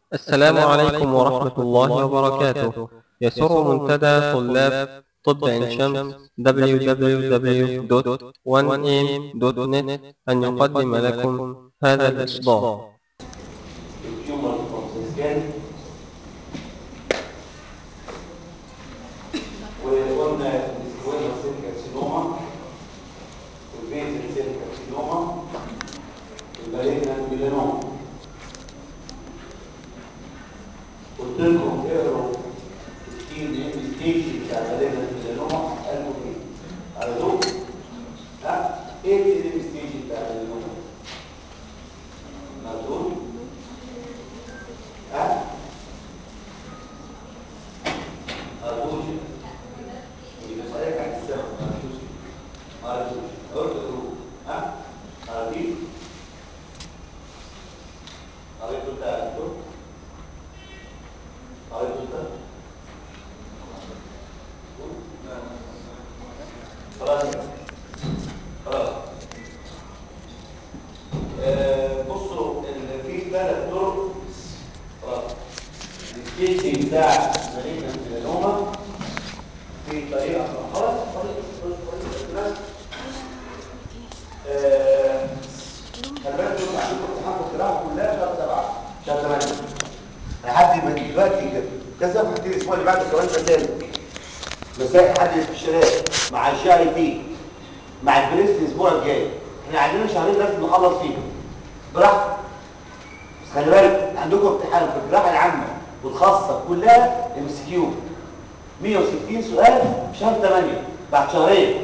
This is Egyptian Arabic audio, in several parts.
السلام عليكم ورحمة الله وبركاته يسر منتدى طلاب طب عين شمس www.1am.net أن يقدم لكم هذا الإصدار التيومر كونسيسكان وقلنا السكوينر سيل كارسينوما والبيزل سيل كارسينوما والمالجنان ميلانوما قلت لكم اقروا التين ام ستيج بتاع المالجنان ميلانوما قالوا ايه؟ عرفتوه؟ ها؟ ايه التين ام ستيج بتاع الميلانوما؟ عرفتوه؟ ها؟ أرجوش يبقى صحيح عن السبب ما أرجوش ما أرجوش قلت له ها؟ أرجيك قريت أنت أرجوك قريت أنت خلاص خلاص آه، بصوا ال- في ثلاث طرق خلاص الستيجنج بتاع مالينا ميلانوما في طريقه خلاص خلاص خلاص خلاص آه، خلي بالك انتوا عندكم امتحان القراءه كلها شهر سبعه شهر ثمانيه لحد ما دلوقتي كده كذا هبتدي الاسبوع اللي بعده كمان مسائل مسائل حل الاستشارات مع الجي اي تي مع البريست الاسبوع الجاي احنا عندنا شهرين لازم نخلص فيهم براحتك بس خلي بالك عندكم امتحان في الجراحه العامه والخاصه كلها ام اس كيو 160 سؤال في شهر 8 بعد شهرين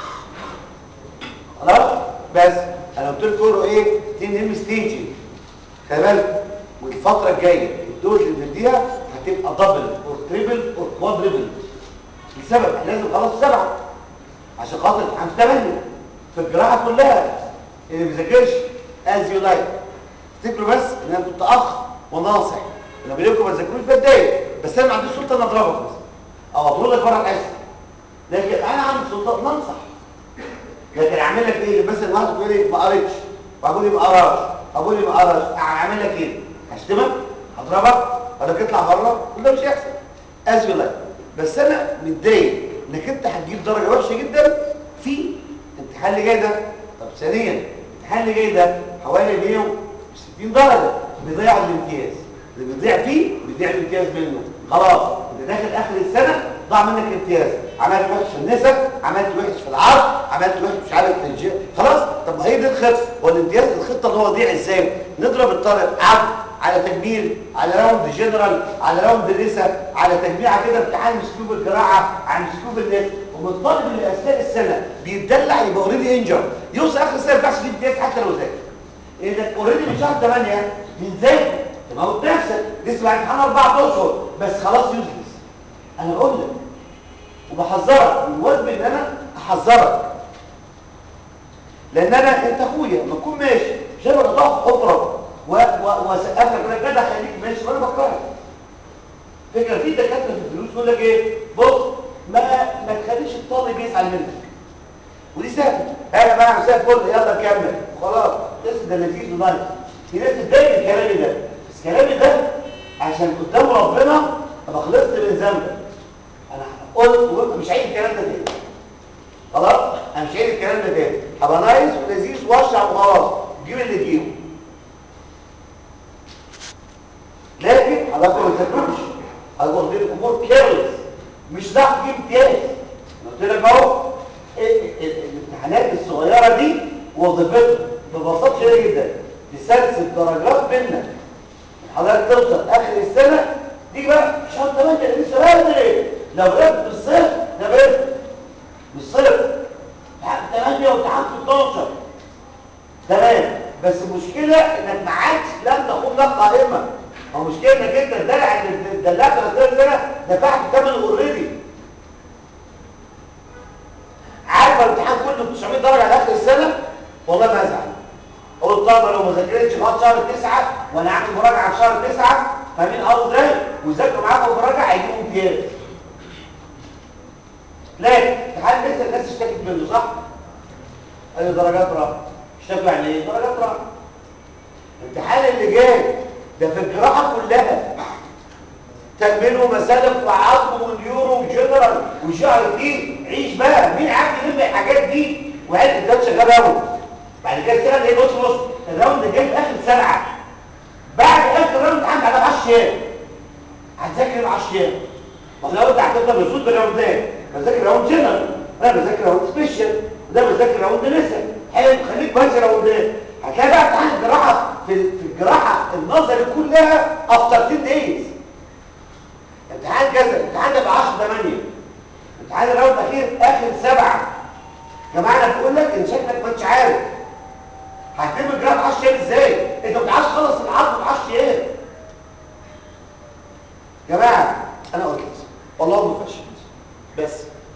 خلاص بس انا قلت لكم قولوا ايه 2 ام ستيجي خلي بالك والفتره الجايه الدوز اللي بنديها هتبقى دبل اور تريبل اور كوادريبل لسبب احنا لازم خلاص سبعه عشان خاطر امتحان 8 في الجراحه كلها اللي ما بيذاكرش از يو لايك افتكروا بس ان انا كنت اخ وناصح لما بقول لكم ما تذاكروش بتضايق بس انا ما عنديش سلطه ان اضربك بس او اطرد لك بره الحصه لكن انا عندي سلطه ان انصح لكن اعمل لك ايه مثلا واحد بيقول لي ما قريتش واقول لي ما قراش اقول لي ما قراش اعمل لك ايه هشتمك هضربك اقول لك اطلع بره وده مش هيحصل از يو لايك بس انا متضايق انك انت هتجيب درجه وحشه جدا في الامتحان اللي جاي ده طب ثانيا الامتحان اللي جاي ده حوالي 160 درجه بيضيع الامتياز اللي بيضيع فيه بيضيع الامتياز منه خلاص انت داخل اخر السنه ضاع منك امتياز عملت وحش في النسب عملت وحش في العرض عملت وحش مش عارف في الجي خلاص طب ما هي دي الخطه هو الامتياز الخطه اللي هو ضيع ازاي نضرب الطالب عرض على تجميل على راوند جنرال على راوند نسب على تجميعه كده امتحان مسلوب الجراحه عن مسلوب النسب والطالب اللي اثناء السنه بيتدلع يبقى اوريدي انجر يوصل اخر السنه ما ينفعش يجيب امتياز حتى لو ذاكر اذا اوريدي من شهر 8 بنذاكر تموت نفسك لسه بعد امتحان اربع اشهر بس خلاص يوزلس انا بقول لك وبحذرك من واجبي ان انا احذرك لان انا انت اخويا لما تكون ماشي شايفك تقع في حفره واسقف لك انا كده خليك ماشي وانا بكرهك فكره في دكاتره في الفلوس يقول لك ايه بص ما ما تخليش الطالب يزعل منك ودي سهله انا بقى مسافر فل يلا كمل خلاص لسه ده لذيذ ولايف في ناس تتضايق من كلامي ده بس كلامي ده عشان قدام ربنا ابقى خلصت من ذنبك انا قلت وقلت مش عايز الكلام ده تاني خلاص انا مش عايز الكلام ده تاني ابقى نايس ولذيذ واشرع وخلاص جيب اللي تجيبه لكن حضرتك ما تذاكرش حضرتك واخدين الامور كيرلس مش ضعف تجيب امتياز انا قلت لك اهو الامتحانات الصغيره دي وظيفتها ببساطه شديده جدا تسلسل درجات بينك حضرتك توصل اخر السنه دي بقى شهر 8 اللي لسه بدري لو بدات بالصفر ده بدري بالصفر امتحان 8 وامتحان 16 تمام بس المشكله انك ما عادش لم تقوم لك قائمه هو مشكله انك انت الدلع اللي دلعت 30 سنه دفعت ثمن اوريدي عارف الامتحان كله 900 درجه على اخر السنه والله ما ازعل قلت طب لو ما ذاكرتش لغايه شهر 9 وانا عامل مراجعه في شهر 9 فاهمين قصدي ازاي وذاكروا معاكم مراجعه هيجيبوا امتياز لكن امتحان لسه الناس اشتكت منه صح اي درجات راحت اشتكوا يعني ايه درجات راحت الامتحان اللي جاي ده في الجراحه كلها تكمله مسالك وعظم ونيورو وجنرال وشعر دي عيش بقى مين عارف يلم الحاجات دي وعيد ده شغال راوند بعد كده اشتغل ايه بص بص الراوند جاي في اخر سبعه بعد اخر راوند عندك على 10 ايام هتذاكر 10 ايام ما لو انت هتفضل مبسوط بالراوندات بذاكر راوند جنرال انا بذاكر راوند سبيشال وده بذاكر راوند لسه حلو خليك ماشي راوندات هتلاقي بقى امتحان الجراحه في في الجراحه النظري كلها افتر 10 دايز امتحان كذا امتحان ده ب 10 8 امتحان الراوند الاخير اخر سبعه يا جماعه انا بقول لك ان شكلك ما انتش عارف هتتم الجراحه 10 ايام ازاي انت ما بتعرفش تخلص العظم في 10 ايام يا جماعه انا قلت والله ما فشلت بس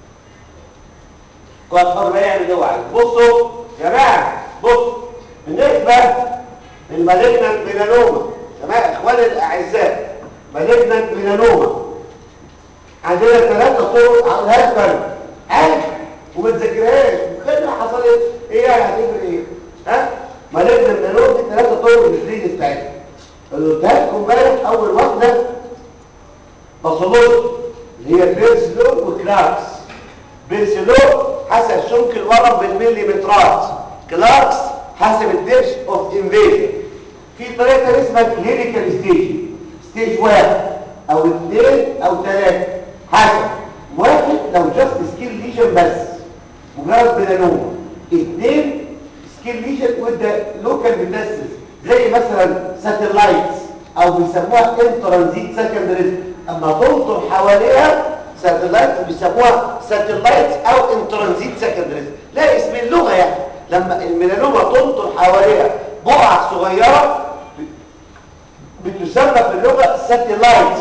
كويس حر بقى يعمل ايه وعايز بصوا يا جماعه بص بالنسبه للمالجنت ميلانوما تمام اخواني الاعزاء مالجنت ميلانوما عندنا ثلاثه طرق على الهاكبر عارف وما تذاكرهاش وخلي حصلت ايه يعني هتفرق ايه ها مالجنت ميلانوما دي ثلاثه طرق للتدريس بتاعتها اللي قلتها لكم امبارح اول واحده باثولوجي اللي هي بيرسلو وكلاركس بيرسلو حسب سمك الورم بالمليمترات كلاركس حسب الدبس اوف انفيجن في طريقه اسمها كلينيكال ستيج ستيج واحد او اثنين او ثلاثه حسب واحد لو جاست سكيل ليجن بس مجرد ميلانوما اثنين سكيل ليجن وده لوكال ميتاسيس زي مثلا ساتلايتس او بيسموها انترانزيت سكندريز اما تنطر حواليها ساتلايت بيسموها ساتلايت او انترانزيت سكندريز لا اسم اللغه يعني لما الميلانوما تنطر حواليها بقع صغيره بتسمى في اللغه ساتلايت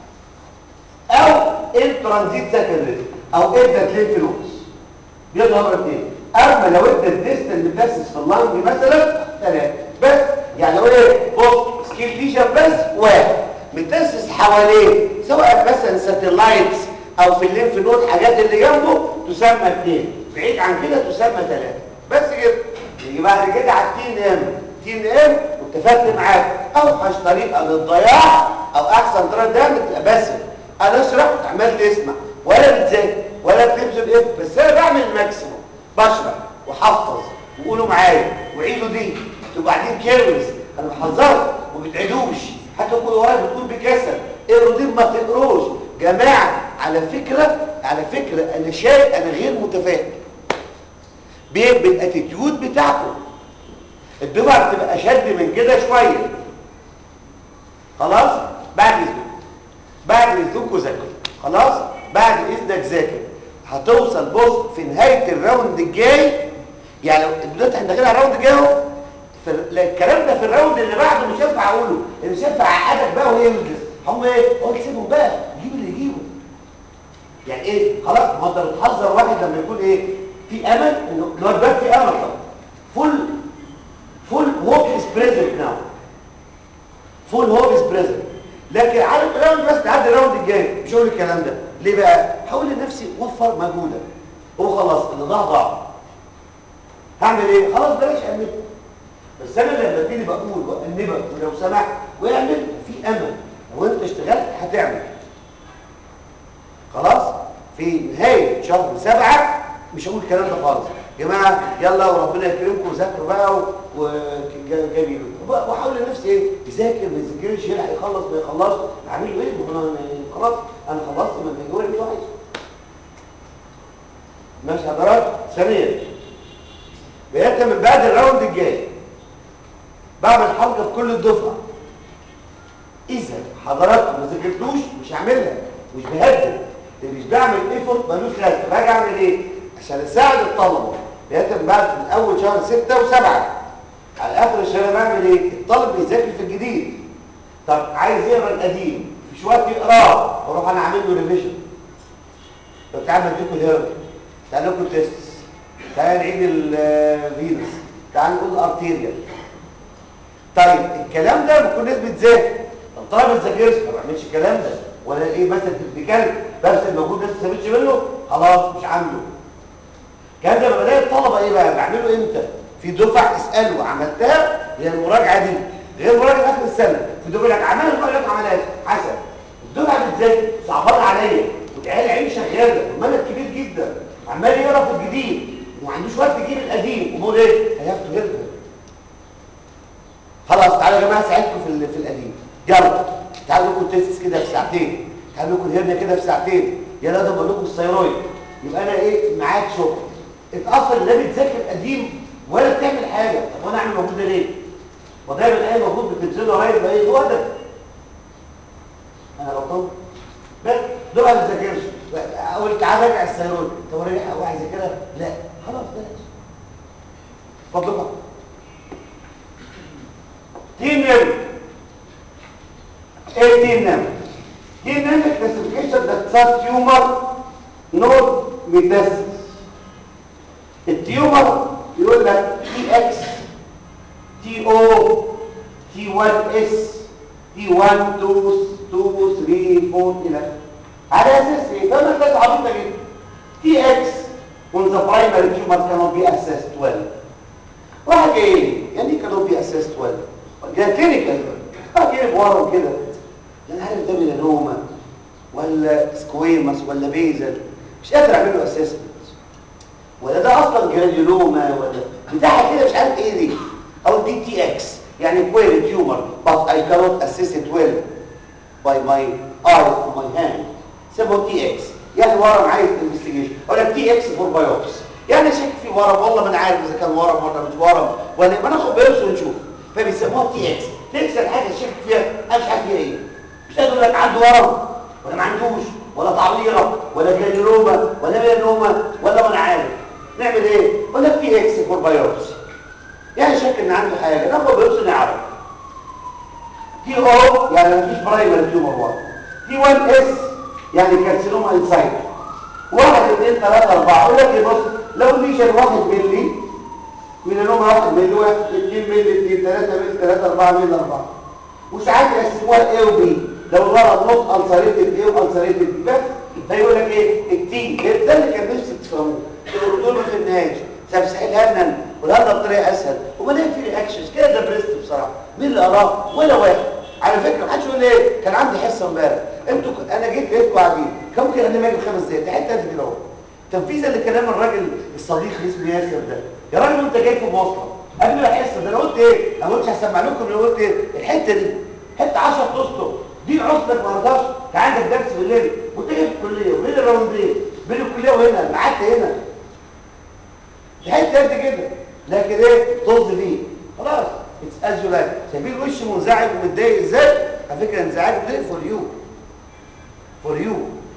او انترانزيت سكندريز او ادت لينف نودز بيظهر اثنين اما لو ادت ديستال ميتاسيس في اللنج مثلا ثلاثه بس يعني لو ايه بص سكيل ليجن بس واحد متاسس حواليه سواء مثلا ساتلايتس او في الليمف نود حاجات اللي جنبه تسمى اثنين بعيد عن كده تسمى ثلاثه بس كده يجي بعد كده على التين ام تين ام واتفقت معاك اوحش طريقه للضياع او احسن طريقه ده تبقى بس انا اشرح عمال تسمع ولا بتذاكر ولا بتبذل ايه بس انا بعمل الماكسيموم بشرح واحفظ وقولوا معايا وعيدوا دي وبعدين كيرلس انا بحذرك وما بتعيدوش حتى كل ورايا بتقول بكسل اقروا دي ما تقروش جماعه على فكره على فكره انا شايف انا غير متفائل بالاتيتيود بتاعكم الدفعه بتبقى اشد من كده شويه خلاص بعد اذنكم بعد اذنكم ذاكروا خلاص بعد اذنك ذاكر هتوصل بص في نهايه الراوند الجاي يعني لو دلوقتي احنا داخلين على الراوند الجاي اهو الكلام ده في الراوند اللي بعده مش هينفع اقوله اللي مش هينفع اعقدك بقى وهي يوزلس هم ايه قلت سيبهم بقى جيب اللي يجيبه يعني ايه خلاص ما هو انت بتحذر واحد لما يكون ايه في امل انه لو الباب في امل طبعا فول فول هوب از بريزنت ناو فول هوب از بريزنت لكن عارف الراوند بس تعدي الراوند الجاي مش هقول الكلام ده ليه بقى حاول لنفسي وفر مجهودك هو خلاص اللي ضاع ضاع هعمل ايه خلاص بلاش اعمل بس انا لما ابتدي بقول وانبك ولو سمحت واعمل في امل لو انت اشتغلت هتعمل خلاص في نهايه شهر سبعة مش هقول الكلام ده خالص يا جماعه يلا وربنا يكرمكم وذاكروا بقى وجميل واحاول لنفسي ايه يذاكر ما يذاكرش يلحق يخلص ما يخلصش اعمل له ايه ما انا خلاص انا خلصت من الجوع اللي عايزه ماشي حضرتك ثانيا بدايه من بعد الراوند الجاي بعمل حلقه في كل الدفعه اذا حضراتكم ما ذاكرتوش مش هعملها مش بهدد اللي مش بعمل ايفورت ملوش لازمه باجي اعمل ايه عشان اساعد الطلبه بدايه من بعد من اول شهر 6 و7 على اخر الشهر بعمل ايه الطالب بيذاكر في الجديد طب عايز يقرا القديم مش وقت يقراه اروح انا اعمل له ريفيجن طب تعالى اديكم الهرم تعالى لكم تيست تعالى نعيد الفينس تعالى نقول الارتيريال طيب الكلام ده بيكون ناس بتذاكر طب طالب ما تذاكرش ما بعملش الكلام ده ولا ايه مثلا تكنيكال بس الموجود ناس ما استفدتش منه خلاص مش عامله الكلام ده لما بلاقي الطلبه ايه بقى بعمله امتى في دفع اساله عملتها هي المراجعه دي غير مراجع اخر السنه بتقول لك عملها ويقول لك ما عملهاش حسن الدفعه ازاي صعبان عليا والعيال عيني شغاله والملك كبير جدا عمال يقرا في الجديد وما عندوش وقت يجيب القديم وبقول ايه هياخدوا هيرجع خلاص تعالوا يا جماعه ساعدكم في ال- في القديم يلا تعالوا لكم تيست كده في ساعتين تعالوا لكم الهرنيه كده في ساعتين يا لازم اقول لكم الثيرويد يبقى انا ايه معاك شغل انت اصلا لا بتذاكر قديم ولا بتعمل حاجه طب وانا اعمل مجهود ده ليه؟ ودايما الاقي مجهود بتنزله قريب يبقى ايه هو ده انا غلطان بس دول ما بتذاكرش اقول تعالى راجع الثيرويد طب راجع هو عايز يذاكرها لا خلاص بلاش اتفضل تين نم ايه تين نم تين نم كلاسيفيكيشن ده صار تيومر نود ميتاسيس التيومر يقول لك تي اكس تي او تي 1 اس تي 1 2 2 3 4 الى على اساس ايه ده مركز عبيطه جدا تي اكس when the primary tumor cannot be assessed well واحد جاي لي يعني cannot be assessed well جاي كلينيكال اه جاي بورم كده لا انا عارف ده ميلانوما ولا سكويمس ولا بيزل مش قادر اعمل له اسسمنت ولا ده اصلا جرانيولوما ولا بتاعها كده مش عارف ايه دي او دي تي اكس يعني كوير تيومر but I cannot assess it well by my eye or my hand سيبه تي اكس يعني ورم عايز انفستيجيشن ولا تي اكس فور بايوبس يعني شك في ورم والله ما انا عارف اذا كان ورم ولا مش ورم ولا ما ناخد بايوبس ونشوف فبيسموها تي اكس تكسر حاجه شك فيها انا مش عارف فيها ايه مش قادر اقول لك عنده ورم ولا ما عندوش ولا تعويره ولا جانيروما ولا ميلانوما ولا ما انا عارف نعمل ايه اقول لك تي اكس فور بايوبس يعني شك ان عنده حاجه ناخد بايوبس نعرف تي او يعني مفيش برايمري تيومر 1 تي 1 اس يعني كارسينوما انسايد واحد اثنين ثلاثة أربعة أقول لك إيه بص لو ليشن واحد ملي ميلانوما واحد ملي واحد اثنين ملي اثنين ثلاثة ملي ثلاثة أربعة ملي أربعة وساعات يقسموها A و B لو الورق نص ألسريتد A وألسريتد B بس ده يقول لك إيه التي ده اللي كان نفسي تفهموه دول ما فهمناهاش سامسحيلها لنا ولا بطريقة أسهل وما لقيت في رياكشنز كده ده بريست بصراحة مين اللي قراه ولا واحد على فكرة محدش يقول لي ايه كان عندي حصة امبارح انتوا ك- انا جيت لقيتكم قاعدين كم ممكن انا ما اجي خمس دقايق ده حته قد كده اهو تنفيذا لكلام الراجل الصديق اللي اسمه ياسر ده يا راجل وانت جاي في مواصله قبل ما الحصه ده انا قلت ايه انا قلت هسمع لكم انا قلت ايه الحته دي حته 10 تسطر دي عصلك ما رضاش كان عندك درس بالليل وانت جاي في الكليه وبين الراوندين بين الكليه وهنا قعدت هنا دي حته قد كده لكن ايه طز فيه خلاص اتس از يو لايك شايفين الوش منزعج ومتضايق ازاي على فكره انزعاج ده فور يو فور يو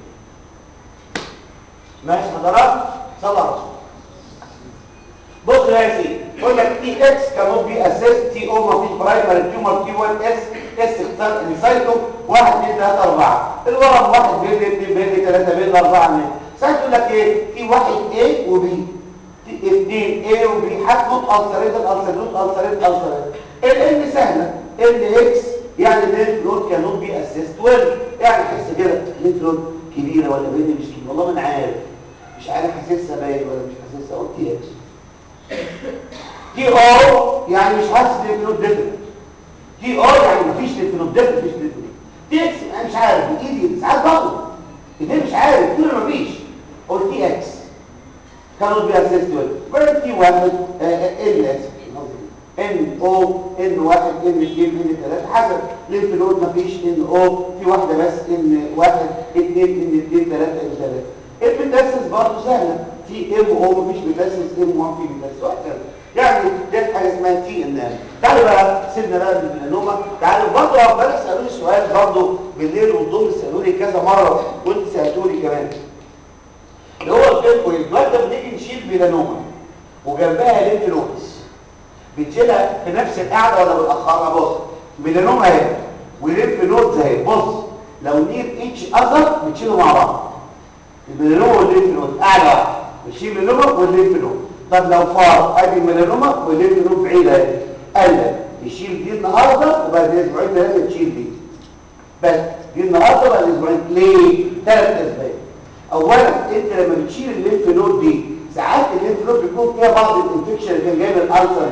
ماشي حضرات صلى على الرسول بص يا سيدي يقول لك تي اكس كانوت بي اسيس تي او ما فيش برايمري تيومر تي 1 اس اس اختار انسايتو 1 2 3 4 الورم 1 بيلي 2 بيلي 3 بيلي 4 بيلي ساعات يقول لك ايه تي 1 A وبي اثنين A وبي هتنط السريت السريت السريت السريت ال N سهله ال اكس يعني اللينف نود كانوت بي اسيست 12 يعني حس كده اللينف نود كبيره ولا بيني مش كبيره والله ما انا عارف مش عارف حاسسها باين ولا مش حاسسها قلت تي اكس تي او يعني مش حاسس اللينف نود ديفرنت تي او يعني مفيش لينف نود ديفرنت مفيش لينف نود تي اكس انا مش عارف بايدي ساعات برضه ايدي مش عارف كل ما مفيش قلت تي اكس كانوا بيها سيستول وبعدين تي واحد ال اس ان او ان واحد ان اثنين ان ثلاثة حسب لينف نود مفيش ان او في واحدة بس ان واحد اثنين ان اثنين ثلاثة ان ثلاثة البيتاسيس برضه سهلة في ام او مفيش بيتاسيس ام 1 في بيتاسيس وهكذا يعني دي حاجة اسمها تي ان ام تعالوا بقى سيبنا بقى من الميلانوما تعالوا برضه امبارح سألوني سؤال برضه بالليل والظهر سألوني كذا مرة وانت سألتوني كمان اللي هو قلت لكم ايه دلوقتي لما نيجي نشيل ميلانوما وجنبها لينف نودز بتشيلها في نفس القعده ولا بنأخرها بص ميلانوما اهي ولينف نودز اهي بص لو نير ايتش اذر بتشيلوا مع بعض الميلانوما واللينف نود قاعده واحده بتشيل الميلانوما واللينف نود طب لو فار ادي الميلانوما واللينف نود بعيده اهي قال لك يشيل دي النهارده وبعد اسبوعين ثلاثه تشيل دي بس دي النهارده بعد اسبوعين ليه؟ ثلاث اسباب اولا انت لما بتشيل الليمف نود دي ساعات الليمف نود بيكون فيها بعض الانفكشن اللي كان جاي من الالسر ده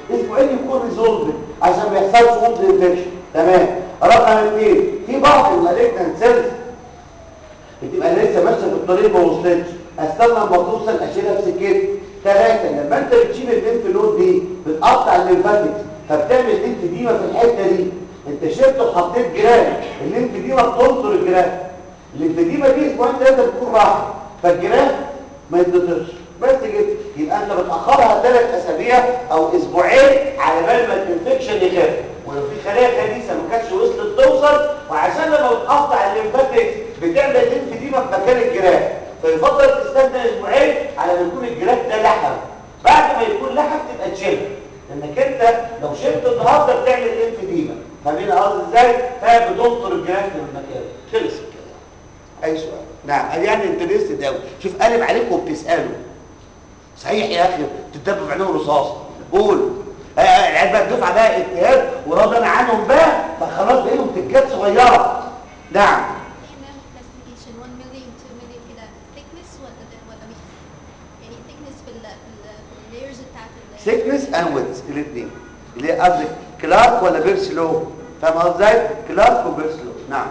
اسبوعين يكون ريزولفد عشان ما يحصلش وند انفكشن تمام رقم اثنين في بعض المالجنان سيلز بتبقى لسه ماشيه في الطريق ما وصلتش استنى لما توصل اشيلها في سكتي ثلاثه لما انت بتشيل الليمف نود دي بتقطع الليمفاتكس فبتعمل ليمف ديما في الحته دي انت شلت وحطيت جرام الليمف ديما بتنطر الجرام الليمف ديما دي اسبوعين ثلاثه بتكون راحت فالجرام ما يتنطرش بس كده يبقى انت بتاخرها ثلاث اسابيع او اسبوعين على بال ما الانفكشن يخف ولو في خلايا خبيثه ما كانتش وصلت توصل وعشان لما بتقطع الليمفاتكس بتعمل ليمف ديما في مكان الجراح فيفضل تستنى اسبوعين على ما يكون الجراح ده لحم بعد ما يكون لحم تبقى تشيلها لانك انت لو شلت النهارده بتعمل ليمف ديما فاهمين قصدي ازاي؟ فبتنطر الجراح من المكان خلص الكلام اي سؤال نعم ادي يعني انترست قوي شوف قلب عليكم وبتساله صحيح يا اخي تتدبوا في عينهم رصاص قول آه، العيال بقى الدفعه بقى اجتهاد وراضي انا عنهم بقى فخلاص بقيتهم تكات صغيره نعم نعمل كلاسيفيكيشن 1 مليون 2 مليون كده thickness ولا ده ولا مش يعني thickness في ال في اللايرز بتاعت ال سيكنس اند ويدز الاثنين اللي هي قصدك كلارك ولا بيرسلو فاهم قصدي ازاي كلارك وبيرسلو نعم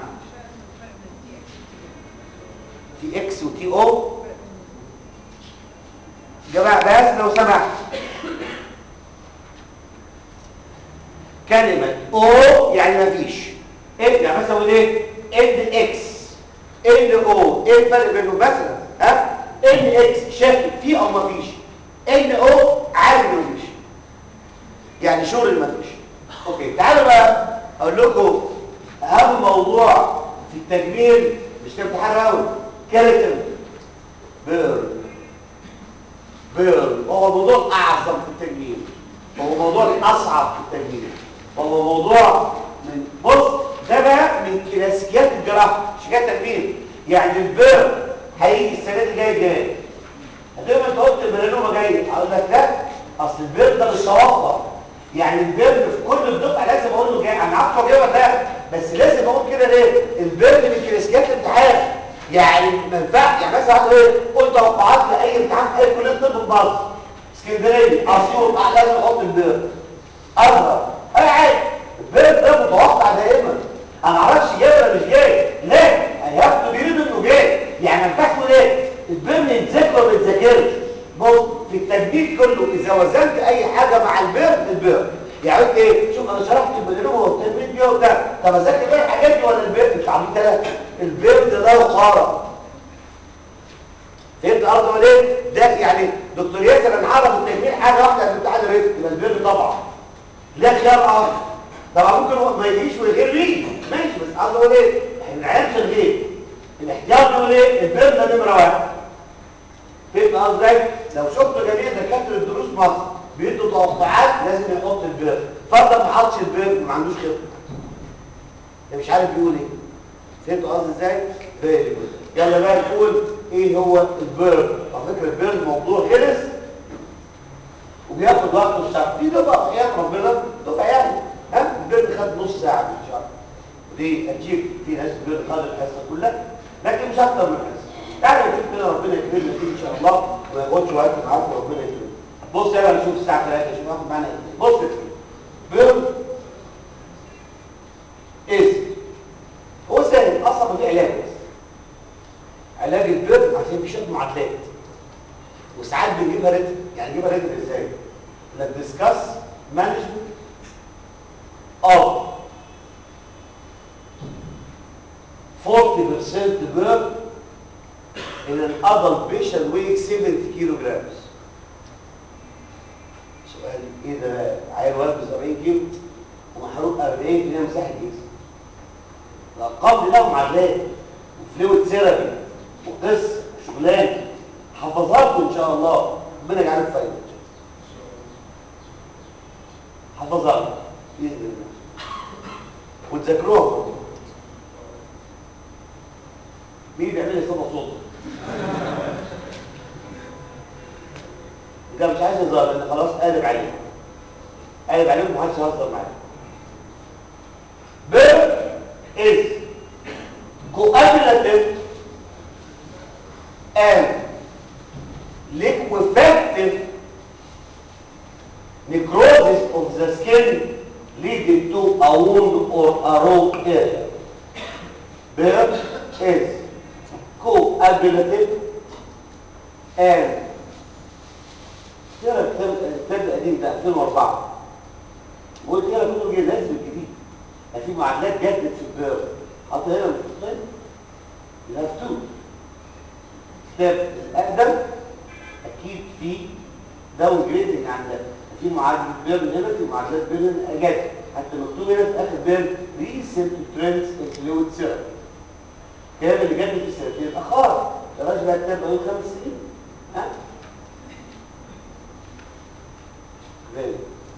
تي اكس وتي او جماعه بس لو سمحت كلمه او يعني مفيش ايه يعني مثلا اقول ايه ان اكس ان او ايه الفرق بينهم مثلا ها ان اكس شاكك فيه او مفيش ان او عارف انه مفيش يعني شغل مفيش اوكي تعالوا بقى اقول لكم اهم موضوع في التجميل مش كان امتحان راوند كاريتن بيرن بيرن هو موضوع اعظم في التجميل هو موضوع اصعب في التجميل هو موضوع من بص ده بقى من كلاسيكيات الجراحه مش جاي تجميل يعني البيرن هيجي السنه دي جاي جاي هتبقى انت قلت الميلانوما جاي اقول لك لا اصل البيرن ده مش توقع يعني البيرن في كل الدفعه لازم اقول له جاي انا عارفه جاي ولا لا بس لازم اقول كده ليه البيرن من كلاسيكيات الامتحان يعني ما ينفعش يعني مثلا هقول ايه قلت توقعات لاي امتحان في اي كليه طب في مصر اسكندريه اسيوط آه، لازم احط البيرن ازهر انا عارف البيرن ده متوقع دائما انا ما اعرفش جاي ولا مش جاي لا هياخدوا بيريد انه جاي يعني ما ينفعش تقول ايه البيرن يتذاكر ولا ما يتذاكرش بص في التجديد كله اذا وزنت اي حاجه مع البيرن البيرن يعني قلت ايه شوف انا شرحت البيرن والتمرين دي وبتاع طب اذاكر بقى الحاجات دي ولا البيرن انت عامل كده البيرن ده وقاره فهمت قصدي ولا ايه ده يعني دكتور ياسر انا عرف التجميل حاجه واحده في الامتحان الرزق يبقى البيرن طبعا لا خيار اخر طبعا ممكن هو ما يجيش ويغير ليه ماشي بس قصدي اقول ايه احنا العيال شغالين الاحتياط يقول ايه البيرن ده نمره واحد فهمت قصدي ازاي؟ لو شفتوا جميع دكاتره الدروس مصر بيدوا توقعات لازم يحط البيرن فرضا ما حطش البيرن ما عندوش خطه ده مش عارف بيقول ايه فهمت قصدي ازاي؟ فيري جود يلا بقى نقول ايه هو البيرن على فكره البيرن موضوع خلص وبياخد وقت الشرح في دفعه ايام ربنا دفعه يعني ها البيرن خد نص ساعه من الشرح ودي اجيب في ناس البيرن خد الحصه كلها لكن مش اكتر من الحصه يعني نشوف كده ربنا يكرمنا فيه ان شاء الله وما ياخدش وقت معاكم ربنا يكرمنا بص يلا نشوف الساعه 3 شوف هاخد معانا ايه بص كده بيرن اسم هو سهل اصلا في علاج بس علاج البيرن عشان في شويه معادلات وساعات بنجيبها ريتم يعني نجيبها ريتم ازاي لك ديسكاس مانجمنت اوف 40% burn in an adult patient weighing 70 kilograms سؤال ايه ده بقى؟ عيل وزنه 70 كيلو ومحروق 40% مساحه جسم الارقام دي لها معادلات وفلويد ثيرابي وقصه وشغلانه حفظها ان شاء الله ربنا يجعلك فايده حفظها باذن الله وتذاكروها برضه مين بيعمل لي صوت صوت ده مش عايز يظهر لان خلاص قالب عليهم قالب عليهم ومحدش يهزر معايا بير is coagulative and liquefactive necrosis verb is coagulative and ترى الكتاب الكتاب القديم ده 2004 وقلت يلا كتب جه لازم الجديد يعني في معادلات جدت في البيرد حاطط هنا مش you have to الكتاب الاقدم اكيد في داون جريدنج عن ده في معادله بيرن هنا في معادلات بيرن اجازه حتى مكتوب هنا في اخر بيرن ريسنت ترندز انكلود سيرم الكلام اللي جد في السنتين اتاخرت الراجل بقى كتاب بقاله خمس سنين ها غير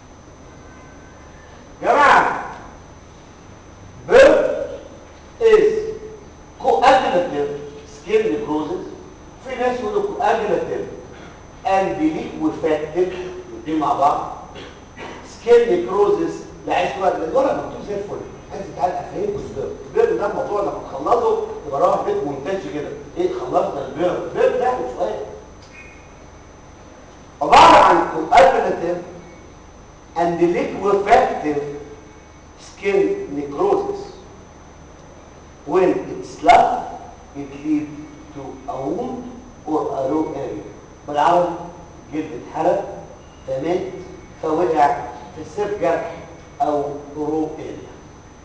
جماعه بيرن is coagulative skin necrosis في ناس يقولوا coagulative and liquefactive الاثنين مع بعض skin necrosis لا عايز تقول الورق مكتوب زي الفل عايز تعالى افهمكم البيرد البيرد ده الموضوع لما تخلصه تبقى رايح بيت منتج كده ايه خلصنا البيرد البيرد ده سؤال عباره عن coagulative and liquefactive skin necrosis when it's left it leads to a wound or a raw area بالعربي جلد اتحرق فمات فوقع في السيف جرح او رو اريا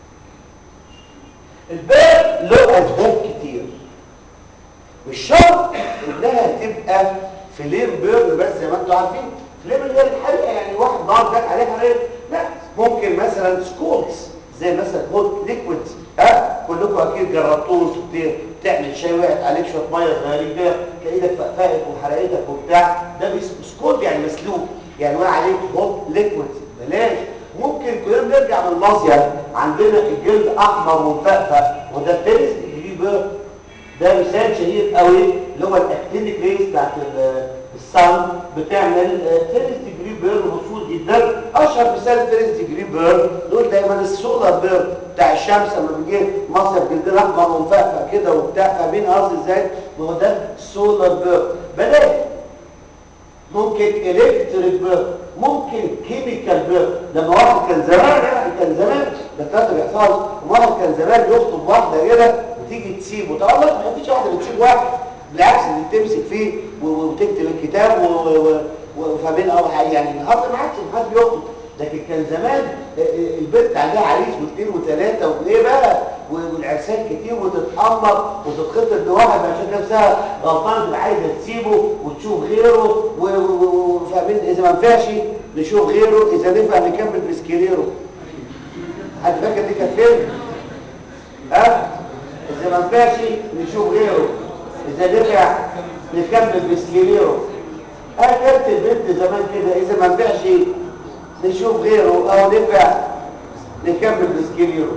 الباب له اسباب كتير مش شرط انها تبقى فلير بيرن بس زي ما انتم عارفين فلير اللي هي الحريقه يعني واحد نار جت عليه حريقه لا ممكن مثلا سكولز زي مثلا هوت ليكويدز ها كلكم اكيد جربتوه كتير تعمل شاي وقعت عليك شويه ميه صغيرين كده تلاقي ايدك فقفقت وحرقتك وبتاع ده اسمه سكولد يعني مسلوق يعني وقع عليك هوت ليكويدز بلاش ممكن كلنا نرجع من المصيف عندنا الجلد احمر ومفقفق وده فيرست ديجري بيرن ده مثال شهير قوي اللي هو الاكتينيك ريس بتاعت الصن بتعمل فيرست ديجري بيرن مشهور جدا اشهر مثال فيرست ديجري بيرن دول دايما السولار بيرن بتاع الشمس لما بيجي مصيف جلدنا احمر ومفقفق كده وبتاع فاهمين قصدي ازاي؟ ما هو ده السولار بيرن بلاش ممكن الكتريك بيرن ممكن كيميكال بيرن لما واحد كان زمان يعني كان زمان ده كان بيحصل واحد كان زمان يخطب واحده كده وتيجي تسيبه طبعا ما فيش واحده بتسيب واحد بالعكس اللي تمسك فيه وتكتب الكتاب وفاهمين اه يعني النهارده ما عادش ما حدش بيخطب لكن كان زمان البنت عندها عريس واثنين وثلاثه وايه بقى والعرسان كتير وتتحمر وتتخطب بواحد عشان نفسها غلطانه تبقى عايزه تسيبه وتشوف غيره وفاهمين اذا ما نفعش نشوف غيره اذا نفع نكمل بسكريره حد فاكر دي كانت فين؟ ها؟ اذا ما نفعش نشوف غيره اذا نفع نكمل بسكريره ها كانت البنت زمان كده اذا ما نفعش نشوف غيره او نفع نكمل بسكريره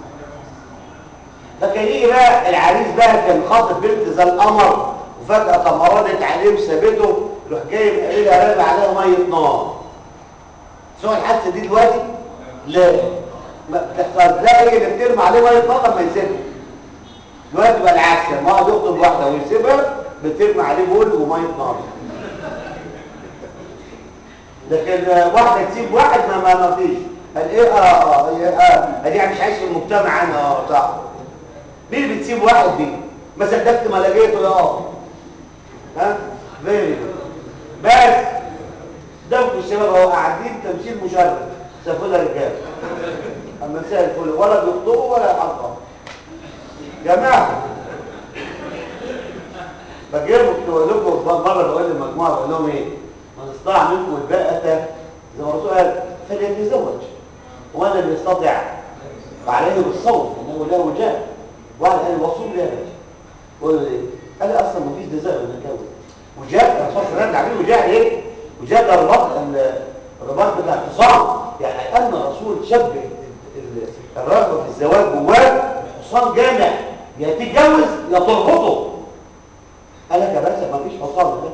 فكان يجي بقى العريس بقى كان خاطب بنت زي القمر وفجأة تمردت عليه وسابته يروح جاي قايلها رامي عليها مية نار سواء الحادثة دي دلوقتي؟ لا ما بتحصل لا هي اللي بترمي عليه مية نار لما يسيبها دلوقتي بقى العكس لما واحد يخطب واحدة ويسيبها بترمي عليه بول ومية نار لكن واحدة تسيب واحد ما ما ما فيش قال ايه اه اه اه دي مش عايش في المجتمع انا اه صح مين اللي بتسيب واحد دي ما صدقت ما لقيته يا اه ها فيري بس دمكم الشباب اهو قاعدين تمثيل مشرف سافونا رجال اما مساء الفل ولا بيخطبوا ولا يحضروا جماعه بجيبكم تقول لكم مره بقول للمجموعه بقول لهم ايه من استطاع منكم الباءة زي ما الرسول قال فليتزوج ومن لم يستطع فعليه بالصوم انه له وجاه واحد قال وصوم ليه يا باشا قول ايه قال لي اصلا مفيش جزاء من الجو وجاه الرسول صلى الله عليه وسلم عاملين وجاه ايه وجاه ده الرباط الرباط بتاع الحصان يعني ان الرسول شبه الرغبه في الزواج جواه حصان جامع يا تتجوز يا تربطه قال لك يا باشا مفيش حصان ده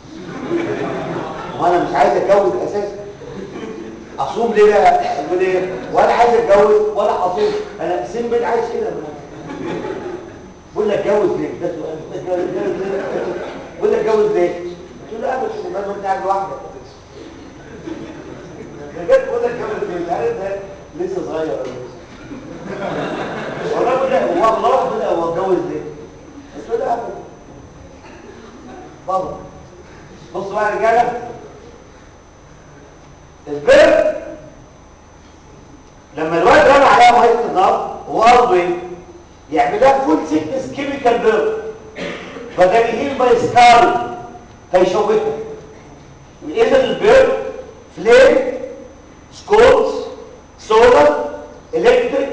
وانا مش عايز اتجوز اساسا اصوم ليه بقى يقول ايه ولا عايز اتجوز ولا اصوم انا سيمبل عايز كده بقول لك اتجوز ليه ده سؤال بقول لك اتجوز ليه قلت له ابدا ما انت قاعد لوحدك بجد بقول لك اتجوز ليه عارف ده لسه صغير والله بقول لك والله بقول لك بقى يا رجاله البر لما الواد رمى عليها ميه النار هو قصده ايه يعملها فول سيكنس كيميكال بيرن فده يهيل باي سكار فيشوكها اذا البيرن فليم سكولز سولار الكتريك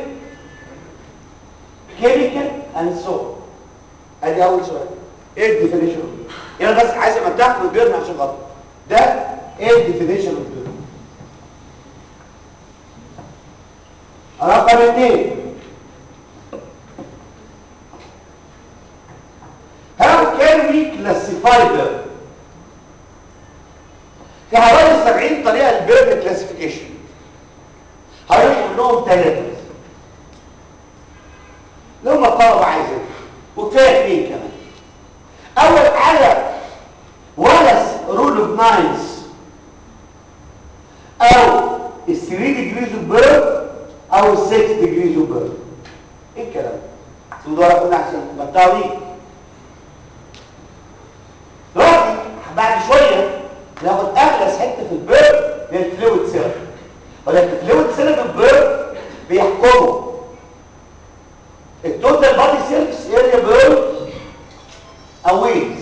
كيميكال اند سو ادي اول سؤال ايه الديفينيشن يلا بس عايز امتعك بالبيرن عشان غلط ده ايه الديفينيشن اوف بيرن رقم اثنين How can we classify them? في حوالي 70 طريقة للبيرن كلاسيفيكيشن هنقول لهم ثلاثة اللي هم الطلبة عايزين وكفاية اثنين كمان أول حاجة ولس رول اوف ناينز أو ال 3 degrees of birth أو ال 6 degrees of birth ايه الكلام ده؟ سيبوا ده كنا عشان نمتعوا بيه دلوقتي بعد شويه ناخد اغلس حته في البيرد هي الفلويد سيرف ولكن الفلويد سيرف البيرد بيحكمه التوتال بادي سيرفيس اريا بيرد او ويت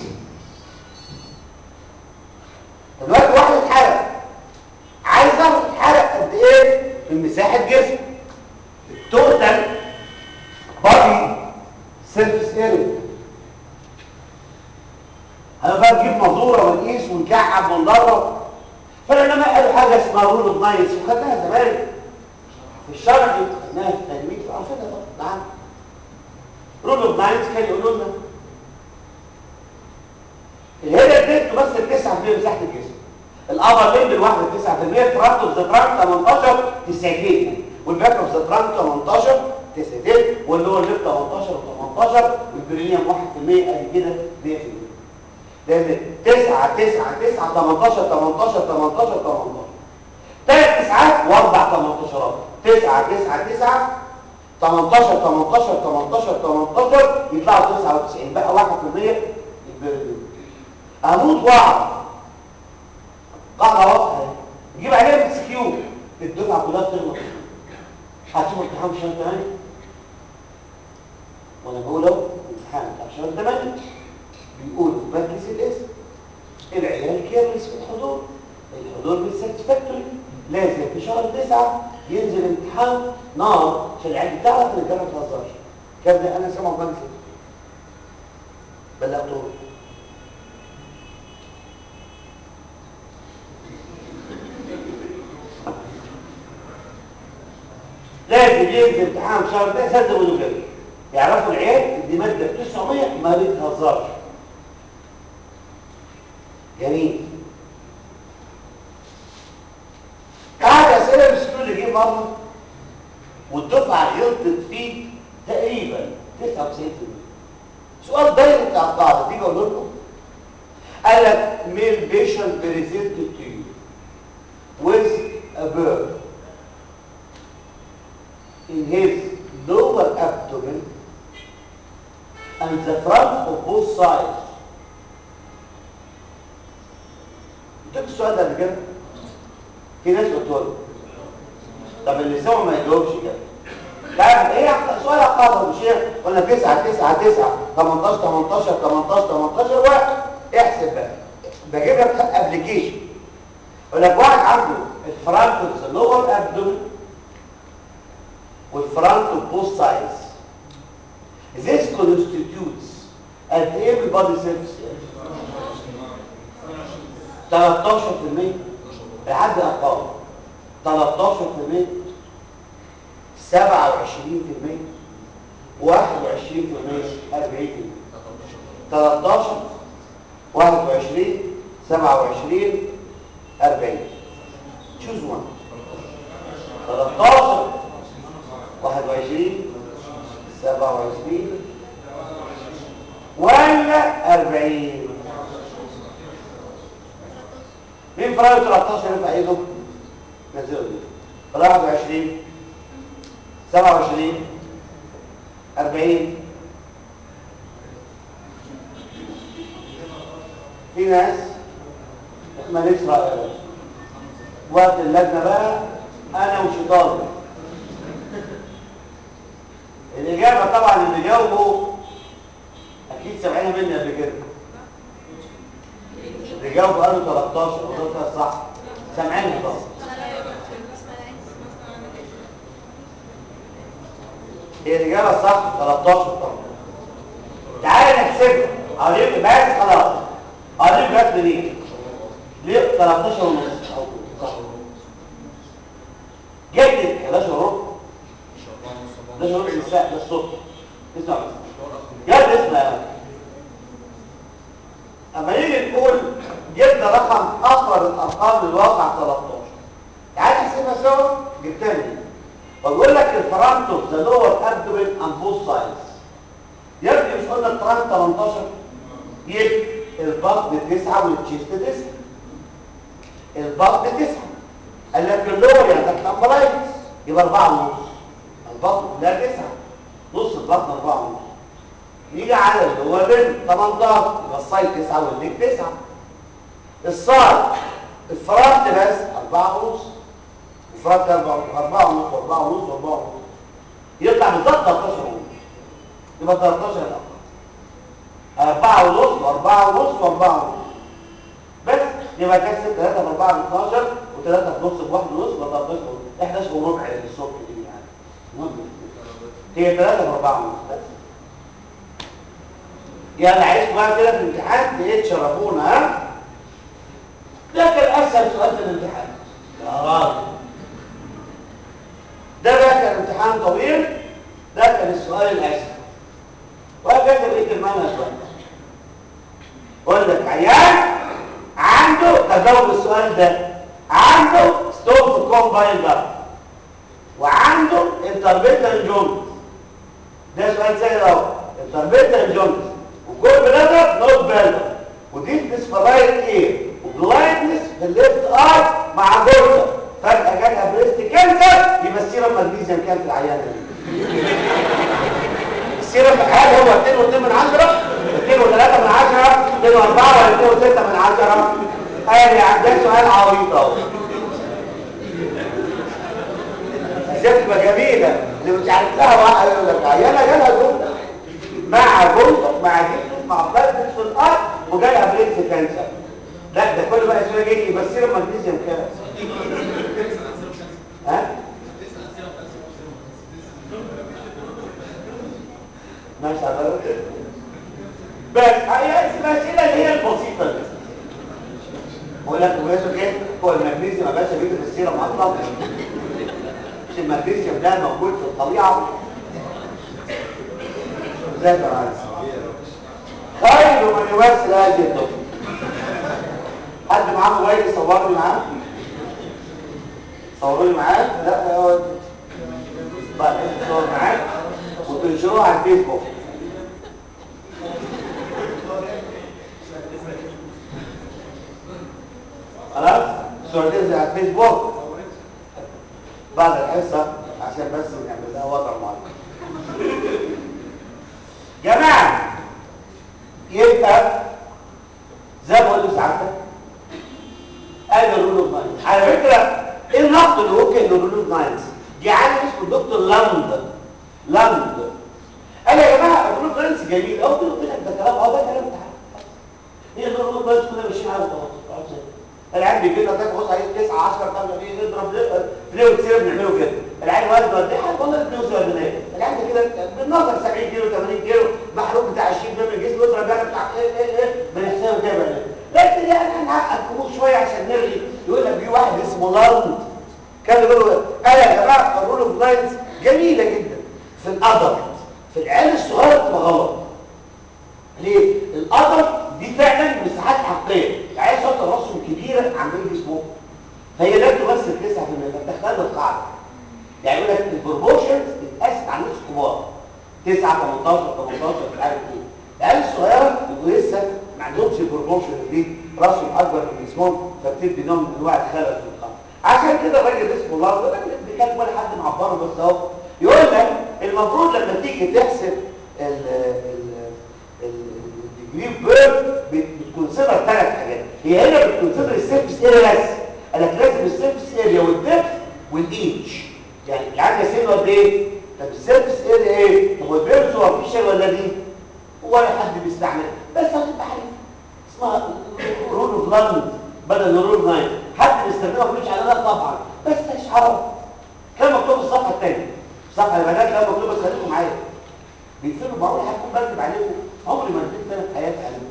دلوقتي واحد اتحرق عايز اعرف اتحرق قد ايه من مساحه جسمه التوتال بادي سيرفيس اريا هنبقى نجيب مزوره ونقيس ونكعب وندرب فلما قالوا حاجه اسمها رول اوف نايس وخدناها زمان في الشرع دي خدناها في التجميد عارفينها طبعا نعم رول اوف نايس كان يقولوا لنا الهيدا دي تمثل 9% من مساحه الجسم الابر ليمب الواحده 9% فرانت اوف ذا ترانك 18 90 والباك اوف ذا ترانك 18 90 واللور ليب 18 و18 والبرينيوم 1% ادي كده 100% لان 9 9 9 18 18 18 18 ثلاث تسعات واربع 18 9 9 9 18 18 18 18 يطلعوا 99 بقى 1% البريد اموت واعرف قاعده واضحه نجيب عليها ام اس كيو الدفعه كلها بتغلط هتشوف امتحان في شهر 8 وانا بقول اهو امتحان بتاع شهر 8 بيقولوا مركز الاسم العيال كيرلس في الحضور الحضور بالساتسفاكتوري لازم في شهر تسعة ينزل امتحان نار عشان العيال بتعرف ان الجامعه ما تهزرش الكلام ده انا سامعه بنزل بلغته لازم ينزل امتحان في شهر تسعة صدقوا له كده يعرفوا العيال ان دي ماده 900 ما بتهزرش جميل قاعد اسئله الاسبوع اللي جه مره والدفعه غلطت فيه تقريبا 99% سؤال دايركت على القاعده تيجي اقول لكم قال لك ميل بيشنت بريزنتد تو يو with a bird in his lower abdomen and the front of both sides اديك السؤال ده قبل كده في ناس قلت له طب اللي سمعوا ما يجاوبش كده لا ايه سؤال عقاب مش ايه قلنا 9 9 9 18 18 18 18 واحد احسب بقى بجيب لك ابلكيشن يقول لك واحد عنده الفرونت اوف ذا لور ابدومن والفرونت اوف بوث سايدز This constitutes قد ايه بالبادي سيرفيس 13% لحد ارقام 13% 27% 21% 40% 13 21 27 40 choose one 13 21 27 ولا 40 مين في رايه 13 ينفع ايده نزله دي 21 27 40 في ناس ماليش راي يا باشا وقت اللجنه بقى انا وشيطان الاجابه طبعا اللي جاوبوا اكيد سامعينها مني قبل كده اللي جاوبوا قالوا 13 وده كده صح سامعينها طبعا هي الإجابة الصح 13 طبعا تعالى نحسبها أوريك بس خلاص أوريك جت منين ليه 13 ونص أو صح جدد 11 وربع 11 وربع الساعة ده الصبح اسمع بس جد اسمع يا ولد. اما نيجي نقول جبنا رقم اقرب الارقام للواقع 13 تعال نحسبها سوا جبتها منين بقول لك الفرونت اوف ذا لور ابدومين اند بوث سايدز يبقى مش قلنا الترانك 18 يبقى البطن 9 والتشيست 9 البطن 9 قال لك اللور يعني ده كامبلايتس يبقى 4 ونص البطن لا 9 نص البطن 4 ونص نيجي على اللي هو الرجل 18 يبقى السايد 9 والليج 9 الصاد الفرونت بس 4 ونص وفرونت 4 4 ونص 4 ونص 4 ونص يطلع بالظبط 13 ونص يبقى 13 الأقل 4 ونص و4 ونص و4 ونص بس يبقى تحسب 3 في 4 ب 12 و3 في نص ب 1 ونص يبقى 13 ونص 11 وربع الصبح دي يعني المهم هي 3 في 4 ونص بس يعني عايز بقى كده في الامتحان ايه تشرفونا ها ده كان اسهل سؤال في الامتحان يا راجل ده بقى كان امتحان طويل ده كان السؤال الاسهل وهكذا بقيه المنهج بقى بقول لك عيان عنده تجاوب السؤال ده عنده ستون في كومباين ده وعنده انتربيتال جونز ده سؤال سهل اهو انتربيتال جونز وكل بلادر نوت بلادر وديفنس في الرايت اير وبلايندنس في الليفت اي مع جوزة فجأة جالها بريست كانسر يبقى السيرم مغنيسيوم كام في العيانة دي السيرم هل هو 2 و2 من 10 2 و3 من 10 2 و4 ولا 2 و6 من 10 قال يعني ده سؤال عبيط اهو تبقى جميلة اللي مش عارف لها واحد يقول لك عيانة جالها جوزة مع جلطة مع ديفنس مع بلادنس في الارض وجالها بريست كانسر لا ده كل بقى اسمه جاي بس سيرم مغنيسيوم كام ها ماشي على بس هي الاسئله اللي هي البسيطه دي بقول لك وياسو ايه هو المغنيسيوم يا باشا بيجي في السيرم اصلا مش المغنيسيوم ده موجود في الطبيعه ازاي يا ريس خير من يمثل هذه الدكتور حد معاه موبايل يصورني معاه صوروني معاه لا يا ولد بعد تصور معاه وتنشروه على الفيسبوك خلاص الصورة تنزل على الفيسبوك بعد الحصة عشان بس نعمل لها وضع معين جماعة يبقى زي ما قلت سعادتك ادي الرول اوف ناينز على فكره ايه النقد اللي ممكن للرول اوف ناينز دي عالم اسمه الدكتور لاند لاند قال يا جماعه الرول اوف ناينز جميل قوي قلت لك ده كلام اه ده كلام تعالى ايه الرول اوف ناينز كنا ماشيين على خلاص العيال بيجي لنا ده بص عليه 9 10 5 دي نضرب فلويد سيرب نعمله كده العيال وزنه قد ايه والله الفلوس وزنه ايه العيال ده كده بالنظر 70 كيلو 80 كيلو محروق بتاع 20 جرام الجسم يضرب يعني بتاع ايه ايه ايه بنحسبه كده بقى لكن يعني هنعقد امور شويه عشان نرغي يقول لك في واحد اسمه لاند كان يقول قال يا جماعه الرول اوف لاينز جميله جدا في الادلت في العيال الصغيره بتبقى غلط ليه؟ الادلت دي فعلا مساحات حقيقيه العيال شاطره راسهم كبيره عن بيبي سموك هي لا تمثل 9% فتختل القاعده يعني يقول لك البروبورشنز اتقاست على الناس الكبار 9 18 18 مش عارف ايه العيال الصغيره بيبقوا لسه ما عندهمش البروبورشن دي راسهم اكبر من جسمهم فبتدي نوع من انواع الخلل في القاعده عشان كده الراجل اسمه الله ده راجل بيتكلم ولا حد معبره بس اهو يقول لك المفروض لما تيجي تحسب ال ال الديجري بيرد بتكونسيدر ثلاث حاجات هي هنا بتكونسيدر الست ولا دي ولا حد بيستعملها بس هتبقى حاجه اسمها رول اوف لاند بدل رول ناين حد بيستخدمها مش على لا طبعا بس اشعار كان مكتوب في الصفحه الثانيه الصفحه اللي بعدها كان مكتوب بس خليكم معايا بيقفلوا بقول هكون بكتب عليكم عمري ما اديت انا في حياتي عليكم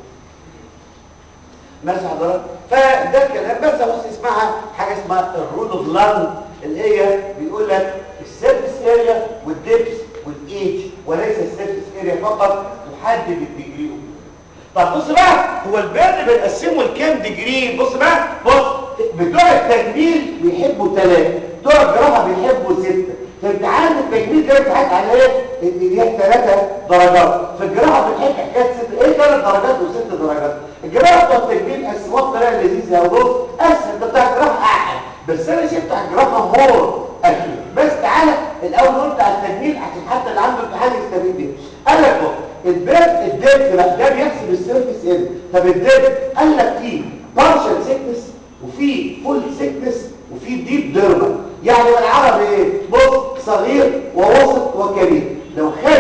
ماشي حضرتك فده الكلام بس بص اسمها حاجه اسمها الرول اوف لاند اللي هي بيقول لك السيرفيس اريا والديبس والايج وليس السيرفيس اريا فقط تحدد الديجري طب بص بقى هو البيرن بنقسمه لكام ديجري بص بقى بص بتوع التجميل بيحبوا ثلاثه بتوع الجراحه بيحبوا سته في امتحان التجميل كده امتحان على ايه؟ ان دي ثلاثه درجات في الجراحه بنحب حكايه ست ايه ثلاث درجات وست درجات الجراحه بتوع التجميل قسموها بطريقه لذيذه قوي بص اسهل انت بتاع الجراحه احلى بس انا شايف بتاع الجراحه مور اكيد بس تعالى الاول نقول بتاع التجميل عشان حتى اللي عنده امتحان يستفيد بيه قال لك بص الباب الدبس بقى ده بيحسب السيرفيس اريا طب الدبس قال لك فيه بارشل سيكنس وفي فول سيكنس وفي ديب ديرمال يعني بالعربي ايه بص صغير ووسط وكبير لو خد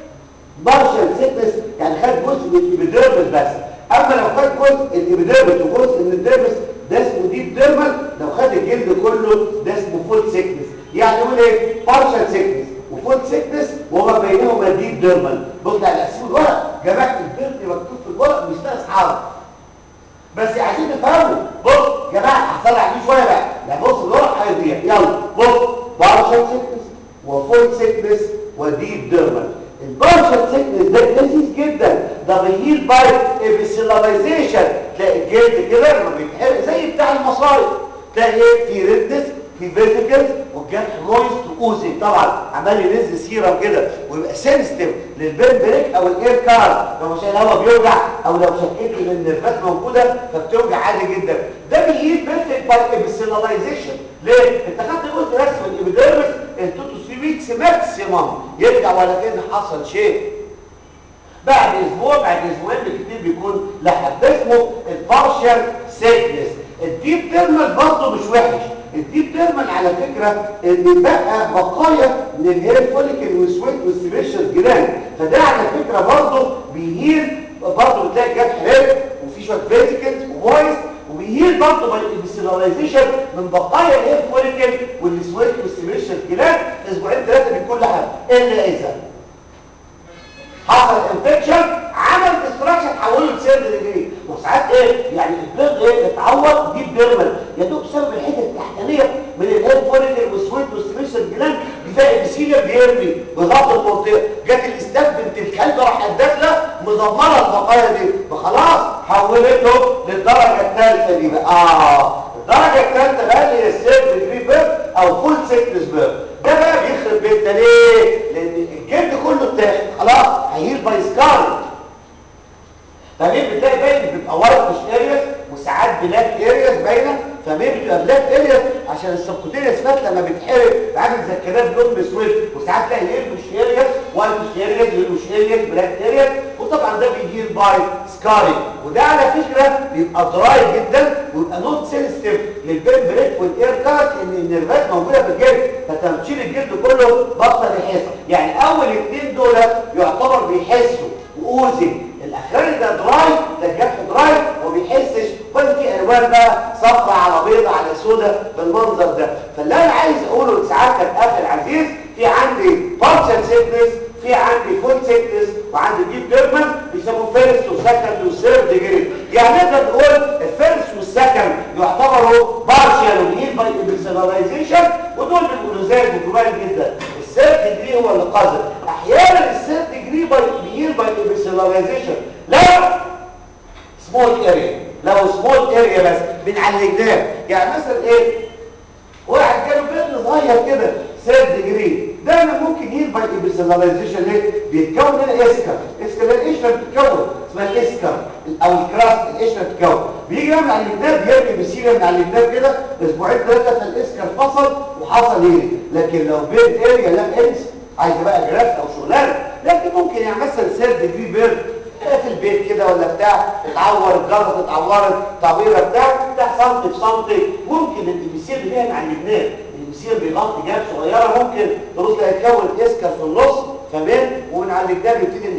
بارشل سيكنس يعني خد جزء من الابيديرمس بس اما لو خد جزء الابيديرمس وجزء من الديرمس ده اسمه ديب ديرمال لو خد الجلد كله ده اسمه فول سيكنس يعني يقول ايه بارشل سيكنس وفول سيكنس وما بينهما ديب ديرمال بص على تقسيم الورق جماعه البرد مكتوب في الورق مش ناقص حرف بس عايزين نفهمه بص يا جماعه هحصل عليه شويه بقى لا بص الورق هيضيع يلا بص بارشل سيكنس وفول سيكنس وديب ديرمال البارشل سيكنس ده لذيذ جدا ده بيهيل باي ابيسيلايزيشن تلاقي الجلد كده لما بيتحرق زي بتاع المصايب تلاقي ايه في ريدنس في فيزيكلز والجرح مويست واوزي طبعا عمال ينزل سيرم كده ويبقى سنسيتيف للبين بريك او الاير كار لو مش الهواء بيوجع او لو شكيت ان النرفات موجوده فبتوجع عادي جدا ده بيجيب بيرفكت باي ابيسيلايزيشن ليه؟ انت خدت جزء بس من الابيديرمس انتو تو 3 ويكس ماكسيمم يرجع ولا كان حصل شيء بعد اسبوع بعد اسبوعين بالكتير بيكون لحد ده اسمه البارشال سيكنس الديب تيرمال برضه مش وحش الديب تيرمال على فكرة ان بقى بقايا من الهير فوليكل والسويت والسبيشال جلاند فده على فكرة برضه بيهيل برضه بتلاقي جرح ريد وفي شويه فيزيكلز ومويس وبيهيل برضه بالسيلولايزيشن من بقايا الهير فوليكل والسويت والسبيشال جلاند اسبوعين ثلاثه بيكون لها الا اذا حصل انفكشن عمل ديستراكشن حوله لسيرد ديجري وساعات ايه يعني البيض ايه اتعور ديب ديرمال يا دوب بسبب الحته التحتانيه من الهيد فوليكل والسويت والسبيشال جلاند بتلاقي البسيليا بيرمي بضغط المنطقه جت الاستاف بنت الكلب راحت داخله مدمره البقايا دي فخلاص حولته للدرجه الثالثه دي بقى اه الدرجه الثالثه بقى اللي هي السيرد ديجري بيرد او فول سيكنس بيرد ده بقى بيخرب بيتنا ليه؟ لان الجلد كله اتاخد خلاص هيهيل باي سكار فمين بتلاقي باين بيبقى ورق مش ارياس وساعات بلاك ارياس باينه فمين بتبقى بلاك ارياس عشان السبكوتينيوس فات لما بيتحرق عامل زي الكلام لون اسود وساعات تلاقي ليه مش ارياس وايت مش ارياس مش ارياس بلاك ارياس وطبعا ده بيجي باي سكاري وده على فكره بيبقى دراي جدا ويبقى نوت سنسيتيف للبين بريك والاير كارت ان النيرفات موجوده في الجلد فتمشيل الجلد كله بطل يحس يعني اول اثنين دول يعتبر بيحسوا واوزي الاخراني ده دراي ده الجرح دراي وما بيحسش ولا في الوان بقى صفرا على بيضة على سودة بالمنظر ده فاللي انا عايز اقوله لسعادتك اخي العزيز في عندي بارشال سيكنس في عندي فول سيكنس وعندي ديب ديرمان بيسموه فيرست وسكند وثيرد ديجري يعني نقدر نقول الفيرست والسكند يعتبروا بارشال وهيل باي ابيسيلايزيشن ودول بيبقوا لزاز وجمال جدا الثيرد ديجري هو اللي قذر احيانا الثيرد ديجري باي بيهيل باي ابيسيلايزيشن لا سمول اريا لو سمول اريا بس من على الجناب يعني مثلا ايه واحد كان بيض صغير كده سيرد ديجري ده انا ممكن يلبى الابيسيلايزيشن ليه بيتكون هنا اسكر اسكر ده القشره بتتكون اسمها الاسكر او الكراست القشره بتتكون بيجي من على الجناب يرمي بسيله من على الجناب كده اسبوعين ثلاثه فالاسكر فصل وحصل ايه لكن لو بيرد اريا لا انسى عايز بقى جراف او شغلانه لكن ممكن يعني مثلا سيرد ديجري بيرد في البيت كده ولا بتاع اتعور الجرس اتعورت تعويره بتاع بتاع سنتي في سنتي ممكن الابيسير بيها مع اللبنان الابيسير بيغطي جاب صغيره ممكن تبص تلاقي يتكون اسكر في النص تمام ومن على الجناب يبتدي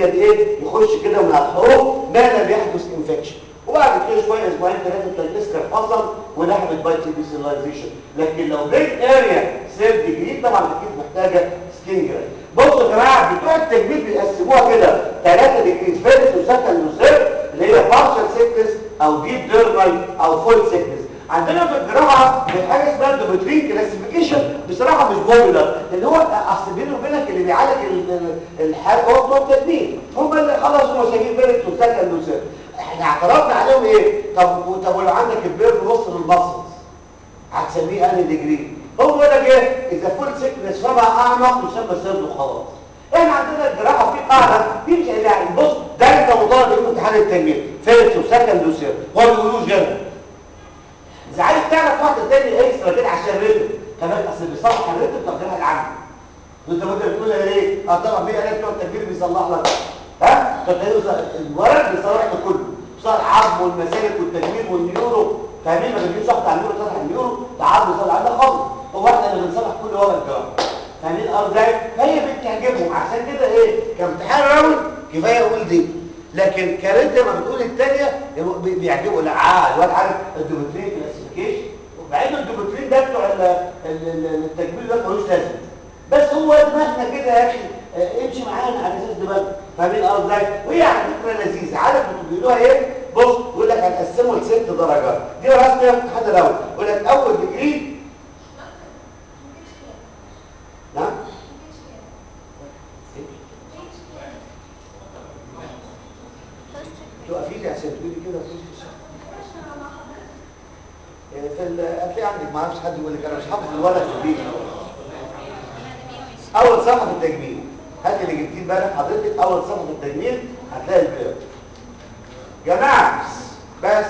الميديا ايه يخش كده من على الحروف ما لم يحدث انفكشن وبعد كده شويه اسبوعين ثلاثه تلاقي الاسكر فصل ولحمت بايت بيسيلايزيشن لكن لو بيج اريا سيل ديجري طبعا اكيد محتاجه سكين جراف بصوا يا جماعه بتوع التجميل بيقسموها كده ثلاثه ديجري فيرست وسكند وثيرد اللي هي بارشال سيكنس او ديب ديرمال او فول سيكنس عندنا في الجراحه في حاجه اسمها دوبترين كلاسيفيكيشن بصراحه مش بوبيلر اللي هو اصل بيني وبينك اللي بيعالج ال- ال- الحاجه هو بتوع التجميل هم اللي خلاص هم شايفين فيرست وسكند وثيرد احنا اعترضنا عليهم ايه طب طب ولو عندك البير في وسط المصل هتسميه انهي ديجري هو بيقول لك ايه اذا فول سيكنس فما اعمق يسمى سيرد وخلاص احنا عندنا الجراحه في قاعده دي مش يعني بص ده انت مطالب في امتحان التجميل فيرست وسكند وثيرد هو ما بيقولوش غيرها اذا عايز تعرف واحده تاني اكسترا كده عشان الريتم كمان اصل بيصلح الريتم بتاع الجراحه العامه وانت ممكن تقول ليه اه طبعا في علاج بتوع التكبير بيصلح لك ها فتلاقيه الورق بيصلح لك كله بيصلح العظم والمسالك والتجميل والنيورو فاهمين ما بيجيش واحد على النيورو يصلح النيورو ده عظم يصلح عندك خالص هو احنا اللي بنصلح كل ورق الجراحه فاهمين الارض ازاي فهي بتعجبهم عشان كده ايه كامتحان راوند كفايه اقول دي لكن كارنت لما بتقول الثانيه بيعجبوا لا آه الواد عارف الدوبترين كلاسيفيكيشن وبعدين الدوبترين ده بتوع ال- ال- ال- التجميل ده ملوش لازمه بس هو دماغنا كده يا اخي آه، امشي معانا على اساس دماغنا فاهمين الارض ازاي وهي على فكره لذيذه عارف انتوا بيقولوها ايه بص يقول لك هنقسمه لست درجات دي دراسه كده في الامتحان الاول يقول لك اول ديجري نعم تقفي لي عشان تقولي كده مفيش في الشرح في ال- هتلاقي عندك ما اعرفش حد يقول لك انا مش حافظ الولد في البيت اول صفحه في التجميل هات اللي جبتيه امبارح حضرتك اول صفحه في التجميل هتلاقي البيض جماعه بس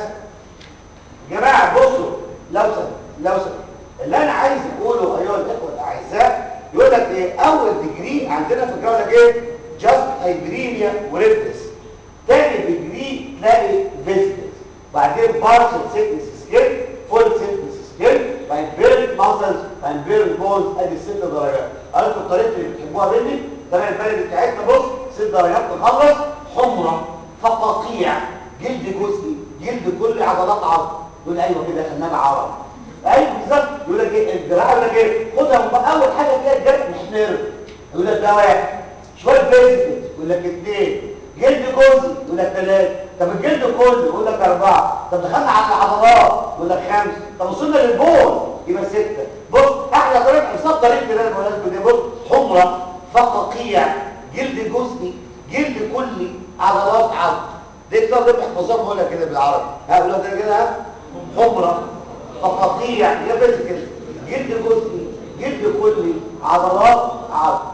جماعه بصوا لو سمحت لو سمحت اللي انا عايز اقوله ايها الاخوه الاعزاء يقول لك ايه اول ديجري عندنا في الجوله ايه جاست هايبرينيا وريدنس تاني ديجري تلاقي فيزيتس بعدين بارشل سيكنس سكيل فول سيكنس سكيل بعدين بيرن ماسلز بعدين بيرن بونز ادي ست درجات قلت الطريقه اللي بتحبوها مني تمام البلد بتاعتنا بص ست درجات تخلص حمره فقاقيع جلد جزئي جلد كل عضلات عظم يقول ايوه كده خلينا العرب ايوه بالظبط يقول لك ايه الجراحه يقول لك ايه خدها من بقى. اول حاجه فيها الجرح محمر يقول لك ده واحد شويه فيزيكال يقول لك اثنين جلد جزء يقول لك ثلاثه طب الجلد كله يقول لك اربعه طب دخلنا على العضلات يقول لك خمسه طب وصلنا للبون يبقى سته بص احلى طريقه حساب طريقه اللي انا بقولها لكم دي بص حمره فقاقيع جلد جزئي جلد كلي عضلات عظم دي كتاب ده بيحفظوها بقولها كده بالعربي هقولها ده كده ها؟ حمره فقاقيع يا بس كده جلد جزئي جلد كلي عضلات عظم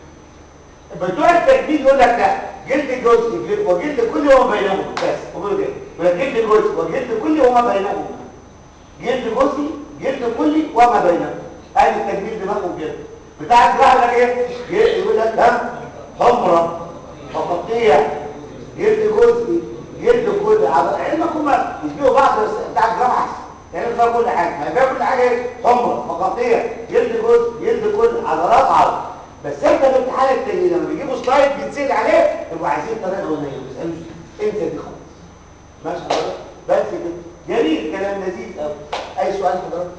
بتوع التجديد يقول لك لا جلد جزئي جلد- وجلد كلي وما بينهم بس هم كده يقول لك جلد جزئي وجلد كلي وما بينهم جلد جزئي جلد كلي وما بينهم ادي التجميل دماغهم كده بتاع الجراحه يقول لك ايه ي- يقول لك ها حمره فقاقيع جلد جزئي جلد كلي عضل علمك هم يشبهوا بعض بس بتاع الجراحه احسن يعني فيها كل حاجه ما فيها كل حاجه ايه حمره فقاقيع جلد جزء جلد كل عضلات عظم بس انت في امتحان التجميل لما بيجيبوا سلايد بيتسال عليه يبقوا عايزين طريقه غنيه ما بيسالوش انت دي خالص ماشي حضرتك بس كده جميل كلام لذيذ قوي اي سؤال حضرتك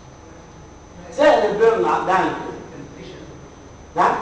سهل البيرن نعم نعم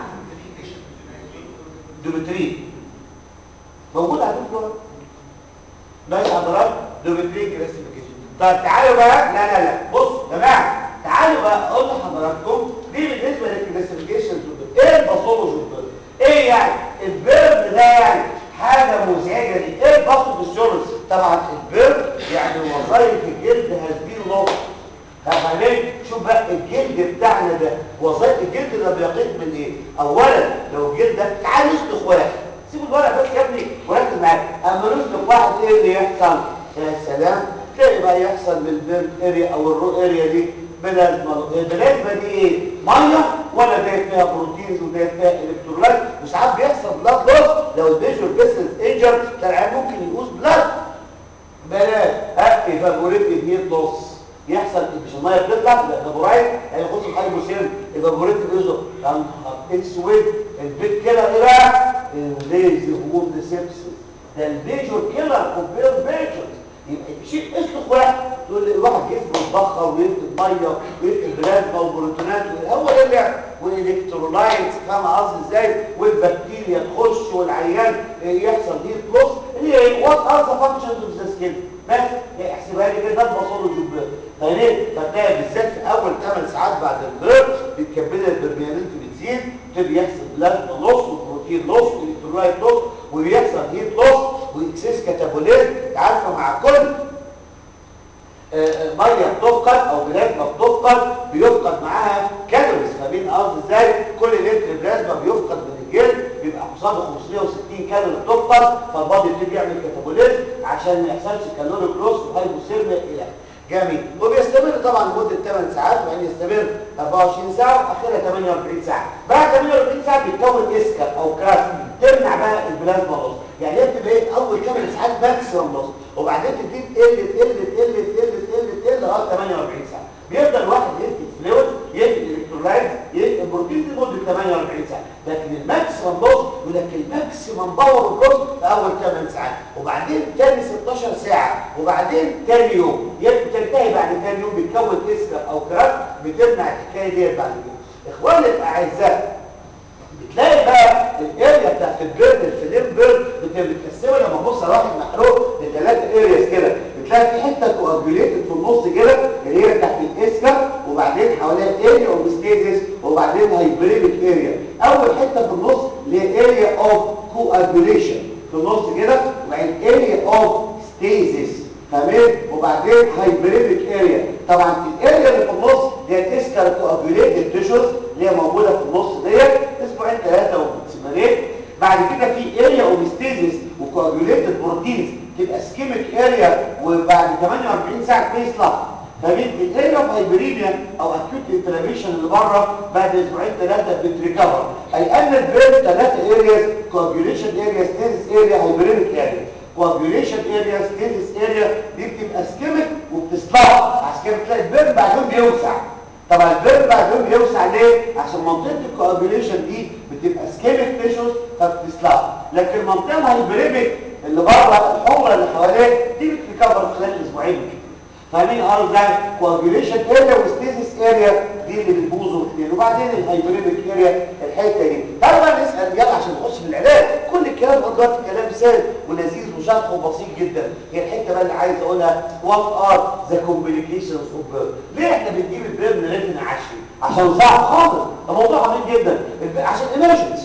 دوبتري موجود على الدكتور ماشي حضرتك دوبتري كلاسيفيكيشن طب تعالوا بقى لا لا لا بص يا جماعه تعالوا بقى اقول لحضراتكم دي بالنسبه للكلاسيفيكيشن ايه الباثولوجي دول ايه يعني البيرن ده يعني حاجه مزعجه دي ايه الباثولوجي طبعا البيرن يعني وظائف الجلد هذه نقطه فاهمين شوف بقى الجلد بتاعنا ده وظائف الجلد ده بيقيد من ايه اولا لو الجلد ده تعال نسلخ واحد سيب الورق بس يا ابني وركز معايا اما نسلخ واحد ايه اللي يحصل يا سلام تلاقي بقى يحصل بالبيرن اريا او الرو اريا دي بلازما البلازما دي ايه ميه ولا ديت فيها بروتينز وديت فيها الكترولايت وساعات بيحصل بلاد لوس لو الميجور فيسلز انجر العيان ممكن يقوس بلاد بلاش ها ايفابوريت هيت لوس يحصل مش الميه بتطلع ده ايفابورايت هيخش الهايبوسيل ايفابوريت بيزو اسود البيت كده ايه بقى انريز ذا سيبسيس ده الميجور كيلر اوف بير بيشنت يبقى شيء اسلك واحد تقول لي الواحد جسمه يتبخر ويفقد ميه ويفقد بلازما وبروتونات هو ده اللي والالكترولايتس فاهم قصدي ازاي والبكتيريا تخش والعيان يحصل هيت لوس اللي هي وات ار ذا فانكشنز اوف ذا سكين بس احسبها لي كده ده الباثولوجي بير فليه فتلاقي بالذات في اول 8 ساعات بعد البير بتكمل البرميانات بتزيد تبتدي يحصل بلازما لوس وبروتين لوس والكترولايت لوس وبيحصل هيت لوس واكسس كاتابوليزم عارفه مع كل ميه بتفقد او بلازما بتفقد بيفقد معاها كالوريز فاهمين قصدي ازاي كل لتر بلازما بيفقد من الجلد بيبقى قصاده 560 كالوري بتفقد فالبادي يبتدي يعمل كاتابوليزم عشان ما يحصلش كالوري كروس وهايبوثيرميا الى جميل وبيستمر طبعا لمده 8 ساعات وبعدين يستمر 24 ساعه واخرها 48 ساعه بعد 48 ساعه بيتكون اسكر او كراس تمنع بقى البلازما لوس يعني هي بتبقى ايه اول 8 ساعات ماكسيمم لوس وبعدين تبتدي تقل تقل تقل تقل تقل تقل لغايه 48 ساعه بيفضل واحد يفقد فلويد يفقد الكترولايت يفقد بروتين لمده 48 ساعه لكن الماكسيمم لوس يقول لك الماكسيمم باور لوس في اول 8 ساعات وبعدين تاني 16 ساعه وبعدين تاني يوم تنتهي بعد تاني يوم بيتكون اسكر او كراك بتمنع الحكايه ديت بعد كده اخواني الاعزاء بتلاقي بقى الاريا بتاعت البيرن الفليم بيرن بتتقسمها لما تبص على واحد محروق لثلاثه ارياز كده بتلاقي في حته كواجوليتد في النص كده اللي هي بتاعت الاسكر وبعدين حواليها اريا اوف ستيزيس وبعدين هايبريميك اريا اول حته في النص اللي هي اريا اوف كواجوليشن في النص كده وبعدين اريا اوف ستيزيس تمام وبعدين هايبريميك اريا طبعا الاريا اللي في النص دي اسكر كواجوليتد تيشوز اللي هي موجوده في النص ديت اسبوعين ثلاثه وبتسمرين بعد كده في اريا اوبستيزيس وكواجوليتد بروتينز تبقى سكيميك اريا وبعد 48 ساعه بيطلع فمن الاريا اوف هايبريميا او اكيوت انفلاميشن اللي بره بعد اسبوعين ثلاثه بتريكفر اي ان البيرن ثلاثه ارياز كواجوليشن اريا ستيزيس اريا هايبريميك اريا كواجوليشن اريا ستيزيس اريا دي بتبقى سكيميك وبتصلح عشان كده بتلاقي البيرن بعدين بيوسع طبعا البيرن بعدين بيوسع ليه عشان منطقه الكواجوليشن دي بتبقى سكيميك تيشوز فبتصلح لكن المنطقه الهايبريميك اللي بره الحمره اللي حواليه دي بتتكبر خلال اسبوعين فاهمين اه ده كواجوليشن اريا وستيزيس اريا دي اللي بتبوظوا الاثنين وبعدين الهايبريميك اريا الحته دي تعالوا بقى نسال يلا عشان نخش في العلاج كل الكلام لغايه دلوقتي كلام سهل ولذيذ وشرح وبسيط جدا هي الحته بقى اللي عايز اقولها وات ار ذا كومبليكيشنز اوف بيرن ليه احنا بنجيب البيرن ريتن 10 عشان صعب خالص ده موضوع عميق جدا عشان ايمرجنسي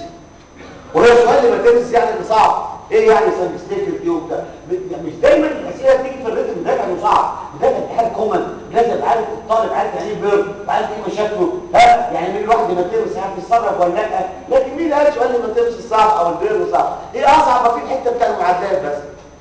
وهي سؤال ما تنسى يعني اللي صعب ايه يعني سمستيك التيوب ده مش دايما الاسئله بتيجي في الريتم ده كان صعب ده كان امتحان كومن لازم عارف الطالب عارف يعني ايه بيرن عارف ايه مشاكله ها يعني مين الواحد ما تنسى عارف يتصرف ولا لا لكن مين قال سؤال ما تنسى صعب او البيرن صعب ايه اصعب ما في الحته بتاع المعادلات بس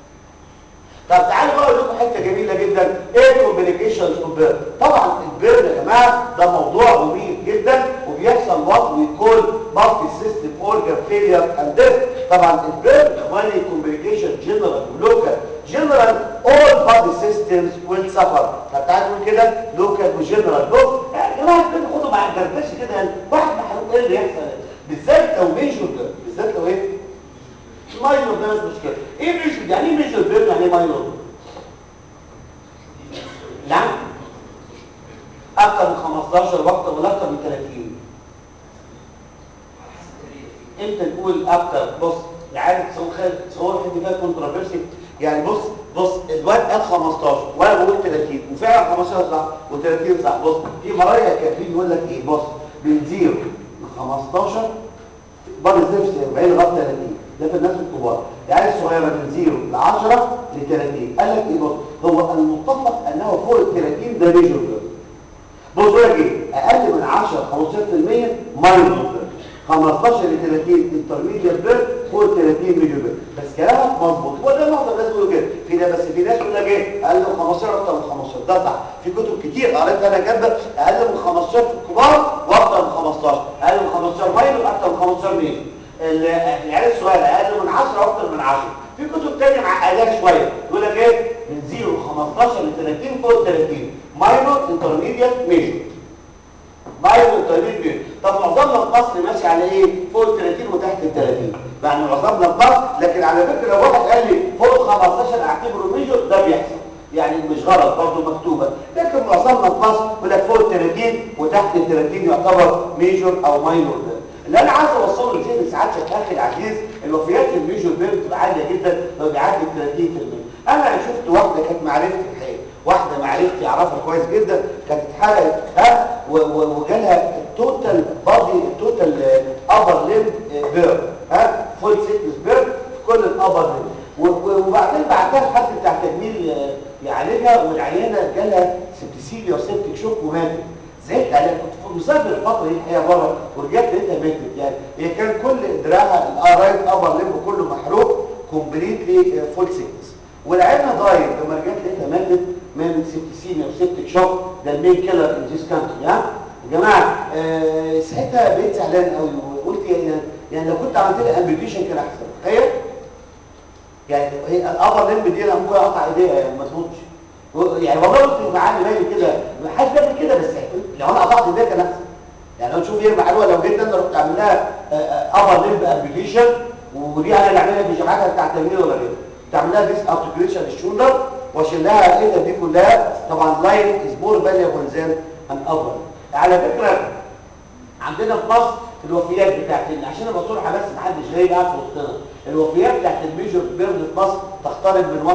طب تعالوا بقى اقول لكم حته جميله جدا ايه الكومبليكيشنز اوف بيرن طبعا البيرن يا جماعه ده موضوع مميت جدا وبيحصل وات وي كول مالتي سيستم اورجان فيلير اند ديث طبعا البيرن اخواني كومبليكيشن جنرال ولوكال جنرال اول بادي سيستمز ويل سفر طب تعالوا نقول كده لوكال وجنرال بص يا جماعه كده خدوا مع الدردشه كده واحد محروق ايه اللي يحصل بالذات لو ميجور ده بالذات لو ايه ماينور ده مش مشكله ايه ميجور يعني ايه ميجور بيرن يعني ايه ماينور نعم اكتر من 15 واكتر ولا اكتر من 30 امتى نقول اكتر بص عارف تصور تصور حد فيها كونتروفيرسي يعني بص بص الواد قال 15 وانا بقول 30 وفعلا 15 صح و30 صح بص في مرايا كاتبين يقول لك ايه بص من زيرو ل 15 بعد الزيرو 40 لغايه 30 ده في الناس الكبار العيال الصغيره من زيرو ل 10 ل 30 قال لك ايه بص هو المتفق انه فوق ال 30 ده ميجور بص يقول لك ايه اقل من 10 15% ماينور 15 ل 30 انترميديت بير فوق 30 ميجور بير بس كلامك مظبوط هو ده معظم الناس بيقولوا كده في ده بس في ناس يقول لك ايه اقل من 15 اكتر من 15 ده صح في كتب كتير قريتها انا جنب اقل من 15 في الكبار واكتر من 15 اقل من 15 ماينور اكتر من 15 ميجور العيال الصغيره اقل من 10 اكتر من 10 في كتب تانية معقداك شويه يقول لك ايه من 0 ل 15 ل 30 فوق 30 ماينور انترميديت ميجور مايلو التايمين بير طب معظمنا القصر ماشي على ايه فوق ال 30 وتحت ال 30 يعني معظمنا القصر لكن على فكره لو واحد قال لي فوق ال 15 اعتبره ميجور ده بيحصل يعني مش غلط برضه مكتوبه لكن معظمنا القصر يقول لك فوق ال 30 وتحت ال 30 يعتبر ميجور او ماينور ده اللي انا عايز اوصله لذهن سعادتك اخي العزيز الوفيات الميجور بير بتبقى عاليه جدا لو بيعدي ال 30% انا شفت واحده كانت معرفتي الحقيقه واحده معرفتي اعرفها كويس جدا كانت اتحرقت ها و- و- وجالها التوتال بادي التوتال ابر ليم بير ها فول سيكنس بير في كل الابر ليم وبعدين بعتها لحد بتاع تجميل آه، يعالجها والعيانه جالها سبتسيليا وسبتك شوك وماتت زعلت عليها كنت مسافر الفتره دي الحقيقه بره ورجعت لقيتها ماتت يعني هي كان كل دراعها الرايت ابر ليم كله محروق كومبليتلي فول سيكنس والعينه ضايق لما رجعت لقيتها ماتت من سبتسيميا وسبتك شوك ده المين كيلر ان ذيس كانتري ها يا جماعه آه ساعتها بقيت زعلان قوي وقلت يعني يعني لو كنت عملت لي امبيوتيشن كان احسن تخيل يعني هي الابر ليمب دي لما ابويا قطع ايديها يعني ما تموتش و- يعني والله قلت معاني بالي كده ما حدش بيعمل كده بس لو انا قطعت ايديها كان احسن يعني لو تشوف ايه معلومه لو جيت انا رحت عامل لها ابر ليمب امبيوتيشن ودي انا اللي عاملها في جامعتها بتاع تجميل ولا غيره تعمل لها ديس ارتكيوليشن الشولدر واشيل لها الايدر دي كلها طبعا لاين از مور فاليبل ذان ان ابر على فكره عندنا في مصر الوفيات بتاعت عشان ابقى صراحه بس محدش غايب قاعد في وسطنا الوفيات بتاعت الميجر بيرن في مصر تقترب من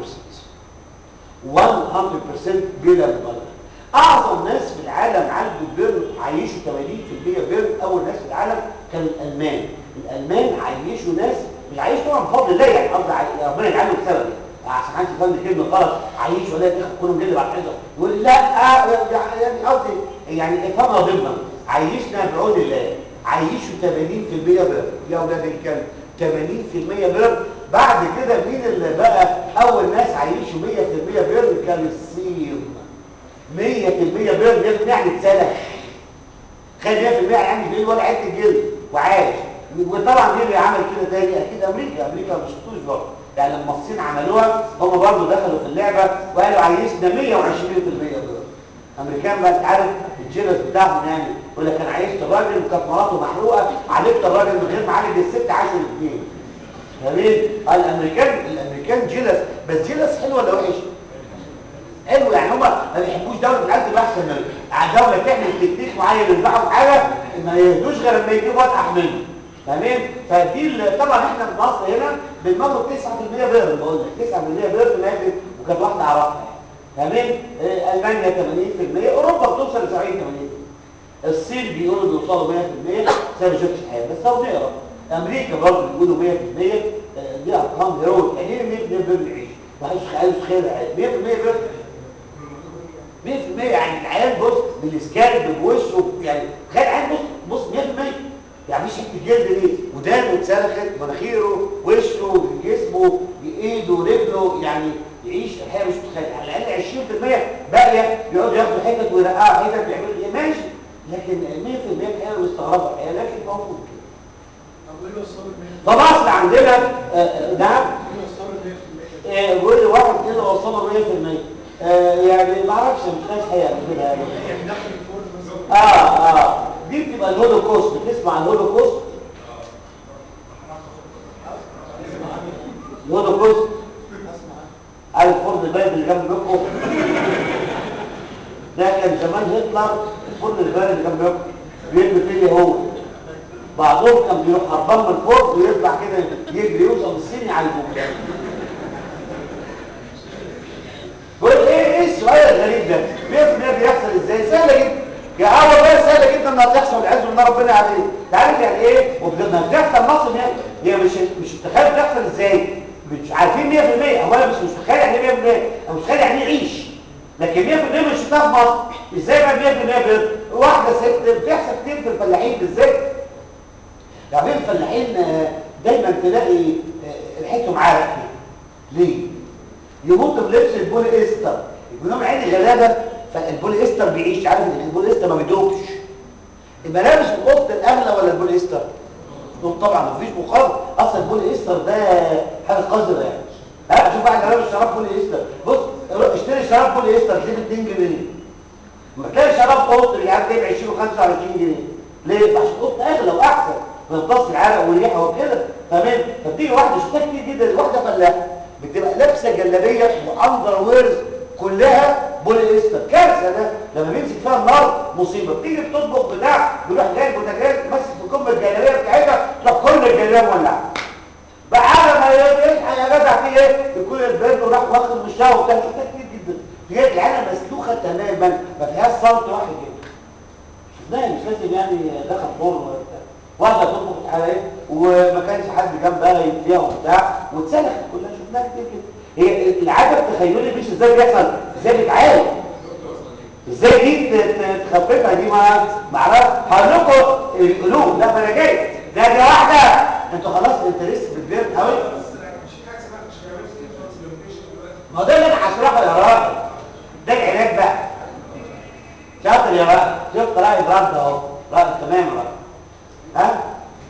100% 100% بلا مبالغه اعظم ناس في العالم عالجوا البيرن عايشوا 80% بيرن اول ناس في العالم كانوا الالمان الالمان عايشوا ناس مش عايشوا طبعا بفضل الله يعني قصدي عاي- ربنا يجعله بسبب عشان حد يفهم كلمه غلط عايش ولا ياخد كلهم جد بعد حاجه يقول لا آه، يعني قصدي يعني افهمها ضمنا عايشنا بعون الله عايشوا 80% بيرن يا اولاد الكلب 80% بيرن بعد كده مين اللي بقى اول ناس عايشوا 100% بيرن كان الصين 100% بيرن ياخد يعني اتسلخ خد 100% يعني جيل ولا حته جلد وعاش وطبعا مين اللي عمل كده تاني اكيد امريكا امريكا ما شفتوش برضه يعني لما الصين عملوها هم برضه دخلوا في اللعبه وقالوا عايشنا 120% دول امريكان بقى انت عارف الجيرس بتاعهم يعني يقول لك انا عايشت الراجل وكانت مراته محروقه عالجت الراجل من غير ما اعالج الست عاشوا الاثنين جميل الامريكان الامريكان جيلس بس جيلس حلو ولا وحش حلو يعني هم ما بيحبوش دوله بتقدم احسن من دوله تعمل تكتيك معين يذبحوا في حاجه ما يهدوش غير لما يجيبوا اتقح منه تمام فدي ال- طبعا احنا في مصر هنا بنموت 9% بيرن بقول لك 9% بيرن ماتت وكانت واحده اعرفها تمام آه، المانيا 80% اوروبا بتوصل ل 70 80% الصين بيقولوا بيوصلوا 100% بس انا ما شفتش حاجه بس هو بنقرا امريكا برضه بيقولوا 100% آه، دي ارقام هيرويك يعني ايه 100% بيرن يعيش ما حدش عايز يتخيل عادي 100% بيرن 100% يعني العيان بص بالسكالب بوشه يعني تخيل عيان بص بص 100% يعني مش حته جلد ليه ودانه اتسلخت مناخيره وشه جسمه ايده رجله يعني يعيش الحقيقه مش متخيل على الاقل 20% باقيه بيقعدوا ياخدوا حتت ويرقعوا حتت ويعملوا ايه ماشي لكن 100% الحقيقه مستغربه الحقيقه لكن موجود فمصر عندنا آه، آه، نعم آه، كل واحد كده وصله 100% آه، يعني ما اعرفش مش ناس حقيقه كده يعني اه اه دي بتبقى الهولوكوست بتسمع الهولوكوست الهولوكوست عارف فرن البلد اللي جنب بيتكم ده كان زمان هتلر فرن البلد اللي جنب بيتكم بيرمي فيه هو بعضهم كان بيروح هربان من الفرن ويطلع كده يجري يوصل الصين يعالجوه بقول ايه ايه السؤال الغريب ده 100% بيحصل ازاي سهله جدا يا اه والله سهله جدا انها تحصل والعياذ بالله ربنا عليه عارف يعني ايه وبتبقى بتحصل مصر يعني هي مش مش تخيل بتحصل ازاي مش عارفين 100% اولا مش مش متخيل يعني ايه 100% او مش متخيل يعني ايه يعيش لكن 100% مش شفتها في مصر ازاي بقى 100% بيض واحده ست بتحصل كتير في الفلاحين بالذات يعني الفلاحين آه، دايما تلاقي آه، ريحتهم عارف كده ليه يموت بلبس البولي استر يقول لهم عيني غلابه فالبولي استر بيعيش عارف ان البولي استر ما بيدوبش الملابس القط الاغلى ولا البولي استر دول طبعا مفيش مقارنه اصلا البولي استر ده حاجه قذره يعني ها شوف واحد لابس شراب بولي استر بص روح اشتري شراب بولي استر تجيب 2 جنيه ما تلاقي شراب قط يا عم جايب 20 و25 جنيه ليه؟ عشان قط اغلى واحسن بيمتص العرق والريحه وكده تمام فبتيجي واحده شفتها كتير جدا واحده فلاحه بتبقى لابسه جلابيه واندر ويرز كلها بولي استر كارثه ده لما بيمسك فيها النار مصيبه بتيجي بتطبخ بتاع بيروح جايب بوتاجاز ماسك في كم الجلابيه بتاعتها تروح كل الجلابيه مولعه بقى على ما يلحق يا جدع في ايه يكون البرد وراح واخد وشها وبتاع شفتها كتير جدا هي العيله مسلوخه تماما ما فيهاش صمت واحد كده شفناها مش لازم يعني دخل فرن ولا بتاع واحده تطبخ على ايه وما كانش حد جنبها يديها وبتاع واتسلخت كلها شفناها كتير كده هي العاده التخيلي مش ازاي بيحصل ازاي بيتعالج ازاي دي ت- ت- تخففها دي ما ما اعرفش هقول لكم القلوب لا ما انا جاي ده دي واحده انتوا خلاص انت لسه بتبير قوي ما هو ده اللي انا هشرحه يا راجل ده العلاج بقى شاطر يا راجل شفت راي رد اهو راي تمام يا راجل ها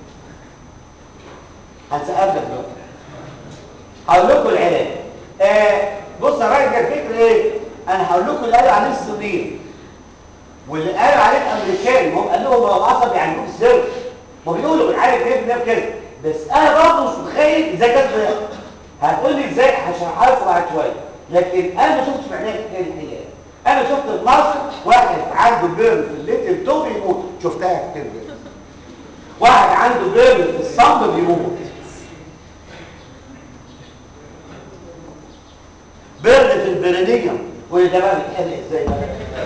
هنسألك دلوقتي هقول لكم العلاج آه بص يا راجل الفكره ايه انا هقول لكم اللي قالوا عليه الصينيين واللي قالوا عليه الامريكان هم قال لهم هو عصبي عندهم السر ما بيقولوا بنعالج كيف ده كده بس انا برضه مش متخيل ازاي كده بيحصل. هتقول لي ازاي هشرحها لكم بعد شويه لكن انا ما شفتش معناها الحكايه دي الحقيقه انا شفت في مصر واحد عنده بيرن في الليتل تو بيموت شفتها كتير جدا واحد عنده بيرن في الصمت بيموت بيرن في البرينيوم وده بقى بيتحل ازاي بقى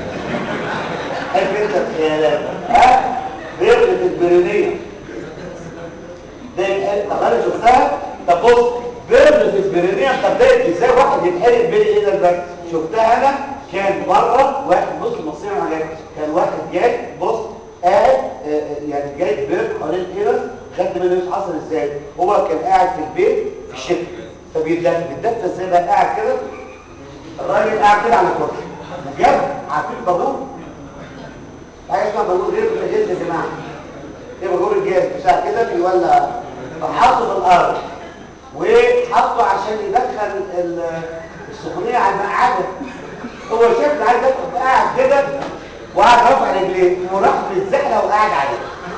حب انت الخيالات ها بيرن في البرينيوم ده يتحل طب انا شفتها طب بص بيرن في البرينيوم طب ده ازاي واحد يتحرق بين ايدك بس شفتها انا كان بره واحد بص المصير على جاي كان واحد جاي بص قاعد آه، آه، يعني جاي بيرن حوالين كده خدت منه ايش حصل ازاي هو كان قاعد في البيت في الشتاء فبيتدفى بيتدفى ازاي بقى قاعد كده الراجل قاعد كده على الكرسي جاب عارفين البابور حاجه اسمها بابور غير الجهاز يا جماعه ايه بابور الجهاز بتاع كده بيولع فحطه في الارض وحطه عشان يدخل ال- السخونيه على المقعده هو شاف عايز يدخل قاعد كده وقاعد رافع رجليه وراح بالزحله وقاعد عليه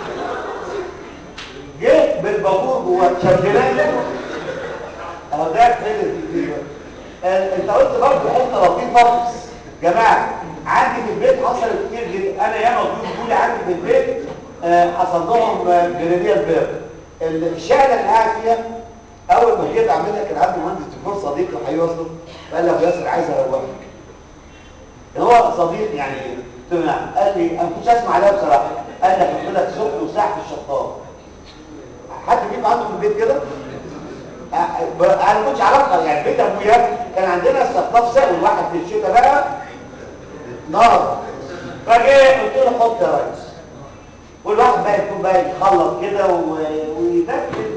جه بالبابور جوه شدناه اهو ده فين دي آه، انت قلت برضه حته لطيفه جماعه عندي في البيت حصلت كتير جدا انا ياما ضيوف دول عندي في البيت آه، حصل لهم آه، جريديال بير الشهاده اللي قاعد فيها اول ما جيت اعملها كان عندي مهندس ديكور صديقي هيوصل فقال لي يا ابو ياسر عايز اروقك كان هو صديق يعني قلت له نعم قال لي انا ما كنتش اسمع عليها بصراحه قال لي هحط لك سخن وساعه في الشطاف حد بيبقى عنده في البيت كده ب- انا ما كنتش اعرفها يعني بيت ابويا كان عندنا السقاف سقف واحد في الشتاء بقى نار فجاه قلت له حط يا ريس والواحد بقى يكون بقى يخلط كده و- ويدخل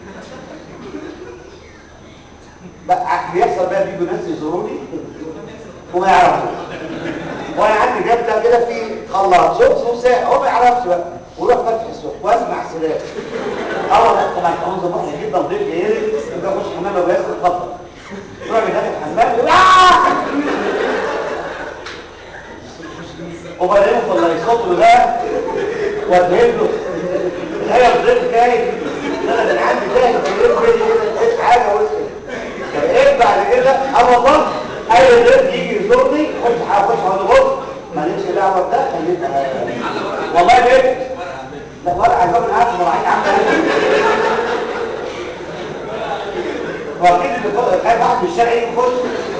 بقى بيحصل بقى بيجوا ناس يزوروني وما يعرفوش وانا عندي جاب ده كده في خلاط شوف شوف ساعه هو ما يعرفش بقى ويروح فتح السوق واسمع سلام اول طبعا كمان صباح جدا ضيف جاي لي انت اخش حمام ابو ياسر اتفضل يروح داخل الحمام يقول آه! وبعدين والله يصوتوا ده وادهب له هي الضيف جاي انا من عندي جاي جاي بيجي كده لقيت حاجه وسط فبقيت بعد كده اول ضغط اي ضيف يجي يزورني خش هخش اقول له بص ماليش دعوه بده خليك والله بيت لا ولا عجبني من عارف مراعين عامله واكيد اللي فوق خايف واحد من الشارع يجي يخش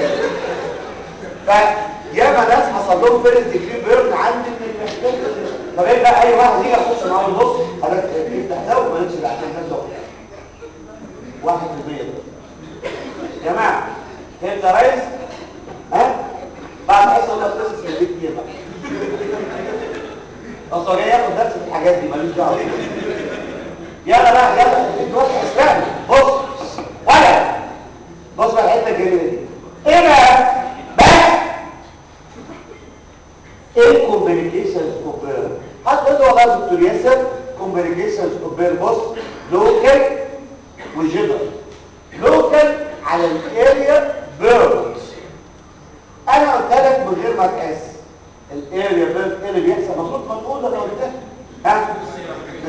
فياما ناس حصل لهم فيرست ديجري بيرن عندي من المحكمه فبقيت بقى اي واحد يجي يخش معاه يقول بص حضرتك افتح ده ومالكش دعوه ده واحد في المية يا جماعه فهمت يا ريس؟ ها؟ بعد ما يحصل لك قصص في البيت كتير بقى اصل هو جاي ياخد درس في الحاجات دي ماليش دعوه يلا بقى يلا دلوقتي اسمعني بص ولا بص بقى الحته الجميله دي ايه بقى بس ايه الكومبليكيشنز اوف بيرن هتقول له والله يا دكتور ياسر كومبليكيشنز اوف بيرن بص لوكال وجنرال لوكال على الاريا بيرنز انا قلت لك من غير ما تقاس الاريا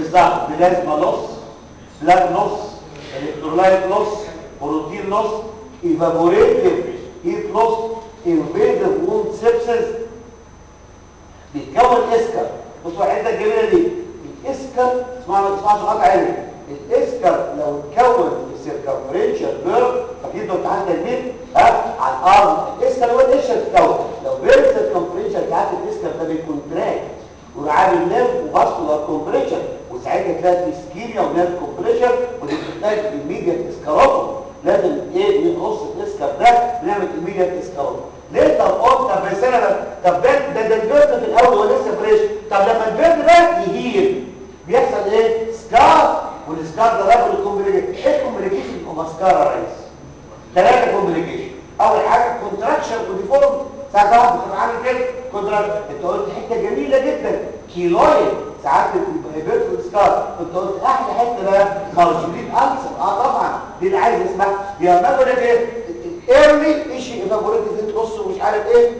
بالظبط بلازما لوس بلاد لوس الكترولايت لوس بروتين لوس ايفابوريتيف هيت لوس انفيديف ووند سيبسس بيتكون اسكر بصوا الحته الجميله دي الاسكر اسمعوا اسمعوا شغال عالي الاسكر لو اتكون في سيركمفرنشال بيرد فاكيد لو امتحان تجميل ها على الارض الاسكر هو القشره بتتكون لو بيرد سيركمفرنشال بتاعت الاسكر ده بيكونتراكت وعامل نيرف وفاسكولار كومبريشن وساعتها تلاقي في سكيريا ونيرف كومبريشن ودي بتحتاج الميديا اسكاروتو لازم ايه نقص الاسكر ده نعمل الميديا اسكاروتو ليه طب قلت طب رساله بس طب ده ده ده البرد في الاول هو لسه فريش طب لما البرد ده يهيل بيحصل ايه سكار والسكار ده لابد الكومبليكيشن ايه الكومبليكيشن يبقى سكار يا ريس ثلاثه كومبليكيشن اول حاجه كونتراكشن وديفورم ساعات واحد بتبقى عامل كده كونتراكشن انت قلت حته جميله جدا كيلويد ساعات بيبقى هيبرت سكار انت قلت احلى حته بقى مارجرين السر اه طبعا دي اللي عايز اسمها يا ما بقول لك ايه ايرلي ايشي ايفابوريتد انت بص ومش عارف ايه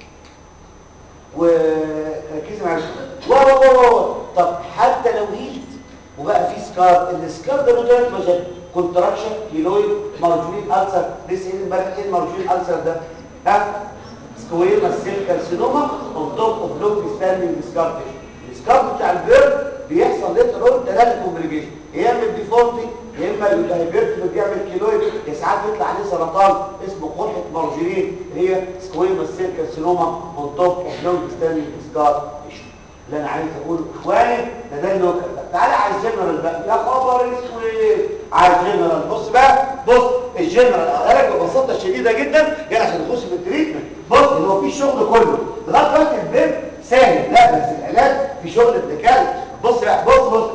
وركزي معايا واو واو واو طب حتى لو هيت وبقى في سكار السكار ده له ثلاث مشاكل كونتراكشن كيلويد مارجرين السر لسه ايه امبارح ايه المارجرين السر ده ها سكويما سيل كارسينوما اون توب اوف لونج ستاندينج سكار تيشو السكار بتاع البيرد بيحصل ليتر اون ثلاثه كومبليكيشن يا اما الديفولتي يا اما الهايبرت بيعمل كيلويد يا ساعات بيطلع عليه سرطان اسمه قرحه مارجرين هي سكويما سيل كارسينوما اون توب اوف لونج ستاندينج سكار تيشو اللي انا عايز اقوله اخواني ده ده اللوكال تعالى على الجنرال بقى يا خبر اسود على الجنرال بص بقى بص الجنرال اقولها لك ببساطه شديده جدا يعني عشان نخش في التريتمنت بص ان هو في شغل كله لغايه دلوقتي البيب سهل لا بس العلاج في شغل ابن كلب بص بقى بص بص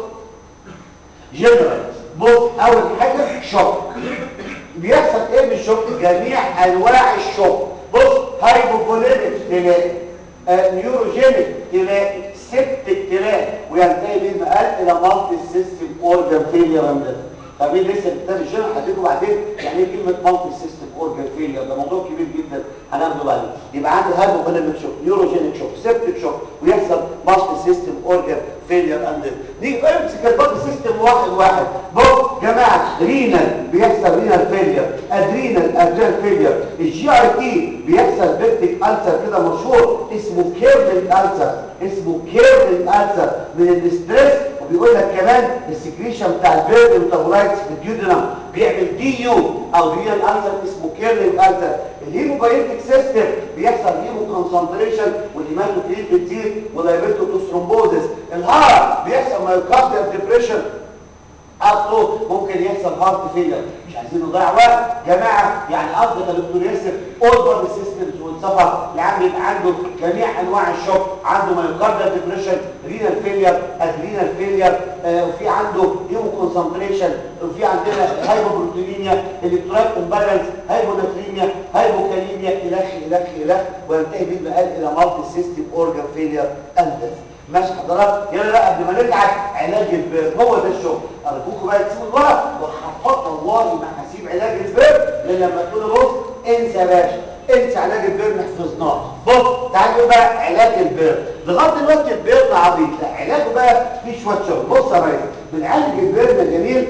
جنرال بص اول حاجه شوك بيحصل ايه بالشوك جميع انواع الشوك بص هايبوفوليميك تلاقي آه نيوروجينيك تلاقي سيبتك تلاقي وينتهي بالمقال الى مالتي سيستم اورجان فيلير اند فمين لسه كتاب الجنرال هديكم بعدين يعني ايه كلمه مالتي سيستم اورجان فيلير ده موضوع كبير جدا هناخده بعدين يبقى عندي هايبوفوليميك شوك نيوروجينيك شوك سيبتك شوك ويحصل مالتي سيستم اورجان فيلير اند نيجي بقى نمسك المالتي سيستم واحد واحد بص جماعه رينال بيحصل رينال فيلير ادرينال ادرينال فيلير الجي ار تي بيحصل بيبتيك السر كده مشهور اسمه كيرلين السر اسمه كيرلين السر من الاستريس وبيقول لك كمان السكريشن بتاع البيرد ميتابولايتس في الديودنم بيعمل دي يو او رينال السر اسمه كيرلين السر الهيموبايوتيك سيستم بيحصل هيمو كونسنتريشن والهيماتوكريت بتزيد والهيبرتوتوس ثرومبوزس الهارت بيحصل مايوكارديال ديبريشن اصله ممكن يحصل هارت فيلر مش عايزين نضيع وقت جماعه يعني قصدك يا دكتور ياسر اول سيستمز والسفر العام يبقى عنده جميع انواع الشوك عنده مايوكارديال ديبريشن رينال فيلير ادرينال فيلير آه وفي عنده هيمو كونسنتريشن وفي عندنا هايبوبروتينيميا الكترولايت امبالانس هايبوناتريميا هايبوكاليميا الخ الخ الخ وينتهي بالمقال الى مالتي سيستم اورجان فيلير اند ماشي حضرتك يلا بقى قبل ما نتعب علاج البيرد هو ده الشغل ارجوكم بقى تسيبوا الورق وهحفظ والله ما هسيب علاج البيرد لان لما تقولوا بص انسى يا باشا انسى علاج البيرد حفظناه بص تعالوا بقى علاج البيرد لغايه دلوقتي البيرد عبيط لا علاجه بقى فيه شويه شغل بص يا ريس بنعالج البيرد يا جميل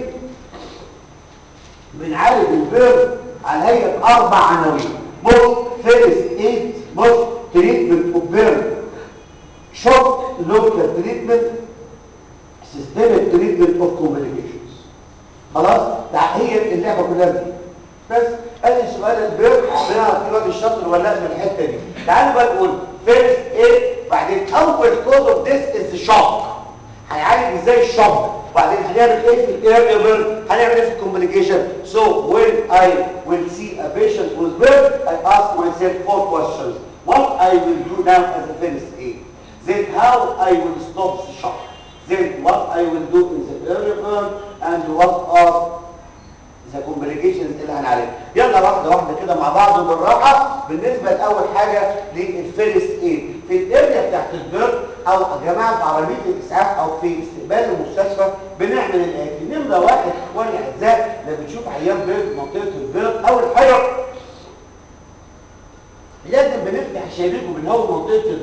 بنعالج البيرد على هيئه اربع عناوين بص فيرست ايد بص تريتمنت اوف بيرد شوك لوكال تريتمنت سيستميك تريتمنت اوف كومبليكيشنز خلاص ده هي اللعبه كلها دي بس ادي سؤال البيرد بنعرف دلوقتي الشاطر ولا لا من الحته دي تعالوا بقى نقول فيرست ايه بعدين اول كوز اوف ذس از شوك هيعالج ازاي الشوك وبعدين هنعمل ايه في الاير بيرد هنعمل ايه في الكومبليكيشن so when I will see a patient with bird I ask myself four questions what I will do now as a first aid then how I will stop the shock, then what I will do in the early burn, and what are the complications اللي هنعالجها. يلا واحدة واحدة كده مع بعض وبالراحة بالنسبة لأول حاجة للفيرست ايد في الاريا بتاعت البيرد أو يا جماعة في عربية الإسعاف أو في استقبال المستشفى بنعمل الآتي نمرة واحد إخواني الأعزاء لما بنشوف عيان بيرد منطقة البيرد أول حاجة لازم بنفتح الشبيك وبنهوي منطقه البيرد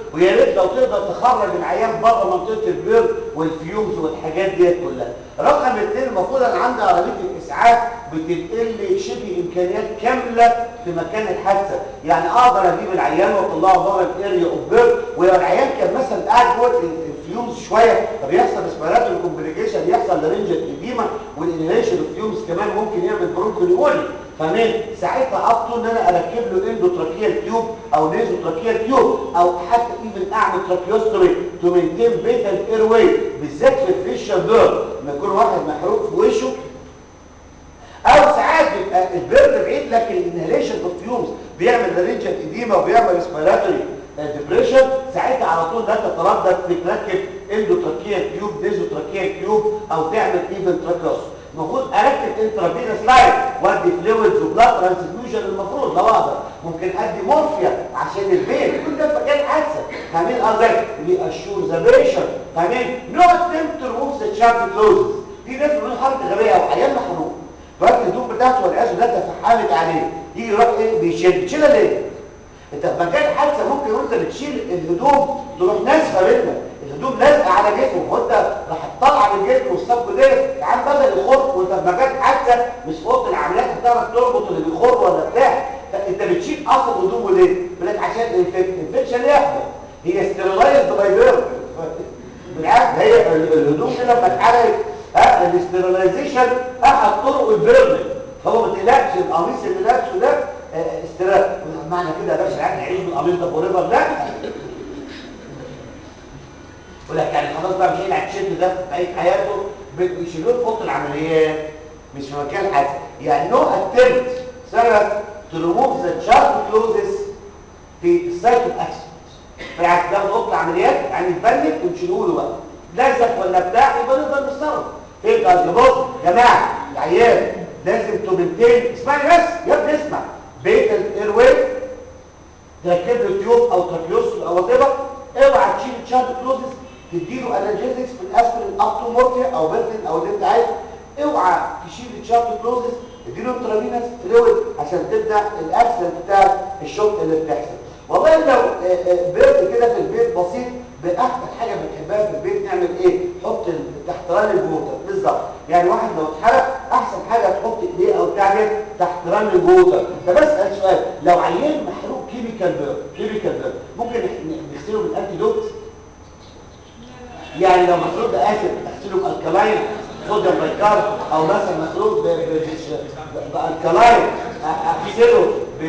ويا ريت لو تقدر تخرج العيان بره منطقه البيرد والفيومز والحاجات ديت كلها رقم اثنين المفروض انا عندي عربيه الاسعاف بتنقل لي شبه امكانيات كامله في مكان الحادثه يعني اقدر اجيب العيان واطلعه بره الاريا اوف بيرد ولو العيان كان مثلا قاعد جوه الفيومز شويه فبيحصل اسبيراتوري كومبليكيشن يحصل لارنجل اديما والانهيشن الفيومز كمان ممكن يعمل برونكوليموني فمن ساعتها ابطل ان انا اركب له اندوتراكيال تيوب او نيزوتراكيال تيوب او حتى ايفن اعمل تراكيوستومي تو مينتين بيتال اير واي بالذات في الفيشال بيرد لما يكون واحد محروق في وشه او ساعات بيبقى البيرد بعيد لكن الانهاليشن اوف فيومز بيعمل لارنجال اديما وبيعمل اسبيراتوري ديبريشن ساعتها على طول لا تتردد في تركب اندوتراكيال تيوب نيزوتراكيال تيوب او تعمل ايفن تراكيوستومي المفروض اركب انترافينوس لاين وادي فلويدز وبلاد ترانسفيوجن المفروض لو اقدر ممكن ادي مورفيا عشان البين كل ده في مكان حادثه فاهمين قصدي لي اشور ذا بيشن فاهمين نو اتمت تو ريموف ذا شارب كلوزز في ناس بيقولوا حركه غبيه او عيال محروق دلوقتي الهدوم بتاعته والعياذ بالله تفحمت عليه يجي يروح ايه بيشيل بتشيلها ليه؟ انت في مكان حادثه ممكن وانت بتشيل الهدوم تروح نازفه منك الهدوم لازقه على جسمه وانت راح تطلع من جسمه والصب ده العيان بدا يخر وانت في مكان حادثه مش في اوضه العمليات هتعرف تربط اللي بيخر ولا بتاع فانت بتشيل اصل هدومه ليه؟ يقول لك عشان الانفكشن يحصل هي ستيرلايزد باي بيرد بالعكس هي الهدوم دي لما اتحرقت ها الاستيرلايزيشن احد طرق البيرد فهو ما تقلقش القميص اللي لابسه ده استراحه معنى كده يا باشا العيان هيعيش بالقميص ده فور ايفر لا يقول لك يعني خلاص بقى مش هيلعب التيشيرت ده في بقيه حياته بيشيلوه في اوضه العمليات مش في مكان حادث يعني نو اتمت سبب تو ريموف ذا شارب كلوزز في السايت اوف اكسيدنت بالعكس ده اوضه العمليات يعني يتبنك ونشيلوه له بقى لزق ولا بتاع يبقى نقدر نتصرف فهمت قصدي بص يا جماعه العيان لازم تمنتين اسمعني بس يا ابني اسمع بيت الاير واي تركب له تيوب او تركيوس او وات اوعى تشيل الشارب كلوزز تديله انالجيزكس بالاسبرين اب تو مورفيا او بيرتين او اللي انت عايزه اوعى تشيل الشارب كلوزز اديله انترافينس فلويد عشان تبدا الاكسنت بتاع الشوك اللي بتحصل والله لو بيرد كده في البيت بسيط باحسن حاجه بنحبها في البيت نعمل ايه حط تحت ران الووتر بالظبط يعني واحد لو اتحرق احسن حاجه تحط ايديه او تعمل تحت ران الووتر فبسال سؤال لو عيان محروق كيميكال بيرد كيميكال بيرد ممكن نغسله بالانتيدوت يعني لو مخلوط باسيد اغسله بالكلاين صوديوم بايكار او مثلا مخلوط بالكلاين اغسله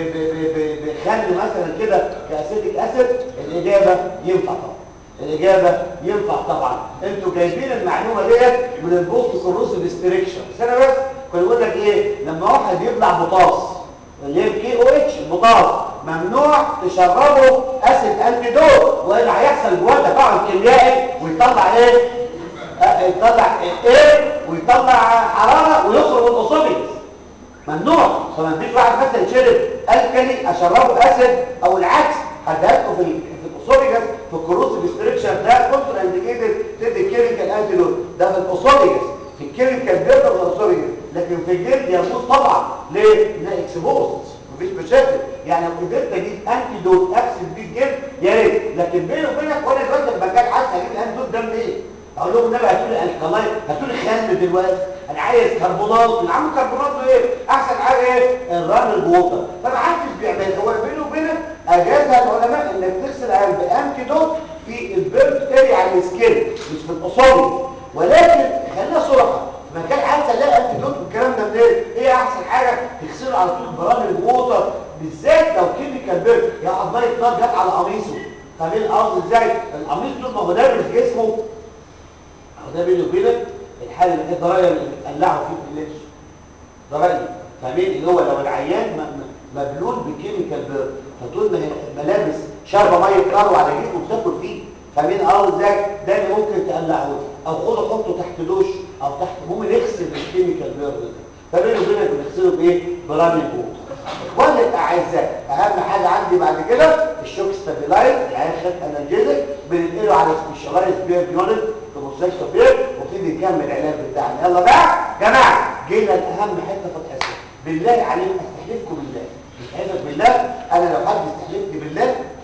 بخل مثلا كده كاسيتيك اسيد الاجابه ينفع طبعا الاجابه ينفع طبعا انتوا جايبين المعلومه ديت من البوست كوروسيف ستريكشن بس انا بس كنت بقول لك ايه لما واحد يبلع بطاس اللي هي الكي او اتش البطاس ممنوع تشربه اسيد انتيدوت والا هيحصل جواه تفاعل كيميائي ويطلع ايه آه يطلع ايه ويطلع حراره ويخرج الاسوفيجس ممنوع فما فيش واحد مثلا يشرب الكلي اشربه اسيد او العكس هديها في في الاسوفيجس في الكروسيف ستريكشر ده كونتر انديكيتد تدي كيميكال انتيدوت ده في الاسوفيجس في الكيميكال بيرد في الاسوفيجس لكن في الجلد يموت طبعا ليه؟ لا اكسبوست مفيش مشاكل يعني لو قدرت اجيب انتيدوت اغسل بيه الجلد يا ريت لكن بيني وبينك وانا دلوقتي في مكان حاسس اجيب الانتيدوت ده منين؟ اقول لهم النبي هاتوا لي الكلاين هاتوا لي خل دلوقتي انا عايز كربونات اللي عامل كربونات ده ايه؟ احسن حاجه ايه؟ الرمل الووتر فما حدش بيعملها هو بيني وبينك اجازها العلماء انك تغسل عين بانتيدوت في البيرد اريا على السكين مش في الاصابع ولكن خلينا صراحه مكان حتى تلاقي انتيدوت والكلام ده منين ايه احسن حاجه تغسله على طول برامج الووتر بالذات لو كيميكال بيرد يا قضايا نار جت على قميصه فاهمين الارض ازاي القميص طول ما هو دابس جسمه اهو ده بيني وبينك الحاله اللي الضرايا اللي بتقلعوا فيه في اللبس ضرايا فاهمين اللي هو لو العيان مبلول بكيميكال بيرد فطول ما ملابس شاربه ميه نار على جسمه بتاكل فيه فاهمين الارض ازاي ده اللي ممكن تقلعه او خده حطه تحت دوش او تحت المهم نغسل الكيميكال بيرد ده فبيني وبينك بنغسله بايه برامي بوت اخواني الاعزاء اهم حاجه عندي بعد كده الشوك ستابيلايز العيان خد انرجيزك بننقله على سبيشالايز بيرد يونت في مستشفى بيرد وابتدي نكمل العلاج بتاعنا يلا بقى جماعه جينا لاهم حته في الحصه بالله عليكم استحلفكم بالله استحلفك بالله انا لو حد استحلفني بالله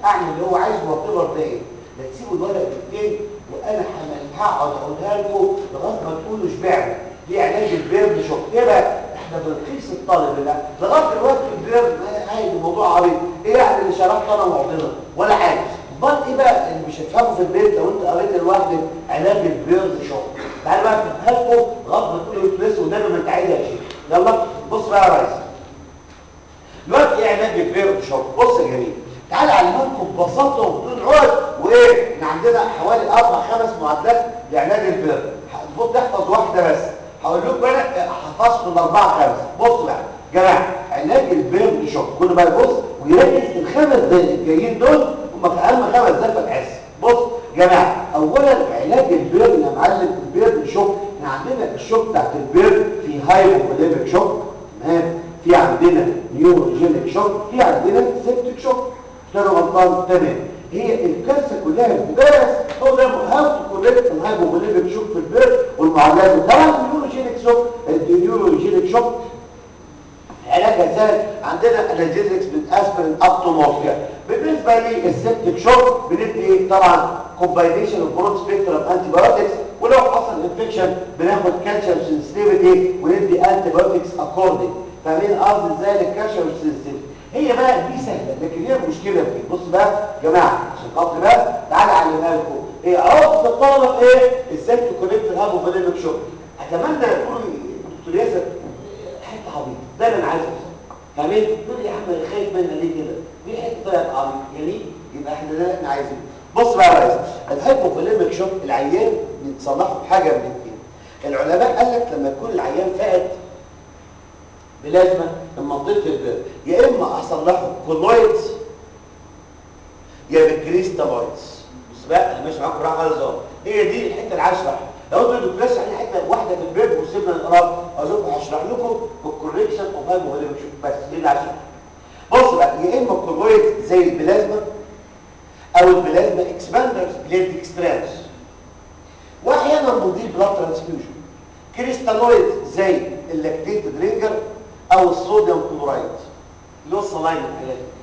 اعمل اللي هو عايزه واعتبر ده ايه لا تسيبوا الورق الاثنين وانا حمل- هقعد اقولها لكم لغايه ما تقولوا شبعنا دي علاج البيرد شوك ايه بقى احنا بنقيس الطالب ده لغايه دلوقتي البيرد ما- عادي الموضوع عبيط ايه يعني اللي شرحته انا معضله ولا حاجه امال ايه بقى اللي مش هتفهمه في البيت لو انت قريت لوحدك علاج البيرد شوك تعالى بقى افهمها لكم لغايه ما تقولوا تلس ودايما ما انت عايزها يا شيخ يلا بص بقى يا ريس دلوقتي ايه علاج البيرد شوك بص يا جميل تعالى اعلمكم ببساطه وبدون عقد وايه احنا عندنا حوالي اربع خمس معادلات لعلاج البيرد المفروض تحفظ واحده بس هقول لكم انا حفظت الاربعه خمسه بص بقى يا جماعه علاج البيرد شوك كل بقى يبص ويركز الخمس دقايق الجايين دول هم اهم خمس دقايق في الحس بص يا جماعه اولا علاج البيرد يا معلم البيرد شوك احنا عندنا الشوك بتاعت البيرد في هايبوكوليميك شوك تمام في عندنا نيوروجينيك شوك في عندنا سيبتيك شوك ده انا غلطان تمام هي الكارثه كلها بس هو ده هاو تو كوريكت الهايبوكوليميك شوك في البيرد والمعادلات طبعا النيوروجينيك شوك النيوروجينيك شوك علاجها سهل عندنا انالجيزكس بالاسبرين ابتومورفيا بالنسبه للسبتيك شوك بندي ايه طبعا كومباينيشن اوف برود سبيكترم انتي بايوتكس ولو حصل انفكشن بناخد كالسيوم سنسيتيفيتي وندي انتي بايوتكس اكوردنج فاهمين قصدي ازاي الكالسيوم سنسيتيفيتي هي بقى دي سهله لكن هي المشكله في بص بقى يا جماعه عشان خاطر بقى تعالى اعلمها لكم ايه عرض الطلبه ايه ازاي تكونكت الهايبوفوليميك شوك اتمنى يقولوا دكتور ياسر حته عبيط ده اللي انا عايز اوصله فاهمين تقول لي يا عم انا خايف منها ليه كده دي حته طلعت عبيط يعني يبقى احنا ده اللي احنا عايزينه بص بقى يا ريس الهايبوفوليميك شوك العيان بيتصلحوا بحاجه من الاثنين العلماء قال لك لما يكون العيان فقد بلازمه من منطقه البير يا اما اصلحه كولويدز يا بالكريستالويدز بص بقى انا ماشي معاكم براحه خالص اهو هي دي الحته اللي عايز اشرحها لو انتوا دكتور يعني حته واحده في البيت وسيبنا نقرا اظن هشرح لكم الكوريكشن اوف هايبوفوليميك شوك بس دي اللي عايز اشرحها بص بقى يا اما كولويد زي البلازما او البلازما اكسباندرز بليد اكسترانس واحيانا بنضيف بلاد ترانسفيوجن كريستالويد زي اللاكتيتد رينجر او الصوديوم كلورايد اللي هو الصلاين الحاجات دي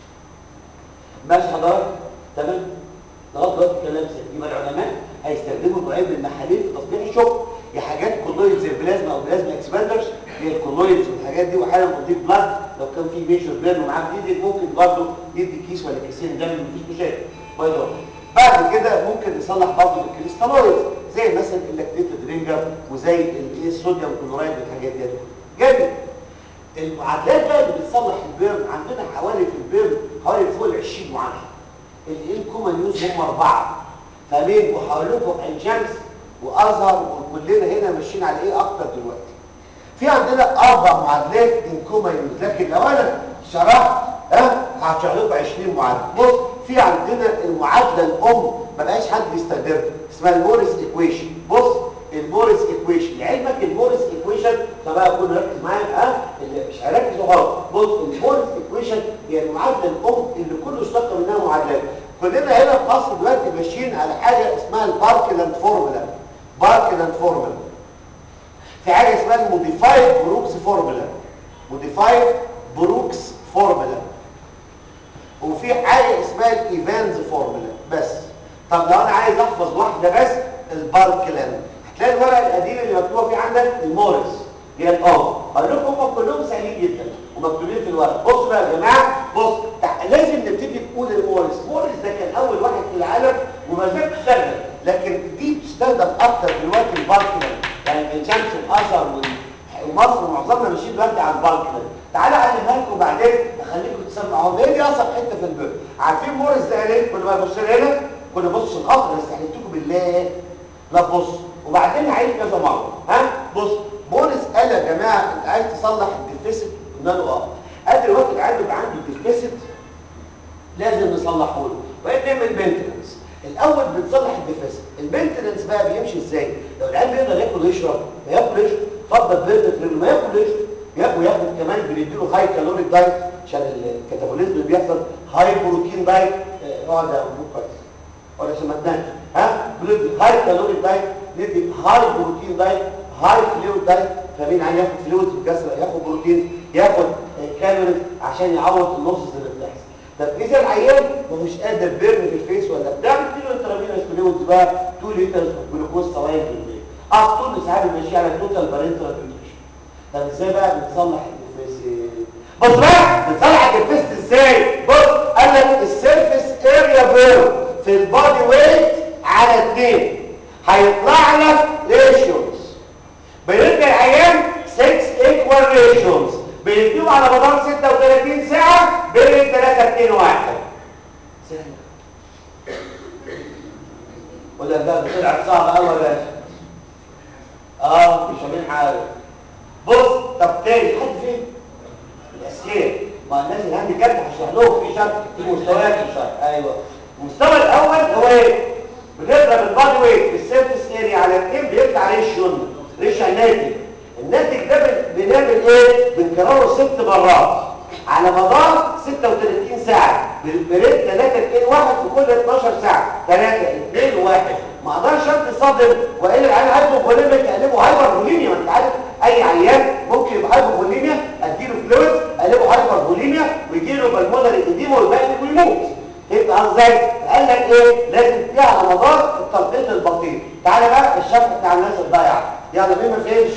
ماشي حضرتك تمام لغايه دلوقتي الكلام سليم يبقى العلماء هيستخدموا نوعين من المحاليل في تصليح الشوك يا حاجات كولويد زي البلازما او بلازما اكسباندرز هي الكولويدز والحاجات دي واحيانا بنضيف بلاد لو كان في ميجر بيرن ومعاه جديد ممكن برضه يدي كيس ولا كيسين ده مفيش مشاكل باي ذا بعد كده ممكن نصلح برضه بالكريستالويدز زي مثلا اللاكتيتد رينجر وزي الايه الصوديوم كلورايد والحاجات دي جميل المعادلات بقى اللي بتصلح البيرن عندنا حوالي في البيرن حوالي فوق ال 20 معادله الايه الكومن يوز هم اربعه فاهمين وهقول لكم عين شمس وازهر وكلنا هنا ماشيين على ايه اكتر دلوقتي في عندنا اربع معادلات ان كومن يوز لكن لو انا شرحت ها هشرح لكم 20 معادله بص في عندنا المعادله الام ما بقاش حد بيستخدمها اسمها الموريس ايكويشن بص الموريس ايكويشن لعلمك الموريس ايكويشن فبقى كله ركز معايا ها اللي مش هركز غلط بص الموريس ايكويشن هي المعادله الام اللي كله اشتق منها معادلات كلنا هنا في مصر دلوقتي ماشيين على حاجه اسمها الباركلاند فورمولا باركلاند فورمولا في حاجه اسمها الموديفايد بروكس فورمولا موديفايد بروكس فورمولا وفي حاجه اسمها الايفانز فورمولا بس طب لو انا عايز احفظ واحده بس الباركلاند هتلاقي الورقه القديمه اللي مكتوبه فيه عندك الموريس هي الاه اقول لكم هم كلهم سهلين جدا ومكتوبين في الورق بصوا بقى يا جماعه بص تع- لازم نبتدي نقول الموريس موريس ده كان اول واحد في العالم وما زال بيشتغل لكن دي بتستخدم اكتر دلوقتي الباركلاند يعني في شمس الازهر وال- ومصر معظمنا ماشيين دلوقتي على الباركلاند تعالى اعلمها لكم بعدين اخليكم تسمعوها هي دي اصلا حته في البيت عارفين موريس ده قال ايه كنا بقى نبص هنا كنا نبص الخط بس حلفتكم بالله لا تبص وبعدين هعيد كذا مره ها بص موريس قال يا جماعه انت عايز تصلح الديفيسيت قلنا له اه قال دلوقتي العيال بيبقى عنده ديفيسيت لازم نصلحه له وبعدين نعمل مينتنس الاول بتصلح الديفيسيت المينتنس بقى بيمشي ازاي لو العيال بيقدر ياكل ويشرب فياكل ويشرب اتفضل بيرد ما ياكل ويشرب ياكل وياكل كمان بنديله هاي كالوريك دايت عشان الكاتابوليزم اللي بيحصل هاي بروتين دايت اقعد يا ابو كويس ولا سمعتناش ها بندي هاي كالوريك دايت ندي هاي بروتين دايت هاي فلويد دايت فمين عايز ياخد فلويد بكثره ياخد بروتين ياخد كالوريز عشان يعوض اللوسز اللي بتحصل طب اذا العيان مش قادر بيرن في الفيس ولا بتاع بتديله انترافينوس فلويدز بقى 2 لتر جلوكوز سوائل في البيت اه طول ساعات ماشي على التوتال بارنتال نيوتريشن طب ازاي بقى بنصلح الفيس بص بقى بنصلح الفيس ازاي بص قال لك السيرفيس اريا بيرن في البادي ويت على 2 هيطلع لك ريشيوز بيرجع العيان 6 ايكوال ريشيوز بيديهم على مدار 36 ساعة بين 3 2 1 سهلة ولا ده طلعت صعبة قوي يا باشا اه مش فاهمين حاجة بص طب تاني حد فين؟ الاسئله ما الناس اللي عندي كاتب هشرح لهم في شرح في مستويات في الشرح ايوه المستوى الاول هو ايه؟ بنضرب البادي ويت بالسيرفيس اريا على 2 بيطلع ريشيون ريشيو الناتج الناتج ده بن- بنعمل ايه بنكرره ست مرات على مدار 36 ساعه بريد 3 2 1 في كل 12 ساعه 3 2 1 ما اقدرش ادي صدر والا العيان هيبقى بوليميك اقلبه هايبر بوليميا ما انت عارف اي عيان ممكن يبقى هايبر بوليميا اديله فلويد اقلبه هايبر بوليميا ويجي له بالمونري اديمه ويبقى ويموت يبقى ازاي قال لك ايه لازم تديها على مدار التلقيط البطيء تعالى بقى الشرح بتاع الناس الضايعه يلا مين ما فهمش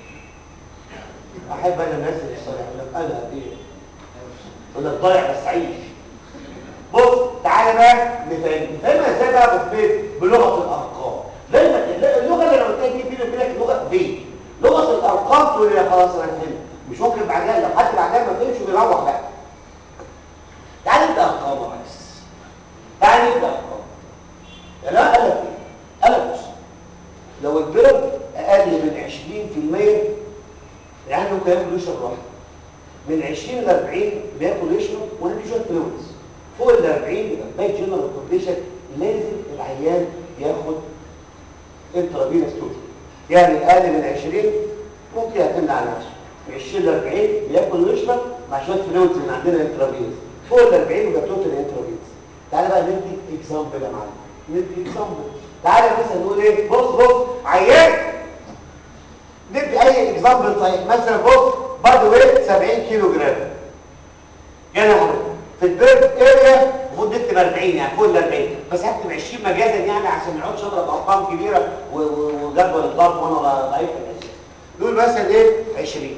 احب انا الناس اللي الصالحه يقول لك انا ايه يقول لك ضايع بس عيش بص تعالى بقى نفهم نفهمها ازاي بقى بتبيت بلغه الارقام دايما اللغه اللي انا قلت لك دي بيني وبينك لغه بيت لغه الارقام تقول لي خلاص انا فهمت مش ممكن بعدها لو حد بعدها ما فهمش بيروح بقى تعال نبدا ارقام يا ريس تعال نبدا ارقام لا قال لك ايه قال لك بص لو البلد اقل من 20% يعني ممكن ياكل يشرب لوحده من 20 ل 40 بياكل يشرب وندي شويه فلويدز فوق ال 40 يبقى باك جنرال كونديشن لازم العيان ياخد انترافينوس توتال يعني اقل من 20 ممكن يعتمد على نفسه من 20 ل 40 بياكل ويشرب مع شويه فلويدز من عندنا انترافينوس فوق ال 40 يبقى توتال انترافينوس تعالى بقى ندي اكزامبل يا معلم ندي اكزامبل تعالى مثلا نقول ايه بص بص عيان ندي اي اكزامبل صحيح مثلا بص بادي ويت 70 كيلو جرام جانا اهو في البيرد اريا المفروض نكتب 40 يعني فوق ال 40 بس هكتب 20 مجازا يعني عشان ما نقعدش اضرب ارقام كبيره و- و- وجدول الضرب وانا ضعيف في الحساب نقول مثلا ايه 20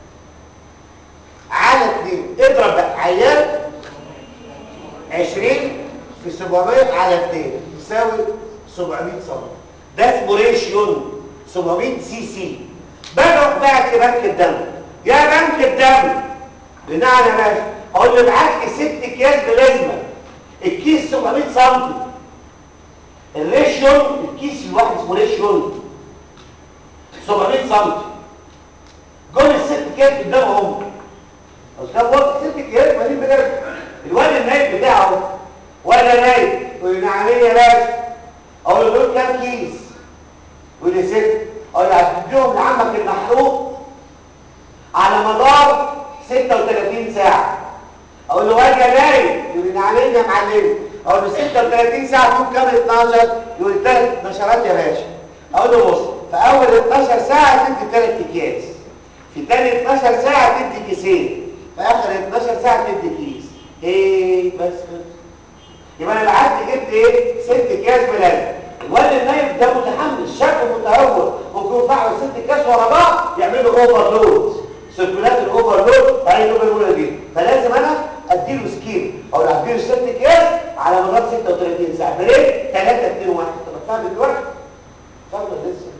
على 2 اضرب بقى عيان 20 في 700 على 2 يساوي 700 سم ده اسمه ريشيون 700 سي سي بروح بقى لبنك الدم يا بنك الدم بناء يا باشا اقول له ابعت لي ست اكياس بلازمه الكيس 700 سم الريشيون الكيس الواحد اسمه ريشيون 700 سم جول الست اكياس قدامهم اصل بص ست اكياس مالين بجد الواد النايب بتاعه ولا نايب يقول لي عامل يا باشا اقول له دول كام كيس يقول لي ست اقول له هتديهم لعمك المحروق على مدار 36 ساعه اقول له واد يا نايب يقول لي عامل يا معلم اقول له 36 ساعه فيهم كام 12 يقول لي ثلاث نشرات يا باشا اقول له بص في اول 12 ساعه تدي ثلاث اكياس في تاني 12 ساعه تدي كيسين في اخر 12 ساعه تدي كيس ايه بس كده يبقى انا بعت جبت ايه ست اكياس بلازم الواد النايب ده متحمس شاب متهور ممكن يرفعوا ست اكياس ورا بعض يعملوا اوفرلود سيركولات الاوفرلود تعالى يبقى الاولى دي فلازم انا اديله سكيم او اديله ست اكياس على مدار 36 ساعه بريك 3 2 1 طب فاهم دلوقتي فاهم ولا لسه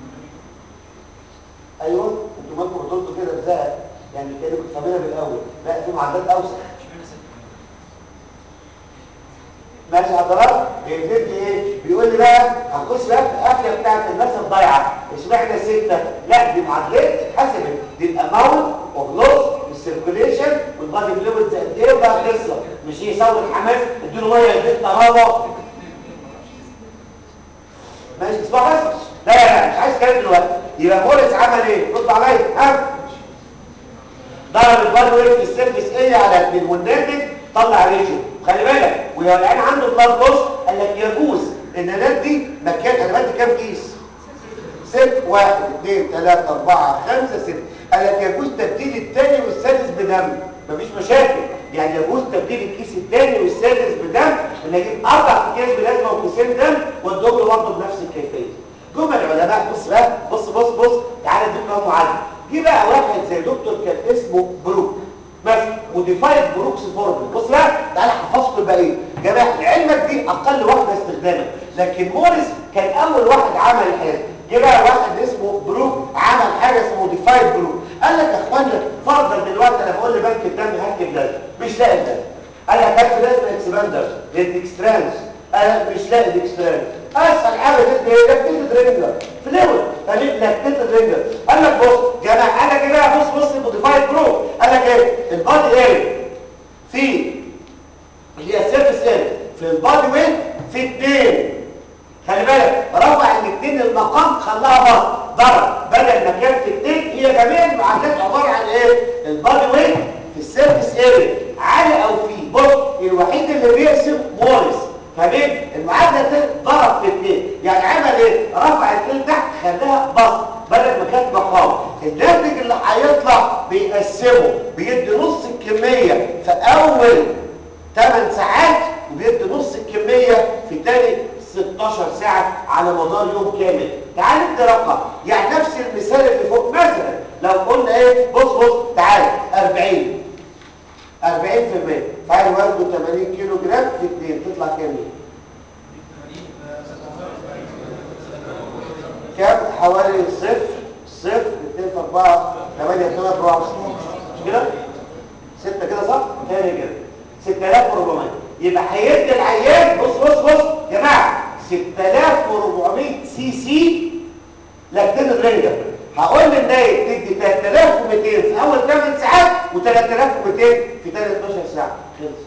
ايوه انتوا مالكم بتردوا كده بزهق يعني كده كنت فاهمينها بالاول لا في معدات اوسع ماشي حضرتك بيجيب لي ايه بيقول لي بقى هنخش بقى في القافيه بتاعت الناس الضايعه اشمعنى سته لا دي معادلات اتحسبت دي الاماونت اوف لوس السيركوليشن والبادي فلويدز قد ايه وبقى قصه مش ايه يصور الحماس اديله ميه يديك طراوه ماشي اسمع بس لا لا لا مش عايز كلام دلوقتي يبقى موريس عمل ايه رد عليا ها ضرب البادي ويت في السيرفيس ايه على اتنين والناتج طلع ريشيو خلي بالك ولو الان عنده بلاد لوس قال لك يجوز ان ندي مكان انا بدي كام كيس ست واحد اثنين ثلاثة أربعة خمسة ست قال لك يجوز تبديل الثاني والسادس بدم مفيش مشاكل يعني يجوز تبديل الكيس الثاني والسادس بدم ان اجيب اربع اكياس بلازما وكيسين دم وادوهم له برضه بنفس الكيفيه جم العلماء بص بقى بص بص بص تعالى اديك لهم معادله جه بقى واحد زي دكتور كان اسمه بروك مثلا موديفايد بروكس فورمول بص بقى تعالى حفظكم الباقيين يا جماعه لعلمك دي اقل واحده استخداما لكن موريس كان اول واحد عمل الحاجه جه بقى واحد اسمه بروك عمل حاجه اسمها موديفايد بروك قال لك يا اخوانا فرضا دلوقتي انا بقول لبنك الدم هات لي بلازما مش لاقي بلازما قال لك هات بلازما اكسباندر للديكسترانس انا مش لاقي ديكسترانس اسهل حاجه تدي ايه لاكتيتد رينجر فلويد فليه لاكتيتد رينجر قال لك بص جماعه قال لك ايه بقى بص بص الموديفايد بروك قال لك ايه البادي ايه في اللي هي السيرفيس ايه في البادي ويت في اثنين خلي بالك رفع الاثنين المقام خلاها بار ضرب بدل ما كان في اثنين هي جميع المعادلات عباره عن ايه البادي ويت في السيرفيس اريا عالي او في بص الوحيد اللي بيقسم موريس فبين المعادله ضرب في اثنين يعني عمل ايه رفع الاثنين تحت خلاها بسط بدل ما كانت مقام الناتج اللي هيطلع بيقسمه بيدي نص الكميه في اول 8 ساعات وبيدي نص الكميه في تاني 16 ساعة على مدار يوم كامل تعال ادي رقم يعني نفس المثال اللي فوق مثلا لو قلنا ايه بص بص تعال 40 40% فعل وزنه 80 كيلو جرام في 2 تطلع كام كام حوالي صفر صفر 2 في 4 8 2 في 4 مش كده 6 كده صح تاني كده 6400 يبقى هيدي العيان بص بص بص يا جماعه 6400 سي سي لاكتين رينجر هقول للنايب تدي 3200 في اول 8 ساعات و3200 في ثاني 12 ساعه خلص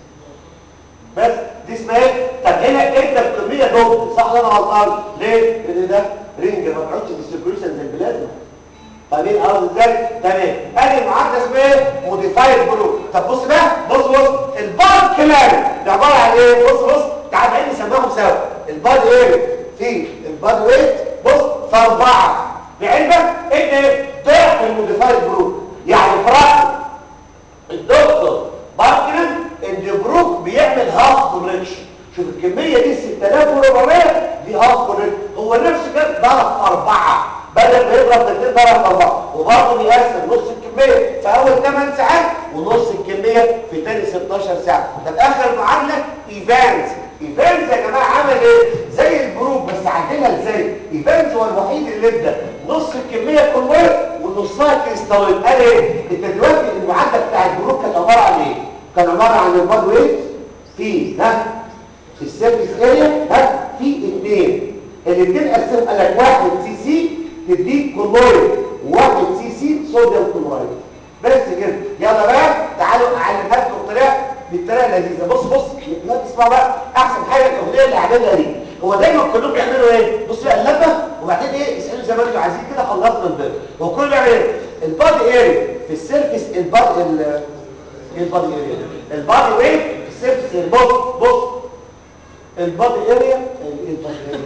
بس دي اسمها ايه طب هنا انت الكميه دوب صح ولا انا غلطان ليه لان ده رينجر ما بيقعدش ديستريبيوشن زي البلازما فاهمين قصدي ازاي تمام ادي المعادله اسمها ايه موديفايد برو طب بص بقى بص بص البار كمان ده عباره عن ايه بص بص تعال بقى نسميهم سوا البادي ايه في البادي ويت بص في اربعه بعلمك ايه ضعف الموديفايد برو يعني فرق الدكتور باركنن ان بروك بيعمل هاف كوركشن شوف الكميه دي 6400 دي هاف كوركشن هو نفس كده ضرب اربعه بدل ما يضرب الاثنين ضرب اربعه وبرضه بيقسم نص الكميه في اول 8 ساعات ونص الكميه في ثاني 16 ساعه طب اخر معادله ايفانز ايفانز يا جماعه عمل ايه زي الجروب بس عدلها ازاي ايفانز هو الوحيد اللي ادى نص الكميه كلويد ونصها كريستالويد قال ايه انت دلوقتي المعادله بتاع الجروب كانت عباره عن ايه كان عباره عن الباد ويت في ها في السيرفيس اريا ها في اثنين الاثنين قسموا قال لك واحد سي سي تديك كلورايد وواحد سي سي صوديوم كلورايد بس كده يلا بقى تعالوا اعلمها لكم بطريقه بالطريقه اللذيذه بص بص لا تسمع بقى احسن حاجه الاغنيه اللي عاملها دي هو دايما كلهم بيعملوا ايه بص بقى اللمه وبعدين ايه اسالوا زي ما انتوا عايزين كده خلصنا الباب هو كله بيعمل ايه البادي اريا في السيرفيس البادي ال ايه البادي اريا البادي ويت في السيرفيس اريا بص بص البادي اريا ايه البادي اريا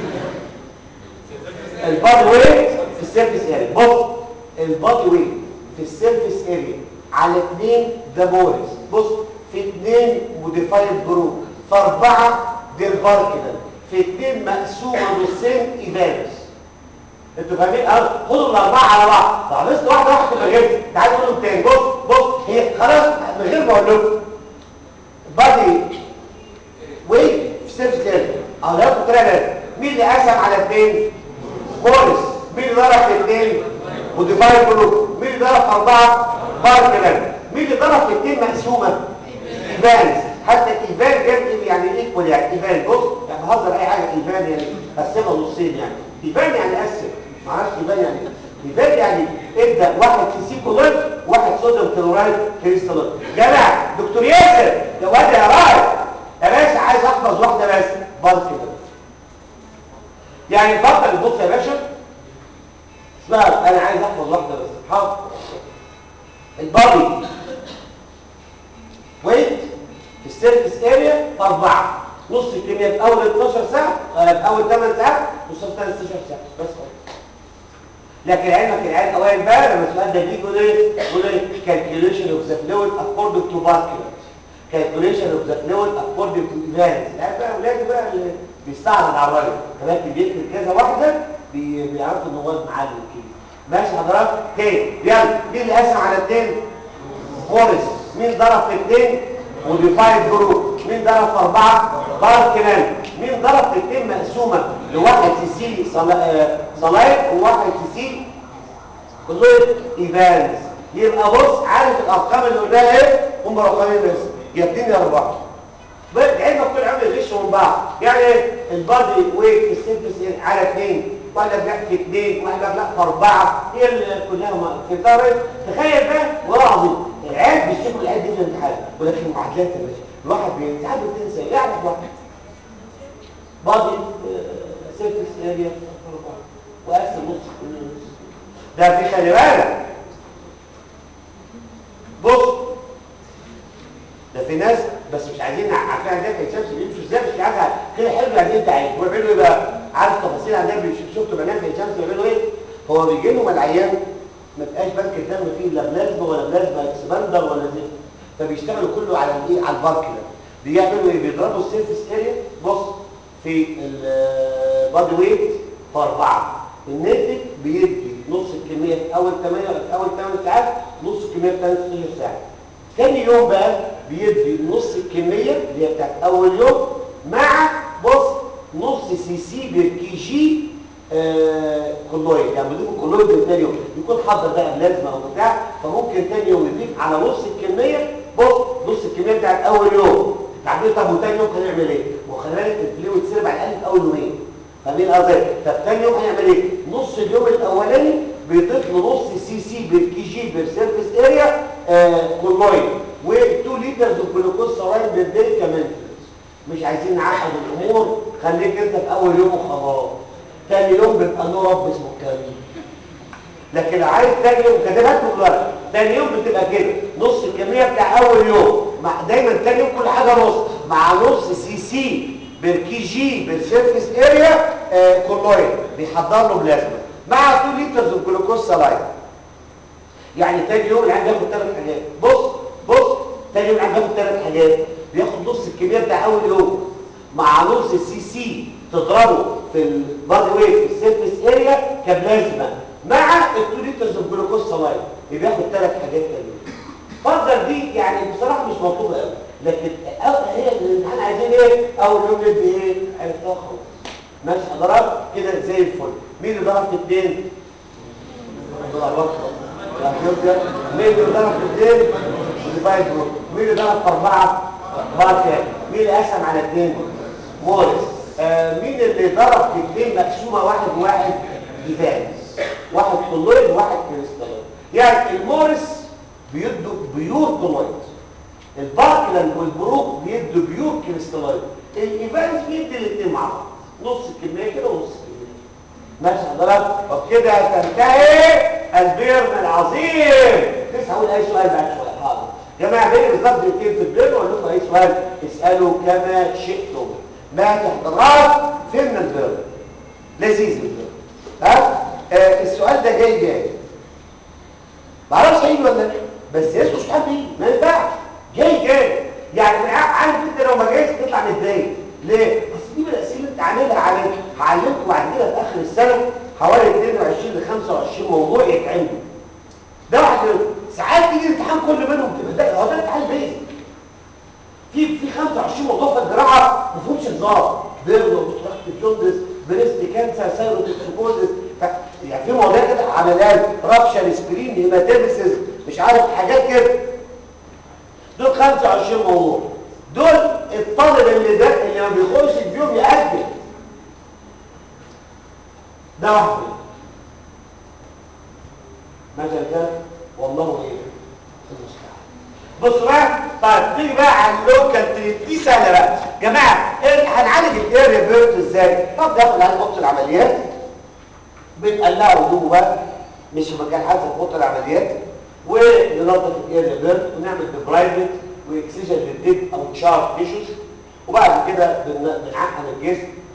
البادي ويت في السيرفيس اريا بص البادي ويت في السيرفيس اريا على اثنين ده بورس بص في اثنين موديفايد جروب في اربعه دي البار كده في اثنين مقسومه نصين ايفانس انتوا فاهمين اه خدوا الاربعه على بعض خلصت واحده واحده تبقى جبت تعالوا نقولهم تاني بص بص هي خلاص من غير ما اقول لكم بادي ويت في سيرفيس اريا اه لو كنت مين اللي قسم على اثنين بورس مين اللي ضرب في اثنين موديفايد جروب مين اللي ضرب في اربعه بار كده مين اللي ضرب في اثنين مقسومه ايفانز حتى ايفان جاب يعني ايكوال يعني ايفان بص يعني بهزر اي حاجه ايفان يعني قسمها نصين يعني ايفان يعني قسم ما اعرفش ايفان يعني ايفان يعني ابدا واحد في سي كلورايد واحد صوديوم كلورايد كريستالويد جدع دكتور ياسر يا واد يا راجل يا باشا عايز احفظ واحده بس برضه كده يعني اتفضل بص يا باشا اسمع انا عايز احفظ واحده بس حاضر البادي ويت في السيرفيس اريا في اربعه نص الكميه في اول 12 ساعه آه في اول 8 ساعات نص في ثاني 16 ساعه بس خلاص لكن علمك العيال اوائل بقى لما السؤال ده بيجي يقول ايه يقول ايه calculation of the fluid according to vascular calculation of the fluid according to events العيال بقى اولادي بقى اللي بيستعرض على الراجل كمان بيكتب كذا واحده بي- بيعرفوا ان هو معلم كده ماشي حضرتك تاني يلا مين اللي قسم على اتنين فورس مين ضرب في اتنين وديفايد جروب مين ضرب في اربعه باركلان مين ضرب في اتنين مقسومه لواحد سي سي صلا- آه، صلايت وواحد سي سي كلهم ايفانز يبقى بص عارف الارقام اللي قلناها ايه هم رقمين بس يا اتنين يا اربعه بقى علمك طول عمري يغشوا من بعض يعني ايه البادي ويت السيرفس على اثنين ولا لا في اثنين ولا لا في اربعه هي اللي كلها ما- في طارق تخيل بقى والله العظيم العيال بيشتكوا العيال دي في الامتحان ولكن المعادلات يا باشا الواحد بيتعب بتنسى يعرف واحد بادي سيرفس اريا وقسم نص ده في خلي بالك بص ده في ناس بس مش عايزين عارفين عندنا كان شمس بيمشوا ازاي مش عارف كده حلو يعني انت عايز ويعملوا ايه بقى عارف تفاصيل عندنا بيش- شفتوا بنات كان شمس بيعملوا ايه هو بيجي لهم العيان ما بقاش بنك الدم فيه لا بلازما ولا بلازما اكسباندر ولا زفت فبيشتغلوا كله على الايه على البارك ده بيعملوا ايه بيضربوا السيرفيس اريا بص في البادي ويت في اربعه الناتج بيدي نص الكميه في اول 8 في اول 8 ساعات نص الكميه في ثاني 16 ساعه تاني يوم بقى بيدي نص الكمية اللي هي بتاعت أول يوم مع بص نص سي سي بالكي جي آه كلويد يعني بيضيف الكلويد من تاني يوم يكون حضر بقى بلازمة أو بتاع فممكن تاني يوم يضيف على نص الكمية بص نص الكمية بتاعت أول يوم تعبير طب وتاني يوم هنعمل إيه؟ وخلي بالك الفلويد سيرب على الأقل في أول يومين فاهمين قصدي طب تاني يوم هيعمل ايه نص اليوم الاولاني بيضيف له نص سي سي بالكي جي بالسيرفيس اريا آه كولويد و2 لترز اوف جلوكوز سرايد بالداي كمان مش عايزين نعقد الامور خليك انت في اول يوم وخلاص تاني يوم بيبقى له رب اسمه الكريم لكن لو عايز تاني يوم كتبت في الورق تاني يوم بتبقى كده نص الكميه بتاع اول يوم مع دايما تاني يوم كل حاجه نص مع نص سي سي بالكي جي بالسيرفيس اريا آه كولويد بيحضر له بلازما مع 2 لترز اوف جلوكوز سلايد يعني تاني يوم العيان بياخد ثلاث حاجات بص بص تاني يوم العيان بياخد ثلاث حاجات بياخد نص الكميه بتاع اول يوم مع نص السي سي تضربه في البادي ويت في السيرفيس اريا كبلازما مع ال 2 لترز اوف جلوكوز سلايد يبقى ياخد ثلاث حاجات تاني فضل دي يعني بصراحه مش مطلوبه قوي لكن أو- هي الامتحان عايزين ايه اول يوم ندي ايه عرفتها خلاص ماشي حضرتك كده زي الفل مين اللي ضرب في اثنين ضربات مين اللي ضرب في اثنين ديفايد جروب مين اللي ضرب في اربعه باركه مين اللي قسم على اثنين موريس آه مين اللي ضرب في اثنين مقسومه واحد واحد ديفانس واحد كلويد وواحد كريستالويد يعني الموريس بيدوا بيور كلويد الباركلاند والبروك بيدوا بيور كريستالويد الايفانس بيدي الاثنين مع بعض نص الكميه كده ونص الكميه ماشي حضرتك وبكده تنتهي البيرن العظيم لسه هقول اي سؤال بعد شويه حاضر جماعه بيني بالظبط دقيقتين في البيرن واقول لكم اي سؤال اسالوا كما شئتم ما تحضرات فهمنا البيرن لذيذ البيرن ها آه السؤال ده جاي جاي معرفش هيجي ولا لا بس يسكت مش حد يجي ما ينفعش جاي جاي يعني عارف انت لو ما جايش تطلع متضايق ليه؟ اصل دي من الاسئله اللي انت عاملها عليك هعلمكم بعد كده في اخر السنه حوالي 22 ل 25 موضوع يتعملوا ده واحد منهم. ساعات تيجي الامتحان كل منهم تبقى ده هو ده امتحان بيزك في في 25 موضوع في الجراحه ما فيهمش هزار بيرلو بتراكت جوندس بريست كانسر سايروتوكسيكوزس يعني في مواضيع كده عمليات رابشر سكرين هيماتيمسيس مش عارف حاجات كده دول 25 موضوع دول الطالب اللي ده اللي ما بيخش فيهم يأجل ده واحد منهم. ماشي كده والله ايه المستعان بصوا بقى طيب نيجي بقى على اللوكال تريت دي سهله بقى جماعه إيه هنعالج الاريا بيرت ازاي طب داخل على اوضه العمليات بنقلعه هدومه بقى مش في مكان حسب اوضه العمليات وننظف الاريا بيرت ونعمل ديبرايفمنت واكسجين للديب او تشارج تيشوز وبعد كده بن- بنعقم الجسم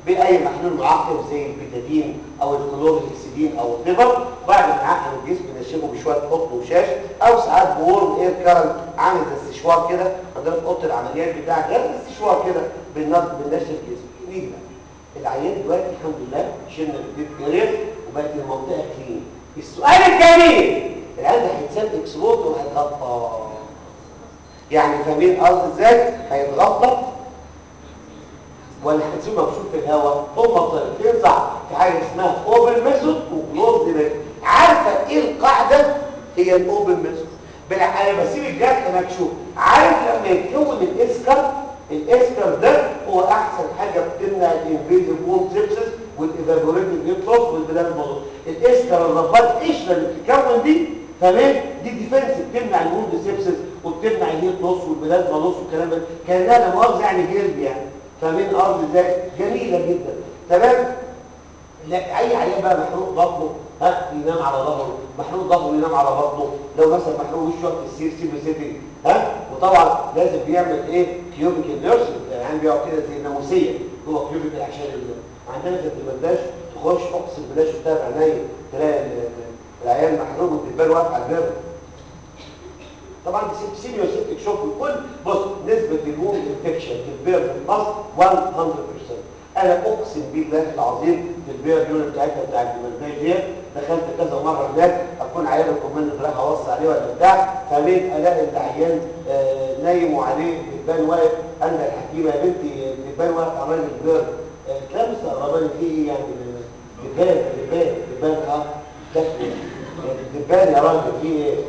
باي محلول معقم زي البيتادين او الكلوروكسيدين او الليفر بعد ما نعقم الجسم نشفه بشويه قطن وشاش او ساعات بورم اير كارنت عامل زي استشوار كده عندنا في اوضه العمليات بتاعك جهاز استشوار كده بالنص بننشف الجسم نيجي بقى العيان دلوقتي الحمد لله شلنا الديب اريا وبقت المنطقه كلين السؤال الجميل العيان ده هيتساب اكسبوت وهيتغطى يعني فاهمين قصدي ازاي هيتغطى ولا هتسيبه مبسوط في الهواء هم طريقتين صح في حاجه اسمها اوبن ميثود وكلوز ميثود عارفه ايه القاعده هي الاوبن ميثود انا بسيب الجرح مكشوف عارف لما يتكون الاسكر الاسكر ده هو احسن حاجه بتمنع الانفيزيف ووند سيبسس والايفابوريتيف هيبلوس والبلاد الموضوع الاسكر الرباط قشره اللي بتتكون دي تمام دي ديفنس بتمنع الوند سيبسس وبتمنع الهيب لوس والبلاد مالوس والكلام ده كانها لا مؤاخذه يعني جلد يعني فاهمين ارض ازاي جميله جدا تمام لا اي عيان بقى محروق بطنه ها ينام على ظهره محروق ظهره ينام على بطنه لو مثلا محروق وشه في السير سيبه سيتنج ها وطبعا لازم بيعمل ايه كيوبيكال نيرسنج يعني بيقعد كده زي الناموسيه جوه كيوبيكال عشان عندنا في الدمرداش تخش اقسم بالله شفتها بعيني تلاقي العيان محروق والدبان واقف على الباب طبعا دي سيميو سيبتك شوك كل بص نسبه الوم انفكشن في البير في مصر 100% انا اقسم بالله العظيم في البير يونت بتاعتها بتاع الدمرداش دي دخلت كذا مره هناك اكون عيان الكوماند رايح اوصي عليه ولا بتاع فمين الاقي العيان آه نايم وعليه الدبان واقف عند الحكيمه يا بنتي الدبان واقف على راجل البير كلام مستغرباني فيه ايه يعني دبان دبان دبان اه الدبان يا راجل فيه ايه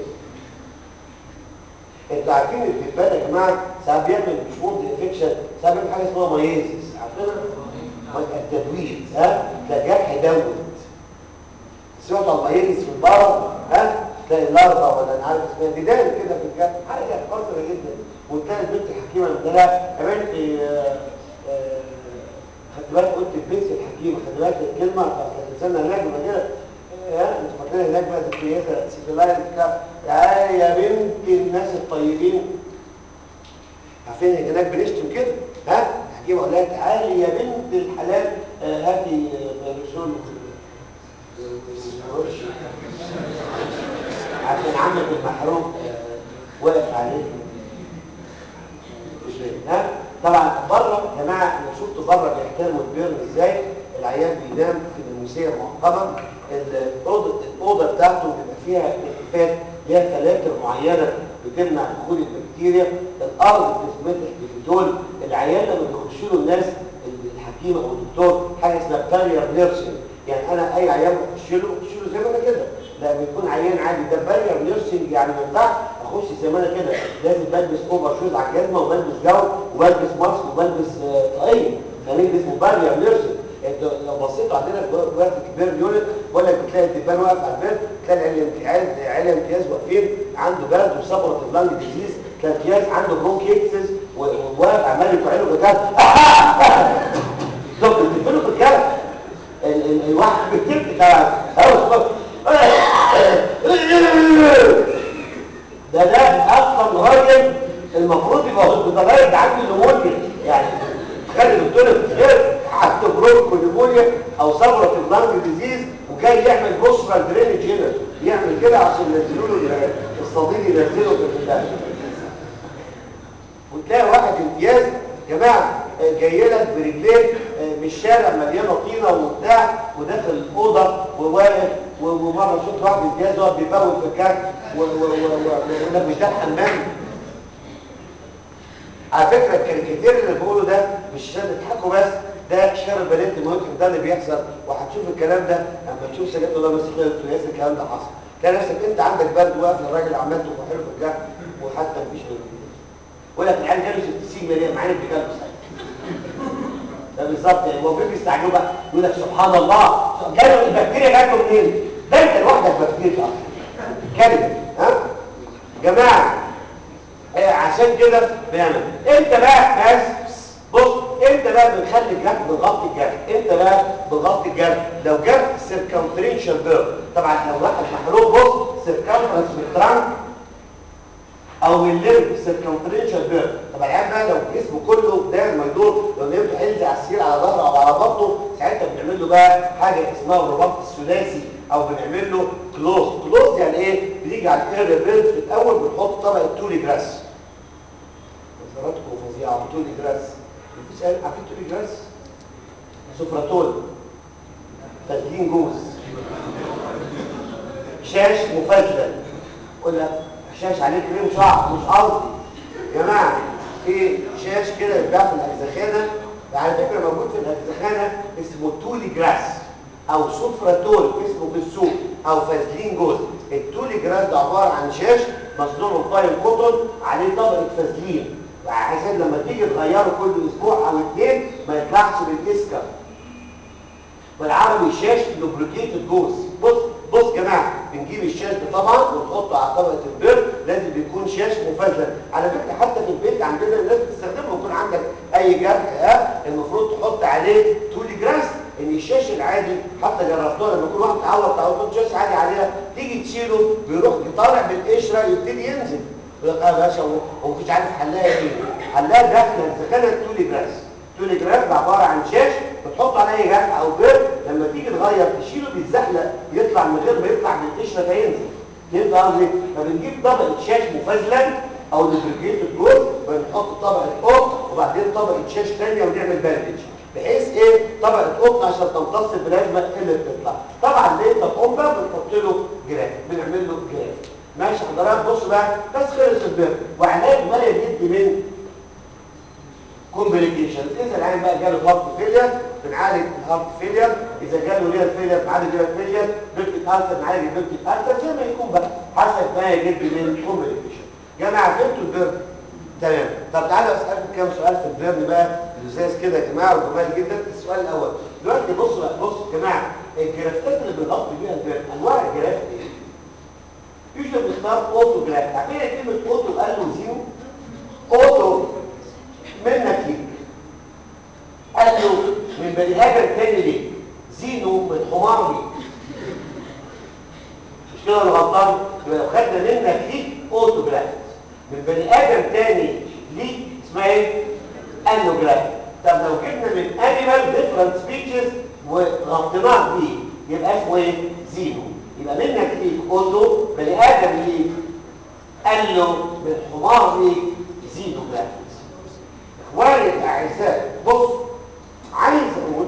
انتوا عارفين الدبان يا جماعه ساعات بيعمل مش وند انفكشن ساعات بيعمل حاجه اسمها مايزس عارفينها التدوير ها ده جرح دوت سمعتوا عن مايزس في البرد ها تلاقي لارفا ولا انا عارف اسمها ديدان كده في الجرح حاجه قذره جدا وتلاقي البنت الحكيمه من ده يا بنتي خدت بالك قلت البنت الحكيمه خدت بالك الكلمه كانت لسانها هناك كده انتوا فاكرين هناك بقى ذكرياتها سيفلايز يا يا بنت الناس الطيبين عارفين هناك بنشتم كده ها حكيمه اقول لها تعالي يا بنت الحلال آه هاتي رسول عشان عمك المحروق آه واقف عليه ها طبعا بره يا جماعه انا شفت بره بيحترموا البيرن ازاي العيان بينام في النموذجيه المعقمه الاوضه الاوضه بتاعته بيبقى فيها التفات ليها فلاتر معينه بتمنع دخول البكتيريا الارض بتتمسح بفتول العيان لما بيخش له الناس الحكيم او الدكتور حاجه اسمها بارير نيرسنج يعني انا اي عيان بخش له بخش له زي ما انا كده لا بيكون عيان عادي ده بارير نيرسنج يعني ما ينفعش اخش زي ما انا كده لازم بلبس اوفر شوز على الجزمه وبلبس جو وبلبس ماسك وبلبس طاقيه فاهمين اسمه بارير نيرسنج لو بصيتوا عندنا في وقت البير يونت ولا بتلاقي الدبان واقف على البير تلاقي العلم امتياز عيله امتياز واقفين عنده برد وصبره اللانج ديزيز كان امتياز عنده برونكيتس وواقف عمال يطلع له بكام طب بتقفلوا بالكلام الواحد بيكتب ده ده اصلا راجل المفروض يبقى متغير ده عنده نمونيا يعني خلي الدكتور الكبير حتى برونك ونمونيا او صبرة اللانج ديزيز وجاي يعمل بوسترال درينج هنا يعمل كده عشان ينزلوا له الصديد ينزله في البلاد وتلاقي واحد امتياز يا جماعه جاي لك برجليه من الشارع مليانه طينه وبتاع وداخل الاوضه وواقف ومره شفت واحد امتياز واقف بيبول في الكهف ويقول لك مش ده الحمام على فكره الكاريكاتير اللي بقوله ده مش عشان تضحكوا بس ده شهر البنات ممكن ده اللي بيحصل وهتشوف الكلام ده لما تشوف سجاد الله بس خير ياسر الكلام ده حصل تلاقي نفسك انت عندك برد واقف الراجل عمال تبقى حلو في الجرح وحتى مفيش منه يقول لك العيال جاله 60 مليون معانا بجد ده بالظبط يعني هو فين بيستعجلوا بقى يقول لك سبحان الله جاله البكتيريا جات له منين؟ ده انت لوحدك بكتيريا كلمه ها جماعه آه عشان كده بنعمل انت بقى ناس بص انت بقى بنخلي الجرح بنغطي الجرح انت بقى بنغطي الجرح لو جرح سيركمفرنشال بيرن طبعا لو واحد محروق بص سيركمفرنس بالترانك او من الليمب سيركمفرنشال بيرن طب العيان بقى لو جسمه كله داير ما يدور لو نمت هينزل على السرير على ظهره او على بطنه ساعتها بنعمل له بقى حاجه اسمها الرباط الثلاثي او بنعمل له كلوز كلوز يعني ايه بنيجي على الاير بيرن في الاول بنحط طبقه تولي جراس نظراتكم فظيعه تولي جراس مفيش قال عارفين تولي جراس سفراتول تسليم جوز شاش مفلفل قول لك شاش عليه كريم شعر مش قصدي يا جماعه في شاش كده بيتباع في الاجزخانه على فكره موجود في الاجزخانه اسمه تولي جراس او سفراتول اسمه في السوق او فازلين جوز التولي جراس ده عباره عن شاش مصنوع من فاين كوتون عليه طبقه فازلين عشان لما تيجي تغيره كل اسبوع او اثنين ما يطلعش بالاسكر بالعربي شاش لوبريكيتد جوز بص بص يا جماعه بنجيب الشاش ده طبعا ونحطه على طبقه البير لازم بيكون شاش مفلفل على فكره حتى في البيت عندنا الناس بتستخدمه يكون عندك اي جرح ها المفروض تحط عليه تولي جراس ان الشاش العادي حتى جربتوها لما يكون واحد اتعور تعور تحط شاش عادي عليها تيجي تشيله بيروح طالع بالقشره يبتدي ينزل يقول لك اه يا باشا هو هو مش عارف حلاها ايه حلاها داخله الزخانه تولي جراس تولي جراس ده عباره عن شاش بتحط عليه جرح او بير لما تيجي تغير تشيله بيتزحلق يطلع من غير ما يطلع بالقشره فينزل يبقى قصدي فبنجيب طبقه شاش مفزلن او لوبريكيتد جول بنحط طبقه قطن وبعدين طبقه شاش ثانيه ونعمل باندج بحيث ايه طبقه قطن عشان تمتص البلازما اللي بتطلع طبعا ليه طب قمبه بنحط له جراف بنعمل له جراف ماشي حضرتك بص بقى بس خلص البير وعلاج ما يجد من كومبليكيشن اذا العين بقى جاله هارت فيلير بنعالج الهارت فيلير اذا جاله ريال فيلير بنعالج ريال فيلير بيبتيك السر بنعالج البيبتيك السر زي ما يكون بقى حسب ما يجد من كومبليكيشن جماعه فهمتوا البيرن تمام طب تعالوا اسالكم كام سؤال في البيرن بقى لزاز كده يا جماعه وجمال جدا السؤال الاول دلوقتي بصوا بقى بصوا يا جماعه الجرافتات اللي بنغطي بيها البيرن انواع الجرافت ايه يوجد بنختار اوتو جرافت عارفين كلمه اوتو قال له زيرو اوتو منك ليك قال له من بني ادم تاني ليك زينو من حمار ليك مش كده انا غلطان يبقى لو خدنا منك ليك اوتوجراف من بني ادم تاني ليك اسمها ايه انوجراف طب لو جبنا من انيمال ديفرنت سبيتشز وغطيناه بيه يبقى اسمه ايه زينو يبقى منك ليك اوتو بني ادم ليك قال له من حمار ليك زينوجراف اخواني الاعزاء بص عايز اقول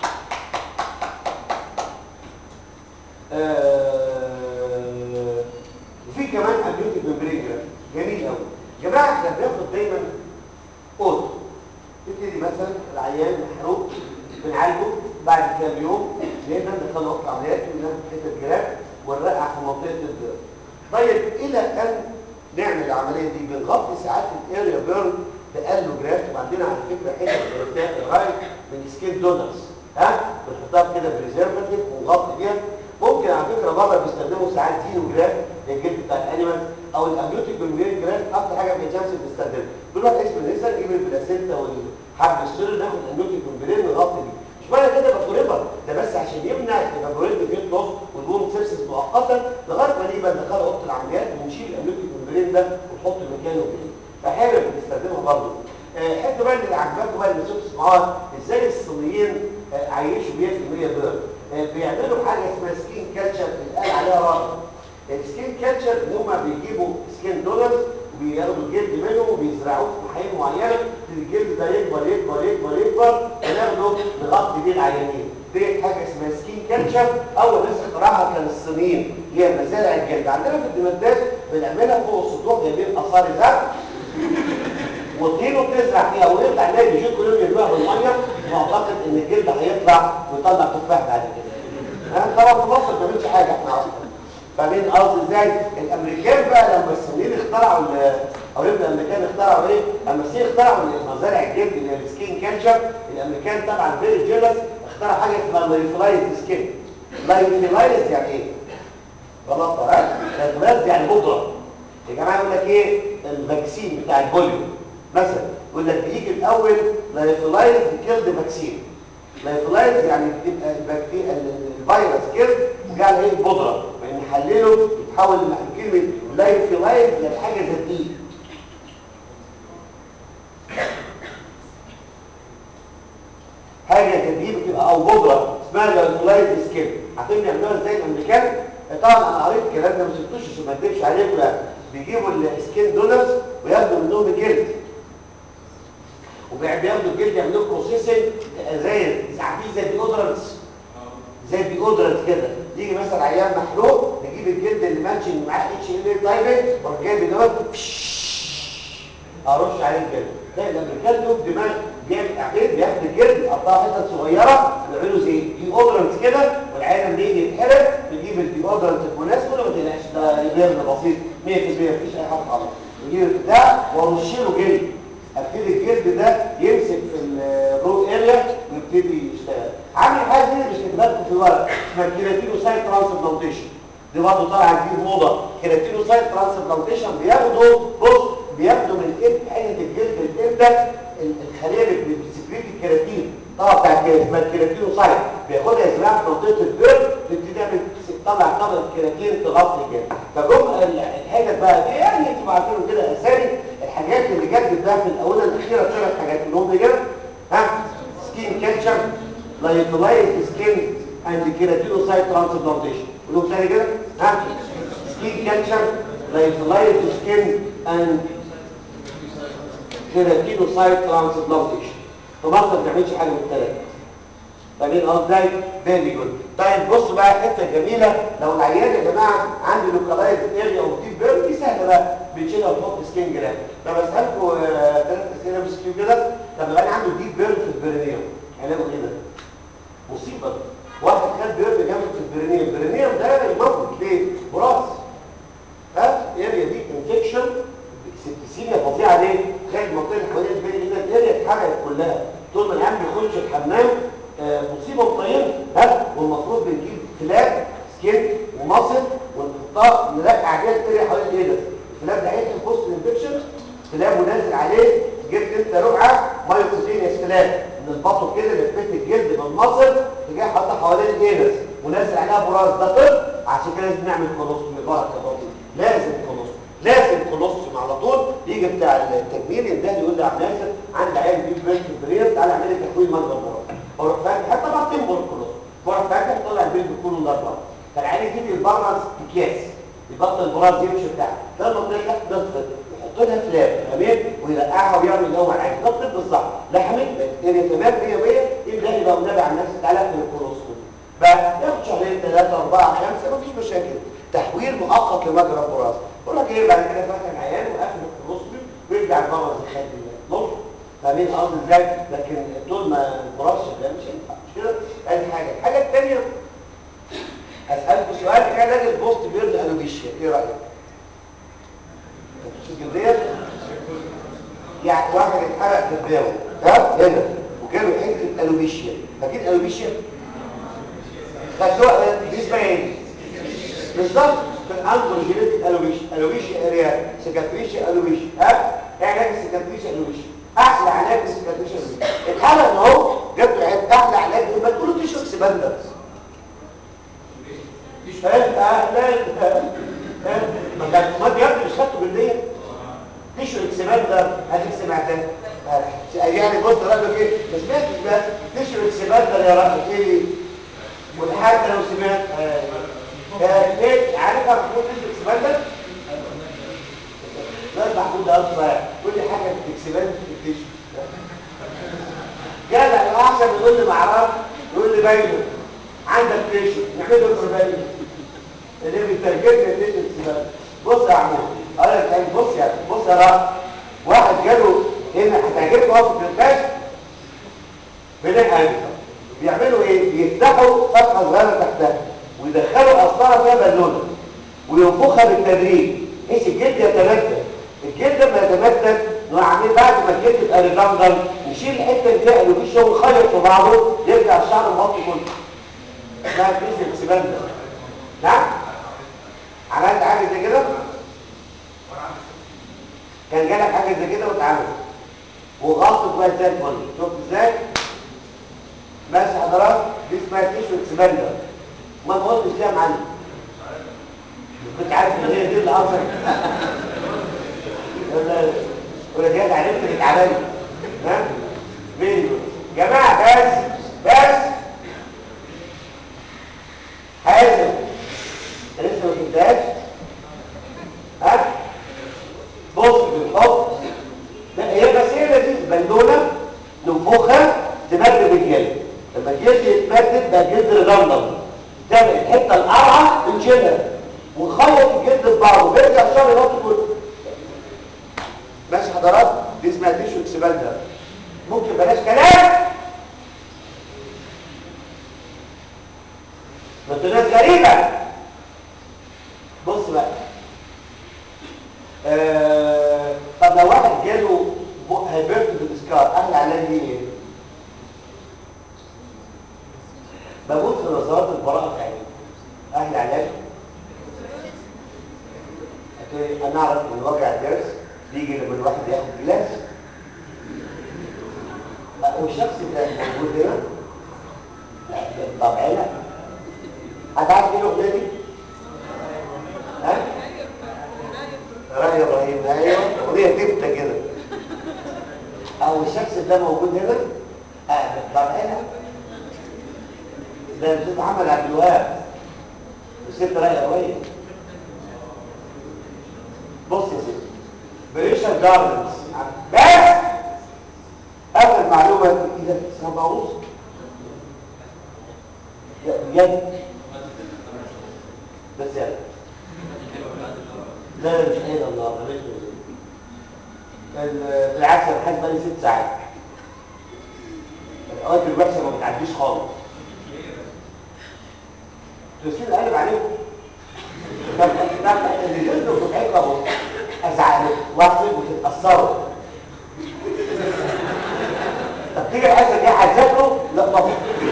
آه وفي كمان ابيوتيك ممبرين جميل قوي يا جماعه احنا بناخد دايما اوتو نبتدي مثلا العيان محروق بنعالجه بعد كام يوم لقينا دخلنا اوضه عمليات وناخد حته جراف ونرقع في منطقه البيرن طيب الى ان نعمل العمليه دي بنغطي ساعات الاريا بيرن بألوجراف وعندنا على فكره حته جرافات الرايت من سكين دونرز ها بنحطها كده بريزرفاتيف ونغطي بيها ممكن على فكره بره بيستخدموا ساعات زينوجراف للجلد بتاع الانيمال او الاميوتيك بالميرين جراف اكتر حاجه في الجانس بنستخدمها دول واحد اسمه النسا نجيب البلاسينتا والحب السر ناخد الاميوتيك بالميرين نغطي بيه مش معنى كده يبقى فوريفر ده بس عشان يمنع الايفابوريت فيت لوس والبوم سيبسس مؤقتا لغايه ما نيجي بقى ندخله اوضه العمليات ونشيل الاميوتيك بالميرين ده ونحط مكانه ايه فاحيانا بنستخدمها برضه آه حته بقى اللي عجباكم بقى اللي شفتوا معاه ازاي الصينيين آه عايشوا 100% بيض آه بيعملوا حاجه اسمها سكين كاتشر اللي قال عليها راجل السكين كاتشر ان هم بيجيبوا سكين دونرز وبياخدوا الجلد منهم وبيزرعوه في محايل معينه الجلد ده يكبر يكبر يكبر يكبر وناخده نغطي بيه العيانين دي حاجه اسمها سكين كاتشر اول ناس اخترعها كان الصينيين اللي هي مزارع الجلد عندنا في الدمرداش بنعملها فوق السطوح جايبين اثار زرع وطين وبتزرع فيها ويطلع نلاقي بيجي كل يوم يرميها بالميه واعتقد ان الجلد هيطلع ويطلع تفاح بعد كده ها طبعا في مصر ما بنعملش حاجه احنا اصلا فاهمين قصدي ازاي الامريكان بقى لما الصينيين اخترعوا او يبقى الامريكان اخترعوا ايه اما الصين اخترعوا مزارع الجلد اللي هي السكين كانشر الامريكان طبعا فيري جيلس اخترع حاجه اسمها لايفلايز سكين لايفلايز يعني ايه غلط ها لايفلايز يعني بودره يا جماعه يقول لك ايه الفاكسين بتاع البوليو مثلا يقول لك بيجي الاول لايفلايز كيلد فاكسين لايفلايز يعني بتبقى البكتيريا الفيروس كيلد وجعل ايه بودره فنحلله يتحول من كلمه لايفلايز لحاجه ذاتيه بتبقى او بودره اسمها لايت سكين عارفين بيعملوها ازاي الامريكان طبعا انا قريت الكلام ده ما شفتوش عشان ما اكذبش عليكم يعني بيجيبوا السكين دونرز وياخدوا منهم الجلد وبياخدوا الجلد يعملوا بروسيسنج زي عارفين زي الديودرنتس زي الديودرنت كده يجي مثلا عيان محروق نجيب الجلد اللي ماتشنج معاه اتش ال اي تايبنج واروح جايب دوت ارش عليه الجلد ده الامريكان له دماغ بيعمل عقيد بياخد الجلد يقطعها حتت صغيره يعملوا زي ديودرنت كده والعيان لما يجي يتحرق نجيب الديودرنت المناسب ولا ما تقلقش ده يبان بسيط 100% مفيش اي حاجه خالص نجيب ده وارش له جلد ابتدي الجلد ده يمسك في الرو اريا ويبتدي يشتغل عامل حاجه دي مش كاتبها في الورق اسمها كيراتينوسايت ترانسبلانتيشن دي برضه طالعه جديد موضه كيراتينوسايت ترانسبلانتيشن بياخدوا بص بياخدوا من الجلد حته الجلد الجلد الخليه اللي بتسكريت الكيراتين طبعا بتاع الجلد اسمها الكيراتينوسايت بياخدها يزرعها في منطقه البيرد تبتدي تعمل تطلع طبقه الكيراتين تغطي الجلد فجم الحاجه بقى دي يعني انتوا عارفين كده اسامي الحاجات اللي جت بقى في الاونه الاخيره ثلاث حاجات اللي هم كده ها سكين كاتشر لايتولايز سكين اند كيراتينوسايت ترانسبلانتيشن قولوا تاني كده ها سكين كاتشر لايتولايز سكين اند كيراتينوسايت ترانسبلانتيشن فمصر ما بتعملش حاجه من الثلاثه فاهمين قصدي فيري جود طيب بص بقى حته جميله لو العيان يا جماعه عنده لوكالايز اريا او ديب بيرن دي سهله بقى بنشيلها ونحط سكين جرام طب اسالكم ثلاث اسئله بس كده طب لو انا عنده ديب بيرن في البرينيوم علاجه ايه ده؟ مصيبه واحد خد بيرن جامد في البرينيوم البرينيوم ده يموت ليه؟ براس ها اريا دي انفكشن سيبتسيميا فظيعه ليه؟ تخيل المنطقه اللي حوالين البرين كده الاريا اتحرقت كلها طول ما العيان بيخش الحمام آه مصيبه وطينه ها والمفروض بنجيب فلاب سكين ومصل ونحطها نرقع بيها الاريا حوالين الايدس الفلاب ده هيدخل بوست انفكشن فلاب ونازل عليه جبت انت رقعه مايوسيلينيس فلاب من البطن كده لفيت الجلد بالمصل تجي حاطها حوالين الايدس ونازل عليها براز ده طب عشان كده لازم نعمل كولوستومي بركه بطن لازم كولوستومي لازم كولوستوم على طول يجي بتاع التجميل ينده يقول لي يا عم ياسر عندي عيل بيج بيرت برير تعالى اعمل لي تحويل مجرى البراز اروح فاتح حتى بعد تنبر كولوستوم واروح فاتح طلع البيج كله الاربعه فالعيل يجي يتبرز اكياس يبطل البراز يمشي بتاعه ده المنطقه تحت نطفت يحط لها فلاب تمام ويرقعها ويعمل اللي هو عايزه ده الطب الصح لا حميد هي تمام 100 100 يبدا يبقى منبه على الناس تعالى في الكولوستوم بقى ياخد شهرين ثلاثه اربعه خمسه مفيش مشاكل تحويل مؤقت لمجرى البراز يقول لك ايه بعد كده فاتح العيان وقافل الكولوستوم ويرجع البراز يخلي النص فاهمين قصدي ازاي لكن طول ما البراز شغال مش هينفع مش كده ادي حاجه الحاجه الثانيه اسالكم سؤال كان علاج البوست بيرد الوبيشيا ايه رايك الجلديه يعني واحد اتحرق كباوه ها هنا وجاله حته الوبيشيا اكيد الوبيشيا خدوها دي اسمها ايه بالظبط في الانتروجينيتك الوبيشيا الوبيشيا اريا سكاتريشيا الوبيشيا ها ايه علاج السكاتريشيا الوبيشيا احلى علاج السكاتريشيا الوبيشيا اتحرق اهو جبته عيب احلى علاج ما تقولوا تشرب سبندر اهلا ما كان ما بيعمل مش خدته بالليل تشو اكسباندر هديك سمعتها يعني بص راجل ايه ما سمعتش بقى تشو اكسباندر يا راجل ايه والحاجه لو سمعت ايه عارفها محمود تشو اكسباندر لا محمود اصلا كل حاجه بتكسبان بتكتشف جدع احسن يقول لي ما اعرفش يقول لي باينه عندك تيشو نعمله قرباني اللي بيترجمني اللي انت بص يا عمو قال لك بص يا بص يا رب واحد جاله هنا هتعجبك وقفه الكشف بنحقن بيعملوا ايه بيفتحوا فتحه صغيره تحتها ويدخلوا قسطره فيها بالونه وينفخها بالتدريج بحيث الجلد يتمدد الجلد لما يتمدد نروح عاملين بعد ما الجلد يبقى ريدندن نشيل الحته اللي فيها اللي فيه شغل خيط في بعضه يرجع الشعر مغطي كله اسمها كريس اكسباندر نعم عملت حاجه زي كده كان جالك حاجه زي كده واتعمل وغلطت كويس زي الفل شفت ازاي ماشي حضرات دي اسمها تيشو اكسباندر ما قلتش ليه يا معلم كنت عارف ان هي دي اللي اصلا ولا ولا جاي عرفت اللي اتعمل ها فيري جود جماعه بس بس ريدندنت تعمل الحته القرعه بنشيلها ونخيط الجلد ببعضه بيرجع الشعر يغطي كله ماشي حضرات دي اسمها تيشو اكسباندر ممكن بلاش كلام ما انتوا ناس غريبه بص بقى آه طب لو واحد جاله هايبرت بالاسكار اهل علاج ايه بموت في نظرات البراءه بتاعتي اهل علاج هتقولي انا اعرف ان وجع الدرس بيجي لما الواحد ياخد جلاس أه، والشخص ده موجود هنا لا، طبعا لا هتعرف ايه الاغنيه دي؟ ها؟ رأي ابراهيم ايوه اغنيه تبته كده او الشخص ده موجود هنا اه طبعا لا ده الاستاذ محمد عبد الوهاب وست رأي ابراهيم بص يا سيدي بريشر جاردنز بس اخر معلومه اذا سبعوز يد بس يعني لا لا مش قايل الله بلاش ال- بالعكس انا حاسس بقالي ست ساعات الاوقات الوحشه ما بتعديش خالص تسيب القلب عليكم طب طب اللي جزء فتحكم اهو ازعلوا واحد وتتاثروا طب تيجي الحصه دي هتذاكروا لا طبعا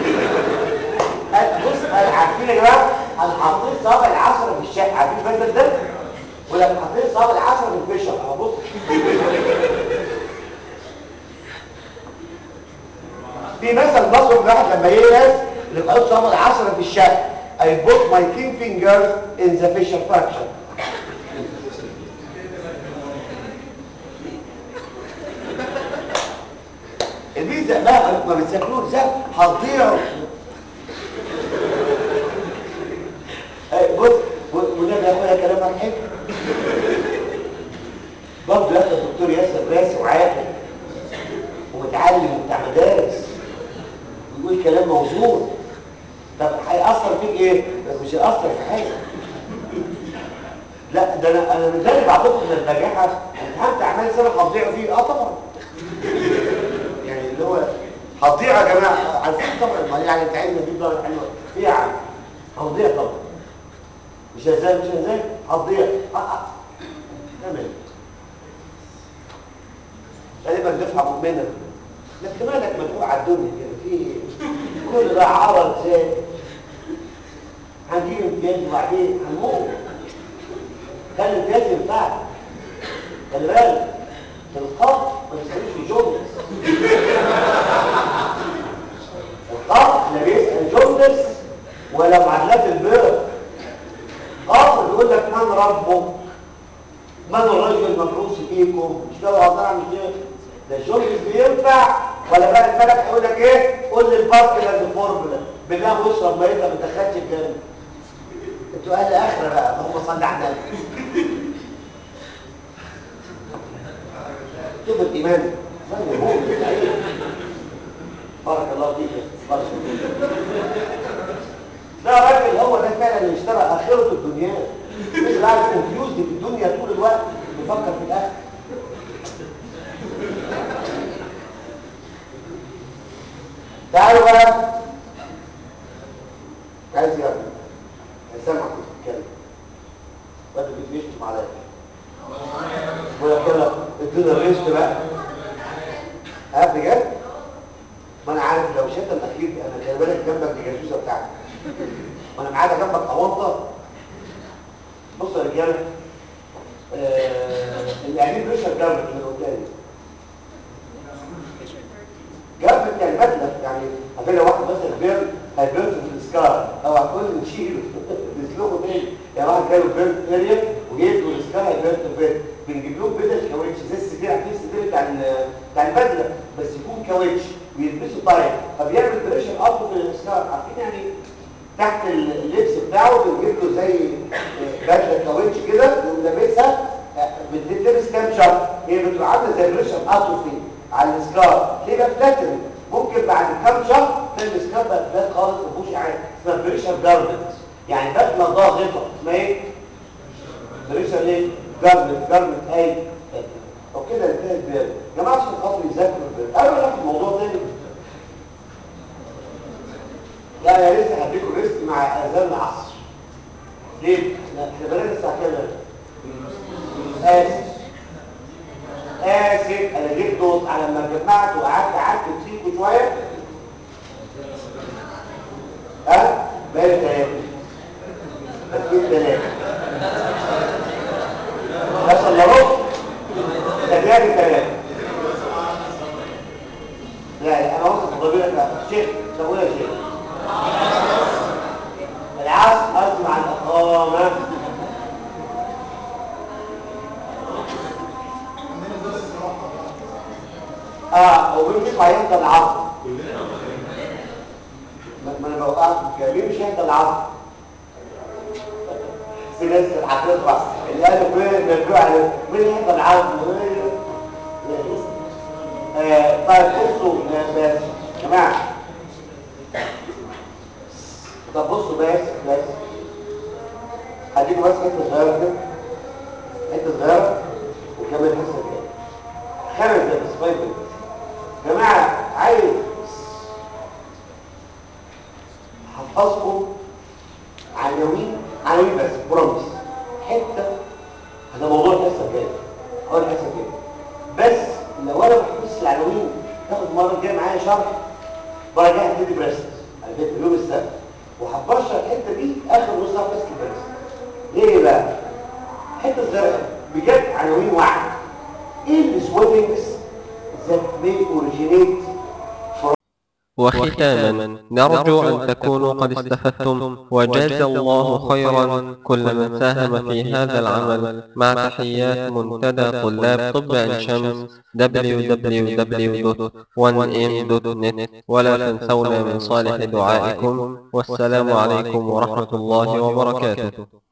بص انا عارفين يا جماعه انا حاطين صابع العشرة في الشقه عارفين البدل ده ولا حاطين صابع العشرة في الفيشر اهو بص في مثل مصر الواحد لما ييأس اللي بيحط صابع العشرة في الشقه I put my king fingers in the fisher fraction الميزه بقى ما بتذاكروش ده هتضيعوا أي بص والنبي يا اخويا كلامك حلو برضه يا الدكتور ياسر راسي وعاقل ومتعلم وبتاع مدارس ويقول كلام موزون طب هيأثر فيك ايه؟ بس مش هيأثر في حاجه لا ده انا انا متدرب عندكم من البجاحه امتحنت اعمال سنه هتضيعوا فيه اه طبعا يعني اللي هو هتضيع يا جماعه عارفين طبعا ما يعني انت عايز تجيب درجه حلوه في يا عم هتضيع طبعا مش هزاي مش هزاي هتضيع اه اه تمام غالبا دفعه مؤمنه لكن مالك مدفوع على الدنيا كده في إيه؟ كل ده عرض زي هنجيب امتياز وبعدين هنموت خلي الامتياز ينفعك خلي بالك في القبر ما تسالوش في جمله القبر لا بيسال جملس ولا معادلات البر قبر بيقول لك من ربك من الرجل المبعوث فيكم مش كده وضع مش كده ده الجملس بينفع ولا بقى الملك هيقول لك ايه قول لي البارك ده الفورمولا بالله واشرب ميه ما تدخلش الجنه انتوا اهل اخره بقى اللهم صل على النبي شوف الايمان زي ما هو بارك الله فيك بارك الله فيك ده راجل هو ده فعلا اللي اشترى اخرته الدنيا مش قاعد كونفيوزد في الدنيا طول الوقت بيفكر في الاخر تعالوا بقى عايز يا ابني سامعك بتتكلم وانت بتشتم عليا ولا كده ادينا الريست بقى ها بجد ما انا عارف لو شتم اكيد انا خلي بالك جنبك دي جاسوسه بتاعتي وانا معايا جنبك اونطه بصوا يا رجاله آه يعني بريشر جامد من قدامي جامد يعني بدله يعني عارفين لو واحد مثلا بير هيبرد في السكار او هتقول نشيله نسلخه تاني يعني واحد جاله بيرد اريا وجايب له السكار هيبرد في بنجيب لهم بدل كاوتش زي السدير عارفين السدير بتاع ال- بتاع البدله بس يكون كاوتش ويلبسه طاير فبيعمل بريشر اب في السكار عارفين يعني تحت اللبس بتاعه بنجيب له زي بدله كاوتش كده يقوم لابسها بتلبس كام شهر هي بتبقى عامله زي بريشر اتروفي على السكار ليه بقى فلاتر ممكن بعد كام شهر تعمل سكاب بقى بلاد خالص ما فيهوش اعاده اسمها بريشر جارمنت يعني بدله ضاغطه اسمها ايه؟ بريشر ايه؟ جارمنت جارمنت اي وكده انتهى الباب يا جماعه عشان خاطر يذاكروا الباب قبل ما ناخد موضوع تاني لا انا لسه هديكم ريست مع اذان العصر ليه؟ احنا احنا بنات الساعه كام اسف اسف انا جبت دوت على ما جمعت وقعدت قعدت فيكم شويه ها بقالي ثلاثه تفكير ثلاثه بس الا ربع تبيعي ثلاثه لا لا انا وصلت الضمير لا شيخ تقول يا شيخ العصر قصدي مع الاقامه اه ومين مش هيحضر العصر ما ما انا بوقعت في الكلام مش هيحضر العصر في ناس هتطلع اللي قالوا فين بيرجعوا عليه مين يحضر العصر آه طيب بصوا آه، بس يا جماعه طب بصوا بس بس هديكم بس حته صغيره كده حته صغيره وكمان حصه كده خمس دقايق بس فايف دقايق يا جماعه عايز هحفظكم عناوين عناوين بس بروميس حته هذا موضوع الحصه الجايه اول الحصه الجايه بس لو انا ما حفظتش العناوين تاخد المره الجايه معايا شرح المره الجايه هبتدي بريست على فكره يوم السبت وهبشر الحته دي اخر نص ساعه بس بريست ليه بقى حته صغيره بجد عناوين واحده ايه السويلنجز that may originate وختاما نرجو أن تكونوا قد استفدتم وجاز الله خيرا كل من ساهم في هذا العمل مع تحيات منتدى طلاب طب عين شمس www.1m.net ولا تنسونا من صالح دعائكم والسلام عليكم ورحمة الله وبركاته